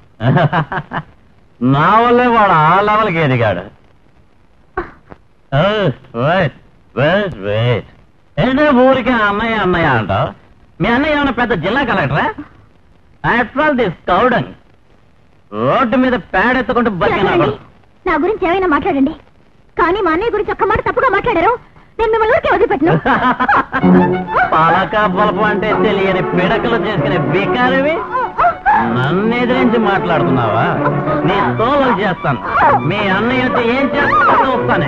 నా వల్లే వాడు ఆ లెవెల్కి ఎదిగాడు వెయిట్ వెయిట్ వెయిట్ ఏంటో ఊరికే అన్నయ్య అన్నయ్య అంటావు మీ అన్నయ్య ఏమైనా పెద్ద జిల్లా కలెక్టరా ఆల్ దిస్ కౌడంగ్ రోడ్డు మీద పేడెత్తుకుంటూ బతికినా లేదండి. నా గురించి ఏమైనా మాట్లాడండి కానీ మా అన్నయ్య గురించి ఒక్క మాట తప్పుగా మాట్లాడారు నేను మిమ్మల్ని ఊరికే వదిలిపెట్టను పాలక బలపం అంటే తెలియని పిడకలు చేసుకునే బికారివి నన్ను ఎదిరించి మాట్లాడుతున్నావా నీ తోలు చేస్తాను మీ అన్నయ్య వచ్చి ఏం చేస్తానో చూస్తానే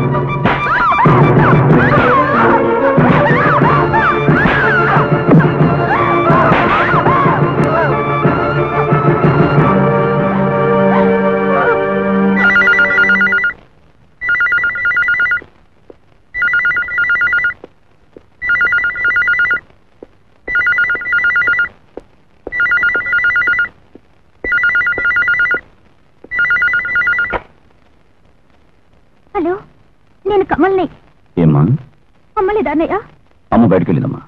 హలో నేను కమల్ని ఏమ్మా అమ్మలేదా అన్నయ్య అమ్మ బయటకు వెళ్ళిందమ్మా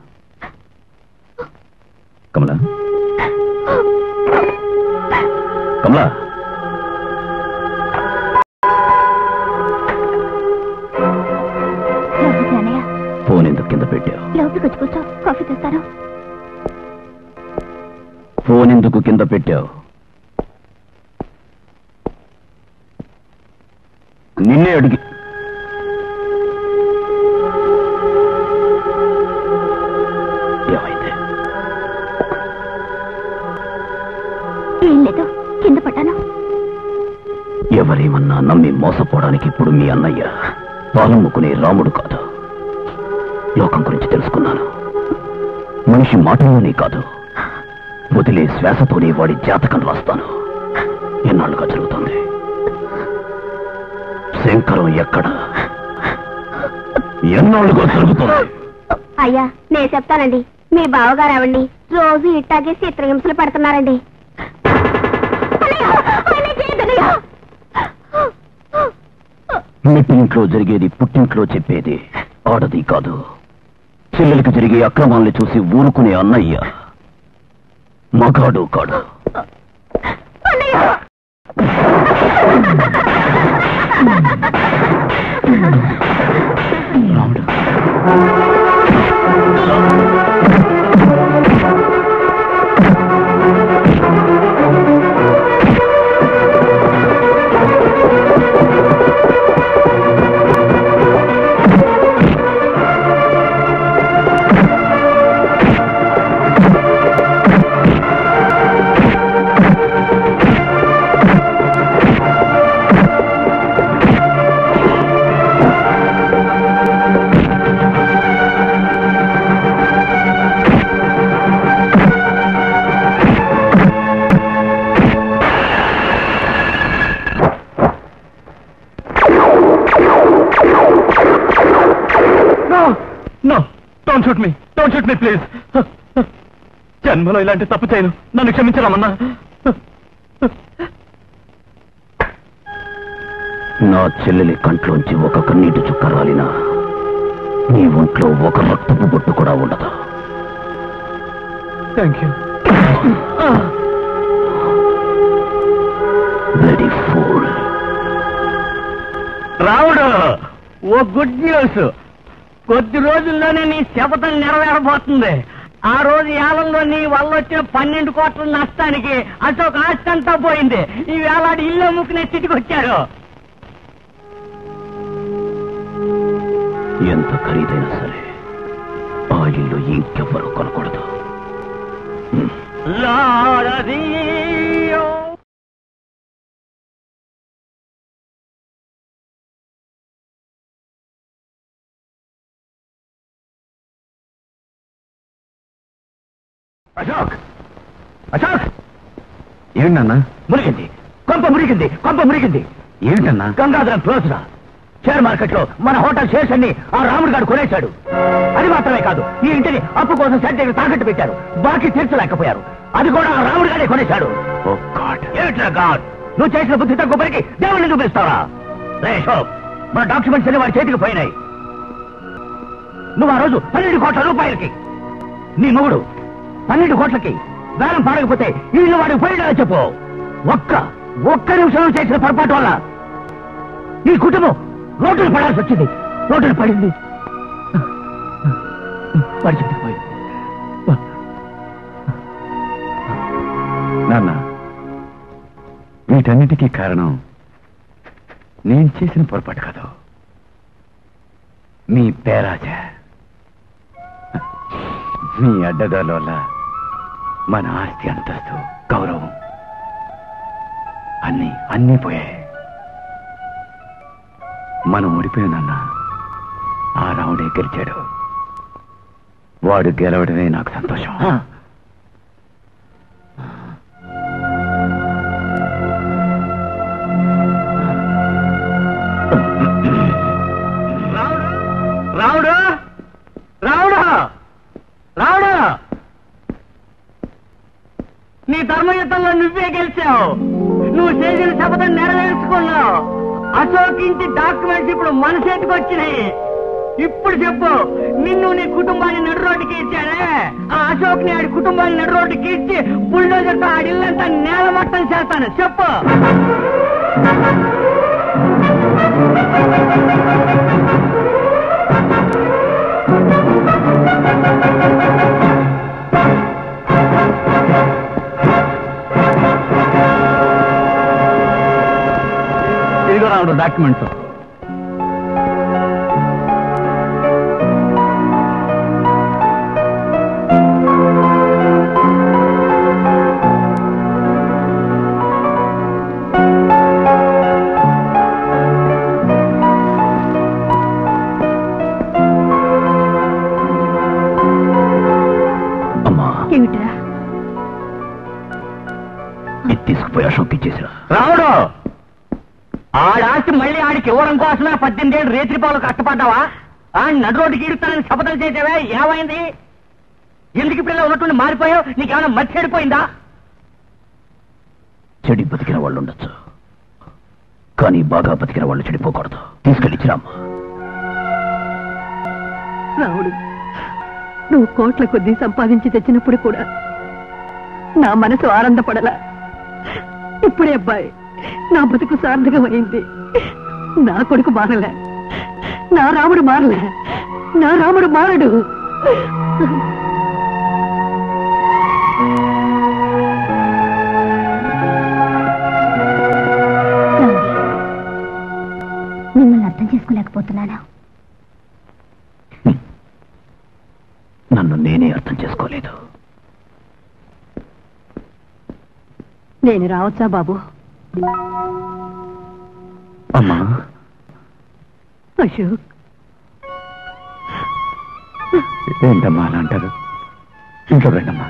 కమలా కమలా లోపలికి రా అన్నయ్య ఫోన్ ఎందుకు కింద పెట్టావు లోపలికి వచ్చి కూర్చో కాఫీ తెస్తాను ఫోన్ ఎందుకు కింద పెట్టావు నిన్నే అడిగి ఏమైంది ఏం లేదు కింద పడ్డాను ఎవరేమన్నా నమ్మి మోసపోవడానికి ఇప్పుడు మీ అన్నయ్య పాలమ్ముకునే రాముడు కాదు లోకం గురించి తెలుసుకున్నాను మనిషి మాటల్లోనే కాదు వదిలే శ్వాసతోనే వాడి జాతకం రాస్తాను ఎన్నాళ్ళుగా జరుగుతుంది శంకరం ఎక్కడ ఎన్నాళ్ళుగా జరుగుతుంది అయ్యా నేను చెప్తానండి మీ బావగారు అవండి రోజు ఇట్టాగే చిత్రహింసలు పెడుతున్నారండి మెట్టింట్లో జరిగేది పుట్టింట్లో చెప్పేది ఆడది కాదు చెల్లెలికి జరిగే అక్రమాల్ని చూసి ఊరుకునే అన్నయ్య మగాడు కాడు Ramudu no don't shoot me don't shoot me please జన్మలో ఇలాంటి తప్పు చేయను నన్ను క్షమించరామన్నా నా చెల్లెలి కంట్లోంచి ఒక కన్నీటి చుక్క రాలినా నీ ఒంట్లో ఒక రక్తపు బొట్టు కూడా ఉండదు థ్యాంక్ యూ బ్లడీ ఫూల్ రావుడు ఓ గుడ్ న్యూస్ కొద్ది రోజుల్లోనే నీ శపథం నెరవేరబోతుంది ఆ రోజు ఏలంలో నీ వల్ల వచ్చిన పన్నెండు కోట్ల నష్టానికి అశోక్ ఆస్తి అంతా పోయింది ఈ వేలాడి ఇల్లు అమ్ముకునే స్థితికి వచ్చాడు ఎంత ఖరీదైనా సరే ఆ ఇల్లు ఇంకెవ్వరూ కొనకూడదు లాడదీయో. అశోక్ అశోక్ ఏంటన్నా మురిగింది కొంప మురిగింది కొంప మురిగింది ఏమిటన్నా గంగాధరం క్లోజ్ రా షేర్ మార్కెట్ లో మన హోటల్ షేర్స్ అన్ని ఆ రాముడు గారు కొనేశాడు అది మాత్రమే కాదు ఈ ఇంటిని అప్పు కోసం సెట్ దగ్గర తాకట్టు పెట్టారు బాకీ తీర్చలేకపోయారు అది కూడా ఆ రాముడు గారే కొనేశాడు ఓ గాడ్ ఏమిట్రా గాడ్ నువ్వు చేసిన బుద్ధి తక్కువ పనికి దేవుడిని చూపిస్తావా రే అశోక్ మన డాక్యుమెంట్స్ అన్ని వాడి చేతికి పోయినాయి నువ్వు ఆ రోజు పన్నెండు కోట్ల రూపాయలకి నీ మొగుడు పన్నెండు కోట్లకి వేలం పాడకపోతే ఈ ఇల్లు వాడికి పోయినా చెప్పు ఒక్క ఒక్క నిమిషంలో చేసిన పొరపాటు వల్ల నీ కుటుంబం రోడ్డును పడాల్సి వచ్చింది రోడ్డును పడింది వాడి చేతికి పోయింది నాన్న వీటన్నిటికీ కారణం నేను చేసిన పొరపాటు కాదు మీ పేరాజ మీ అడ్డదాల వల్ల మన ఆస్తి అంతస్తు గౌరవం అన్నీ అన్నీ పోయాయి మనం ఓడిపోయానన్న ఆ రావుడే గెలిచాడు వాడు గెలవడమే నాకు సంతోషం రావుడు రావుడు రావుడు నీ ధర్మయుద్ధంలో నువ్వే గెలిచావు నువ్వు చేసిన శపథం నెరవేర్చుకున్నావు అశోక్ ఇంటి డాక్యుమెంట్స్ ఇప్పుడు మన చేతికి వచ్చినాయి ఇప్పుడు చెప్పు నిన్ను నీ కుటుంబాన్ని నడు రోడ్డుకి ఇచ్చాడే ఆ అశోక్ ని ఆడి కుటుంబాన్ని నడు రోడ్డుకి ఇచ్చి బుల్డోజర్తో ఆడి ఇల్లంతా నేలమట్టం చేస్తాను చెప్పు ఇదిగో రావుడు డాక్యుమెంట్స్ అమ్మా ఏమిట్రా ఇది తీసుకుపోయి అశోక్ ఇచ్చేసిరా రాముడు ఆడాస్తి మళ్ళీ ఆడికి ఇవ్వడం కోసమే పద్దెనిమిది ఏళ్ళు రేత్రి పాలు కష్టపడ్డావా ఆ నడు రోడ్డుకి ఇడుతానని శపథం చేసావే ఏమైంది ఎందుకు ఇప్పుడు ఇలా ఉన్నటువంటి మారిపోయావు నీకేమైనా మర్చి చెడిపోయిందా చెడి బతికిన వాళ్ళు ఉండొచ్చు కానీ బాగా బతికిన వాళ్ళు చెడిపోకూడదు తీసుకెళ్ళిచ్చిరామ్మా రావుడు నువ్వు కోట్ల కొద్దీ సంపాదించి తెచ్చినప్పుడు కూడా నా మనసు ఆనందపడలా ఇప్పుడే అబ్బాయి నా బతుకు సార్థకమైంది నా కొడుకు మారలే నా రాముడు మారలే నా రాముడు మారడు మిమ్మల్ని అర్థం చేసుకోలేకపోతున్నాను నన్ను నేనే అర్థం చేసుకోలేదు నేను రావచ్చా బాబు అమ్మా అశోక్ ఏంటమ్మా అలా అంటారు ఇంట్లో రండమ్మా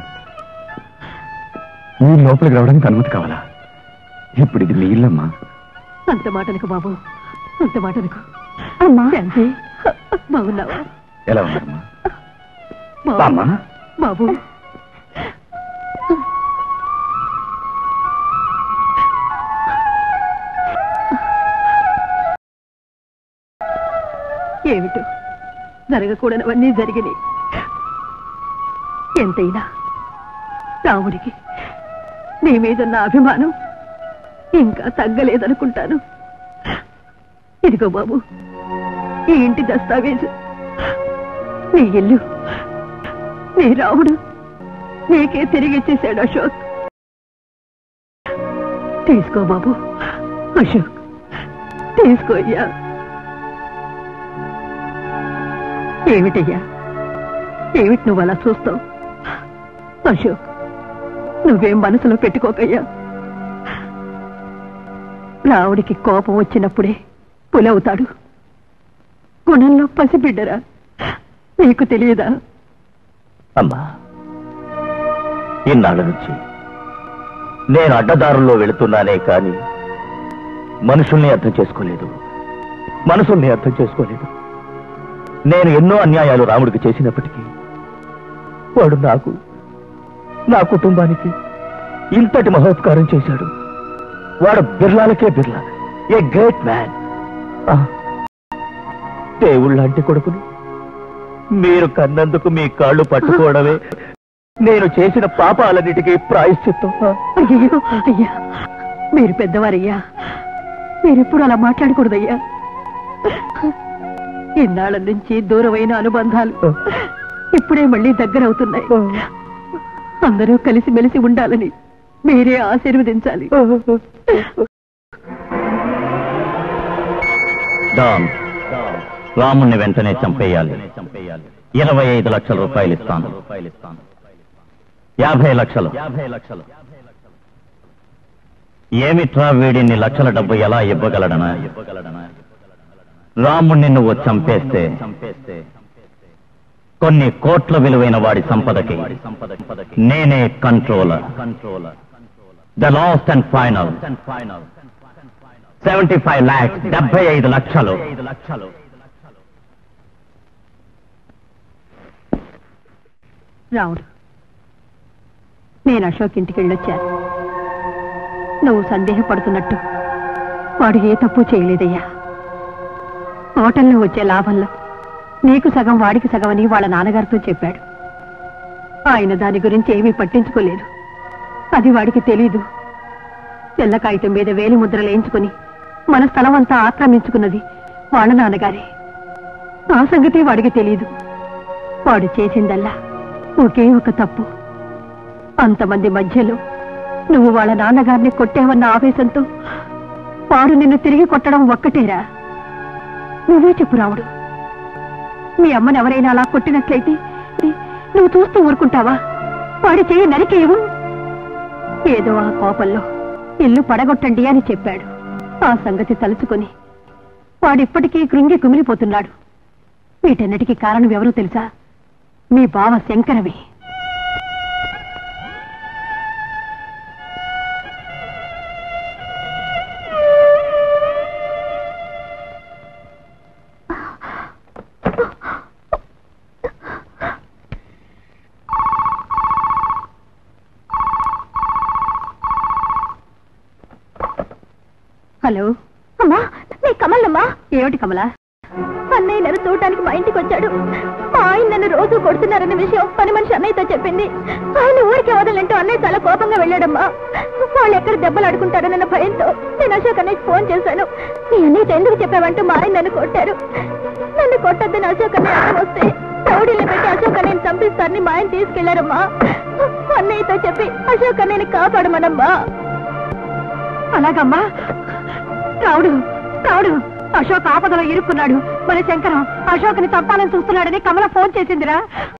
మీ లోపలికి రావడానికి అనుమతి కావాలా ఇప్పుడు ఇది మీ ఇల్లమ్మా అంత మాటనుకు బాబు అంత మాటనుకు అమ్మా శాంతి బాగున్నావా ఎలా ఉన్నారమ్మా బాబు. అమ్మా బాబు ఏమిటో జరగకూడనివన్నీ జరిగినాయి ఎంతైనా రాముడికి నీ మీద నా అభిమానం ఇంకా తగ్గలేదనుకుంటాను ఇదిగో బాబు ఈ ఇంటి దస్తావేజు నీ ఇల్లు నీ రాముడు నీకే తిరిగిచ్చేశాడు అశోక్ తీసుకో బాబు అశోక్ తీసుకో అయ్యా ఏమిటయ్యా ఏమిటి నువ్వు అలా చూస్తావు అశోక్ నువ్వేం మనసులో పెట్టుకోకయ్యా రావుడికి కోపం వచ్చినప్పుడే పులవుతాడు గుణంలో పసిబిడ్డరా నీకు తెలియదా అమ్మా ఇన్నాళ్ళ నుంచి నేను అడ్డదారుల్లో వెళుతున్నానే కానీ మనుషుల్ని అర్థం చేసుకోలేదు మనసుల్ని అర్థం చేసుకోలేదు నేను ఎన్నో అన్యాయాలు రాముడికి చేసినప్పటికీ వాడు నాకు నా కుటుంబానికి ఇంతటి మహోపకారం చేశాడు వాడు బిర్లాలకే బిర్లా ఏ గ్రేట్ మ్యాన్ దేవుళ్ళంటి కొడుకుని మీరు కన్నందుకు మీ కాళ్ళు పట్టుకోవడమే నేను చేసిన పాపాలన్నిటికీ ప్రాయశ్చిత్తం అయ్యో అయ్యా మీరు పెద్దవారయ్యా మీరెప్పుడు అలా మాట్లాడకూడదయ్యా ఇన్నాళ్ళ నుంచి దూరమైన అనుబంధాలు ఇప్పుడే మళ్ళీ దగ్గరవుతున్నాయి అందరూ కలిసిమెలిసి ఉండాలని మీరే ఆశీర్వదించాలి డాన్ రాముణ్ణి వెంటనే చంపేయాలి ఇరవై ఐదు లక్షల రూపాయలు ఇస్తాను యాభై లక్షలు యాభై లక్షలు ఏమిట్రా వీడిన్ని లక్షల డబ్బు ఎలా ఇవ్వగలడనా ఇవ్వగలడనా రాముణ్ణి నువ్వు చంపేస్తే చంపేస్తే కొన్ని కోట్ల విలువైన వాడి సంపదకి నేనే controller controller the last and final final seventy five lakhs డెబ్బై ఐదు లక్షలు లక్షలు రావుడు నేను అశోక్ ఇంటికి వెళ్ళొచ్చాను నువ్వు సందేహపడుతున్నట్టు వాడు ఏ తప్పు చేయలేదయ్యా హోటల్లో వచ్చే లాభంలో నీకు సగం వాడికి సగం అని వాళ్ళ నాన్నగారితో చెప్పాడు ఆయన దాని గురించి ఏమీ పట్టించుకోలేదు అది వాడికి తెలీదు తెల్ల కాగితం మీద వేలి ముద్రలు వేయించుకుని మన స్థలం అంతా ఆక్రమించుకున్నది వాళ్ళ నాన్నగారే ఆ సంగతి వాడికి తెలీదు వాడు చేసిందల్లా ఒకే ఒక తప్పు అంతమంది మధ్యలో నువ్వు వాళ్ళ నాన్నగారిని కొట్టేవన్న ఆవేశంతో వాడు నిన్ను తిరిగి కొట్టడం ఒక్కటేరా నువ్వే చెప్పు రావుడు మీ అమ్మని ఎవరైనా అలా కొట్టినట్లయితే నువ్వు చూస్తూ ఊరుకుంటావా వాడి చెయ్యి నరికేయవు ఏదో ఆ కోపంలో ఇల్లు పడగొట్టండి అని చెప్పాడు ఆ సంగతి తలుచుకొని వాడిప్పటికీ కృంగి కుమిలిపోతున్నాడు వీటన్నిటికీ కారణం ఎవరో తెలుసా మీ బావ శంకరవి హలో అమ్మా నీ కమలమ్మా ఏమిటి కమలా అన్నయ్య నన్ను చూడటానికి మా ఇంటికి వచ్చాడు మా ఆయన నన్ను రోజు కొడుతున్నారన్న విషయం పని మనిషి అన్నయ్యతో చెప్పింది ఆయన ఊరికి వదలంటూ అన్నయ్య చాలా కోపంగా వెళ్ళాడమ్మా వాళ్ళు ఎక్కడ దెబ్బలు ఆడుకుంటారన్న భయంతో నేను అశోక్ అన్నయ్యకి ఫోన్ చేశాను నీ అన్నయ్యతో ఎందుకు చెప్పావంటూ మా ఆయన నన్ను కొట్టారు నన్ను కొట్టద్దని అశోక్ అన్నయ్య అడ్డం వస్తే రౌడీలు పెట్టి అశోక్ అన్నయ్యని చంపిస్తారని మా ఆయన తీసుకెళ్లారమ్మా అన్నయ్యతో చెప్పి అశోక్ అన్నయ్యని కాపాడమనమ్మా అలాగమ్మా రావుడు రావుడు అశోక్ ఆపదలో ఇరుక్కున్నాడు మన శంకరం అశోక్ని చంపాలని చూస్తున్నాడని కమల ఫోన్ చేసిందిరా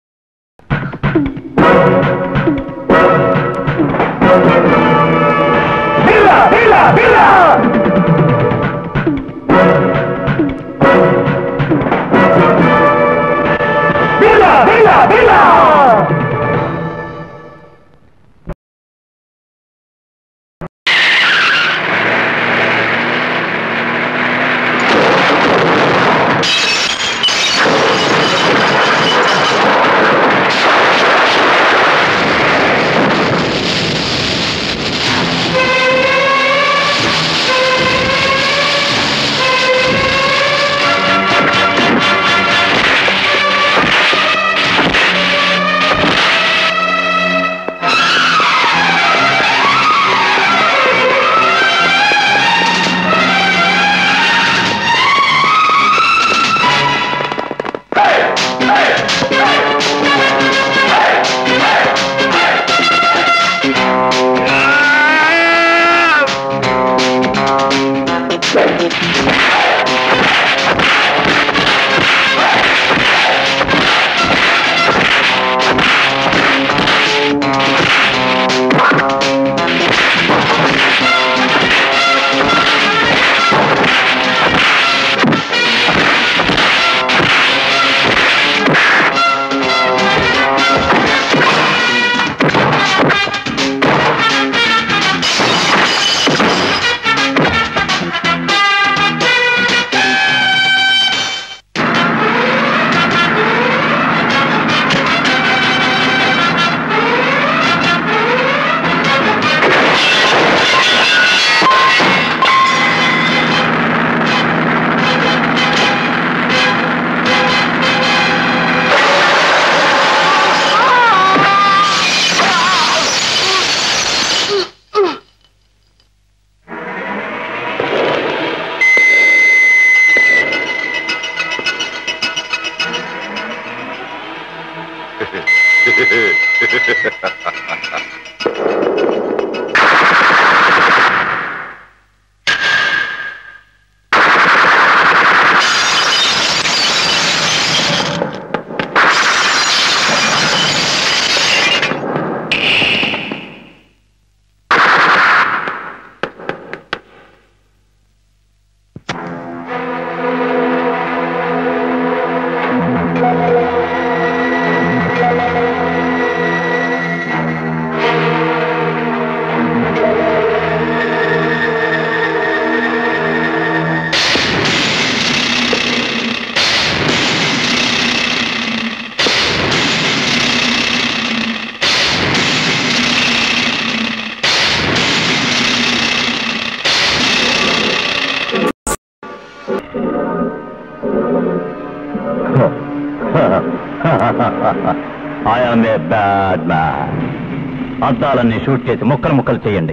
I am a bad man అద్దాలన్నీ షూట్ చేసి ముక్కలు ముక్కలు చేయండి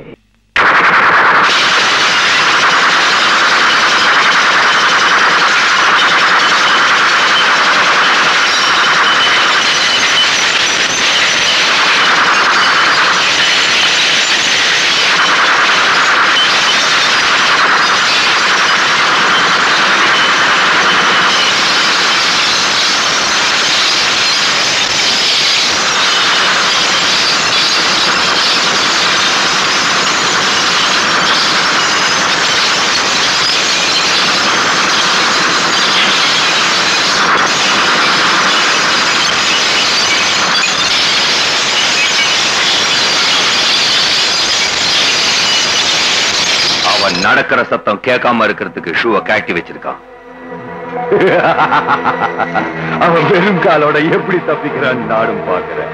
அவன் நடக்கிற சத்தம் கேட்காம இருக்கிறதுக்கு ஷூவை கட்டி வச்சிருக்கான் அவன் வெறும் காலோட எப்படி தப்பிக்கிறான் நாடும் பாக்குறேன்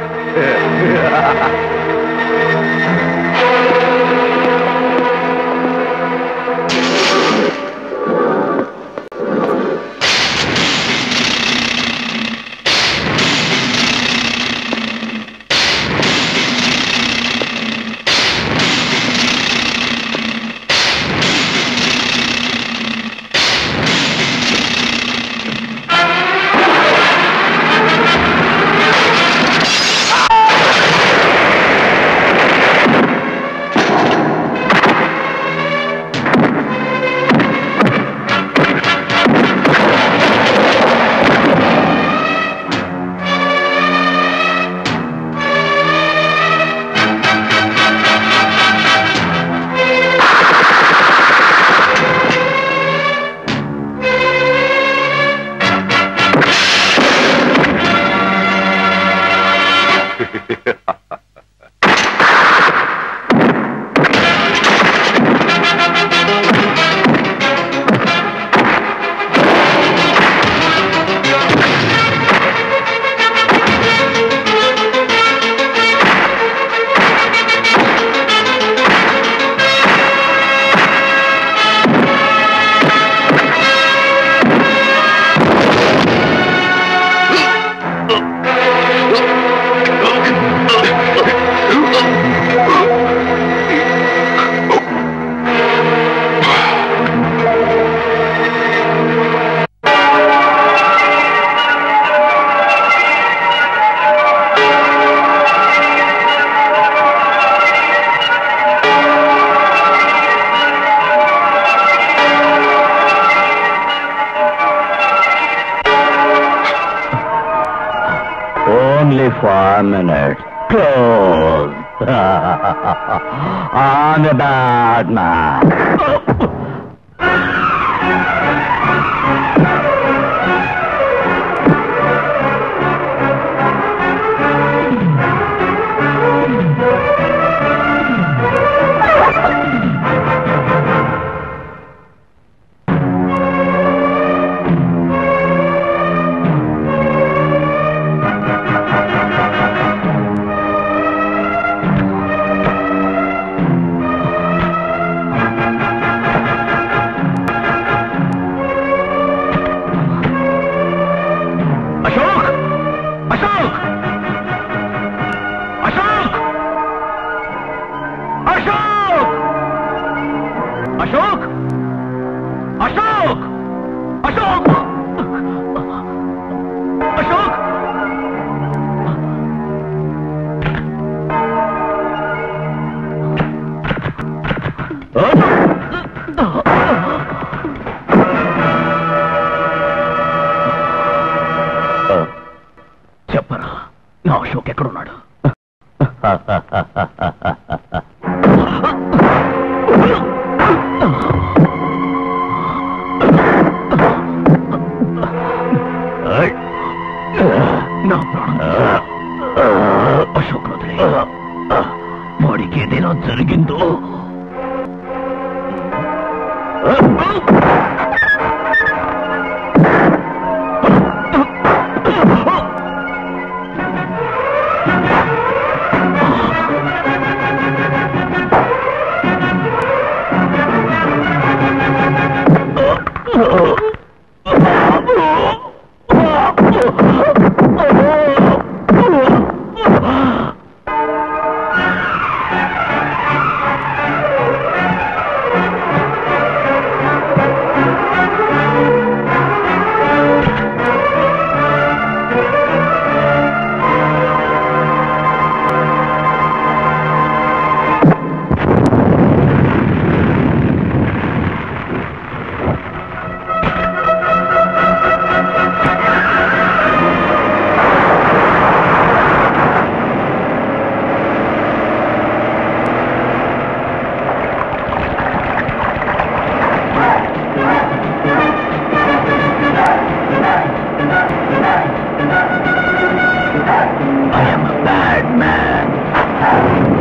five minutes close on bad man Ashok Ashok Ashok Ashok Ashok Ashok Ashok Ashok చెప్పరా నా అశోక్ ఎక్కడున్నాడు నా ప్రాణం అశోక్ వదిలే వాడికి ఏదైనా జరిగిందో I am a bad man.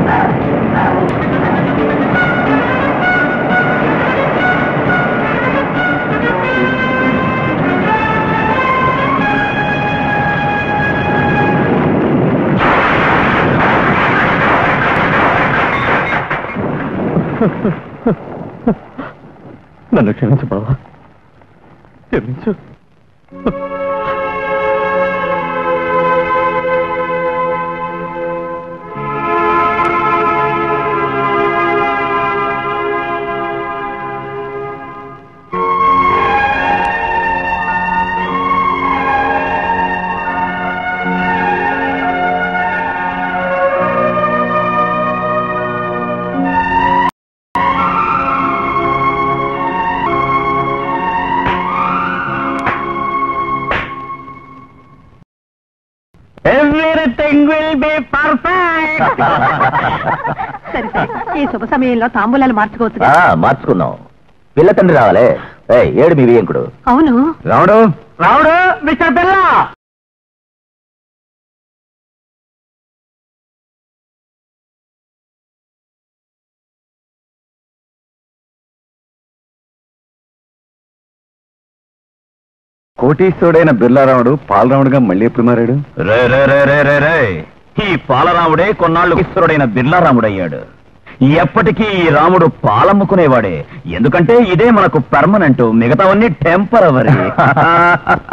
నన్ను క్షమించు బావా క్షమించు ఎవ్రీథింగ్ విల్ బి పర్ఫెక్ట్ సరే సరే ఈ శుభ సమయంలో తాంబూలాలు మార్చుకోవచ్చు ఆ, మార్చుకుందాం పిల్ల తండ్రి రావాలే ఏయ్, ఏడు మీ వియంకుడు అవును రావడు రావుడు మిస్టర్ పిల్ల కోటీశ్వరుడైన బిర్లారాముడు పాలరాముడుగా మళ్ళీ ఎప్పుడు మారాడు రే రే రే రే రే రే ఈ పాలరాముడే కొన్నాళ్ళు ఈశ్వరుడైన బిర్లారాముడయ్యాడు ఎప్పటికీ ఈ రాముడు పాలమ్ముకునేవాడే ఎందుకంటే ఇదే మనకు పర్మనెంట్ మిగతావన్నీ టెంపరవరీ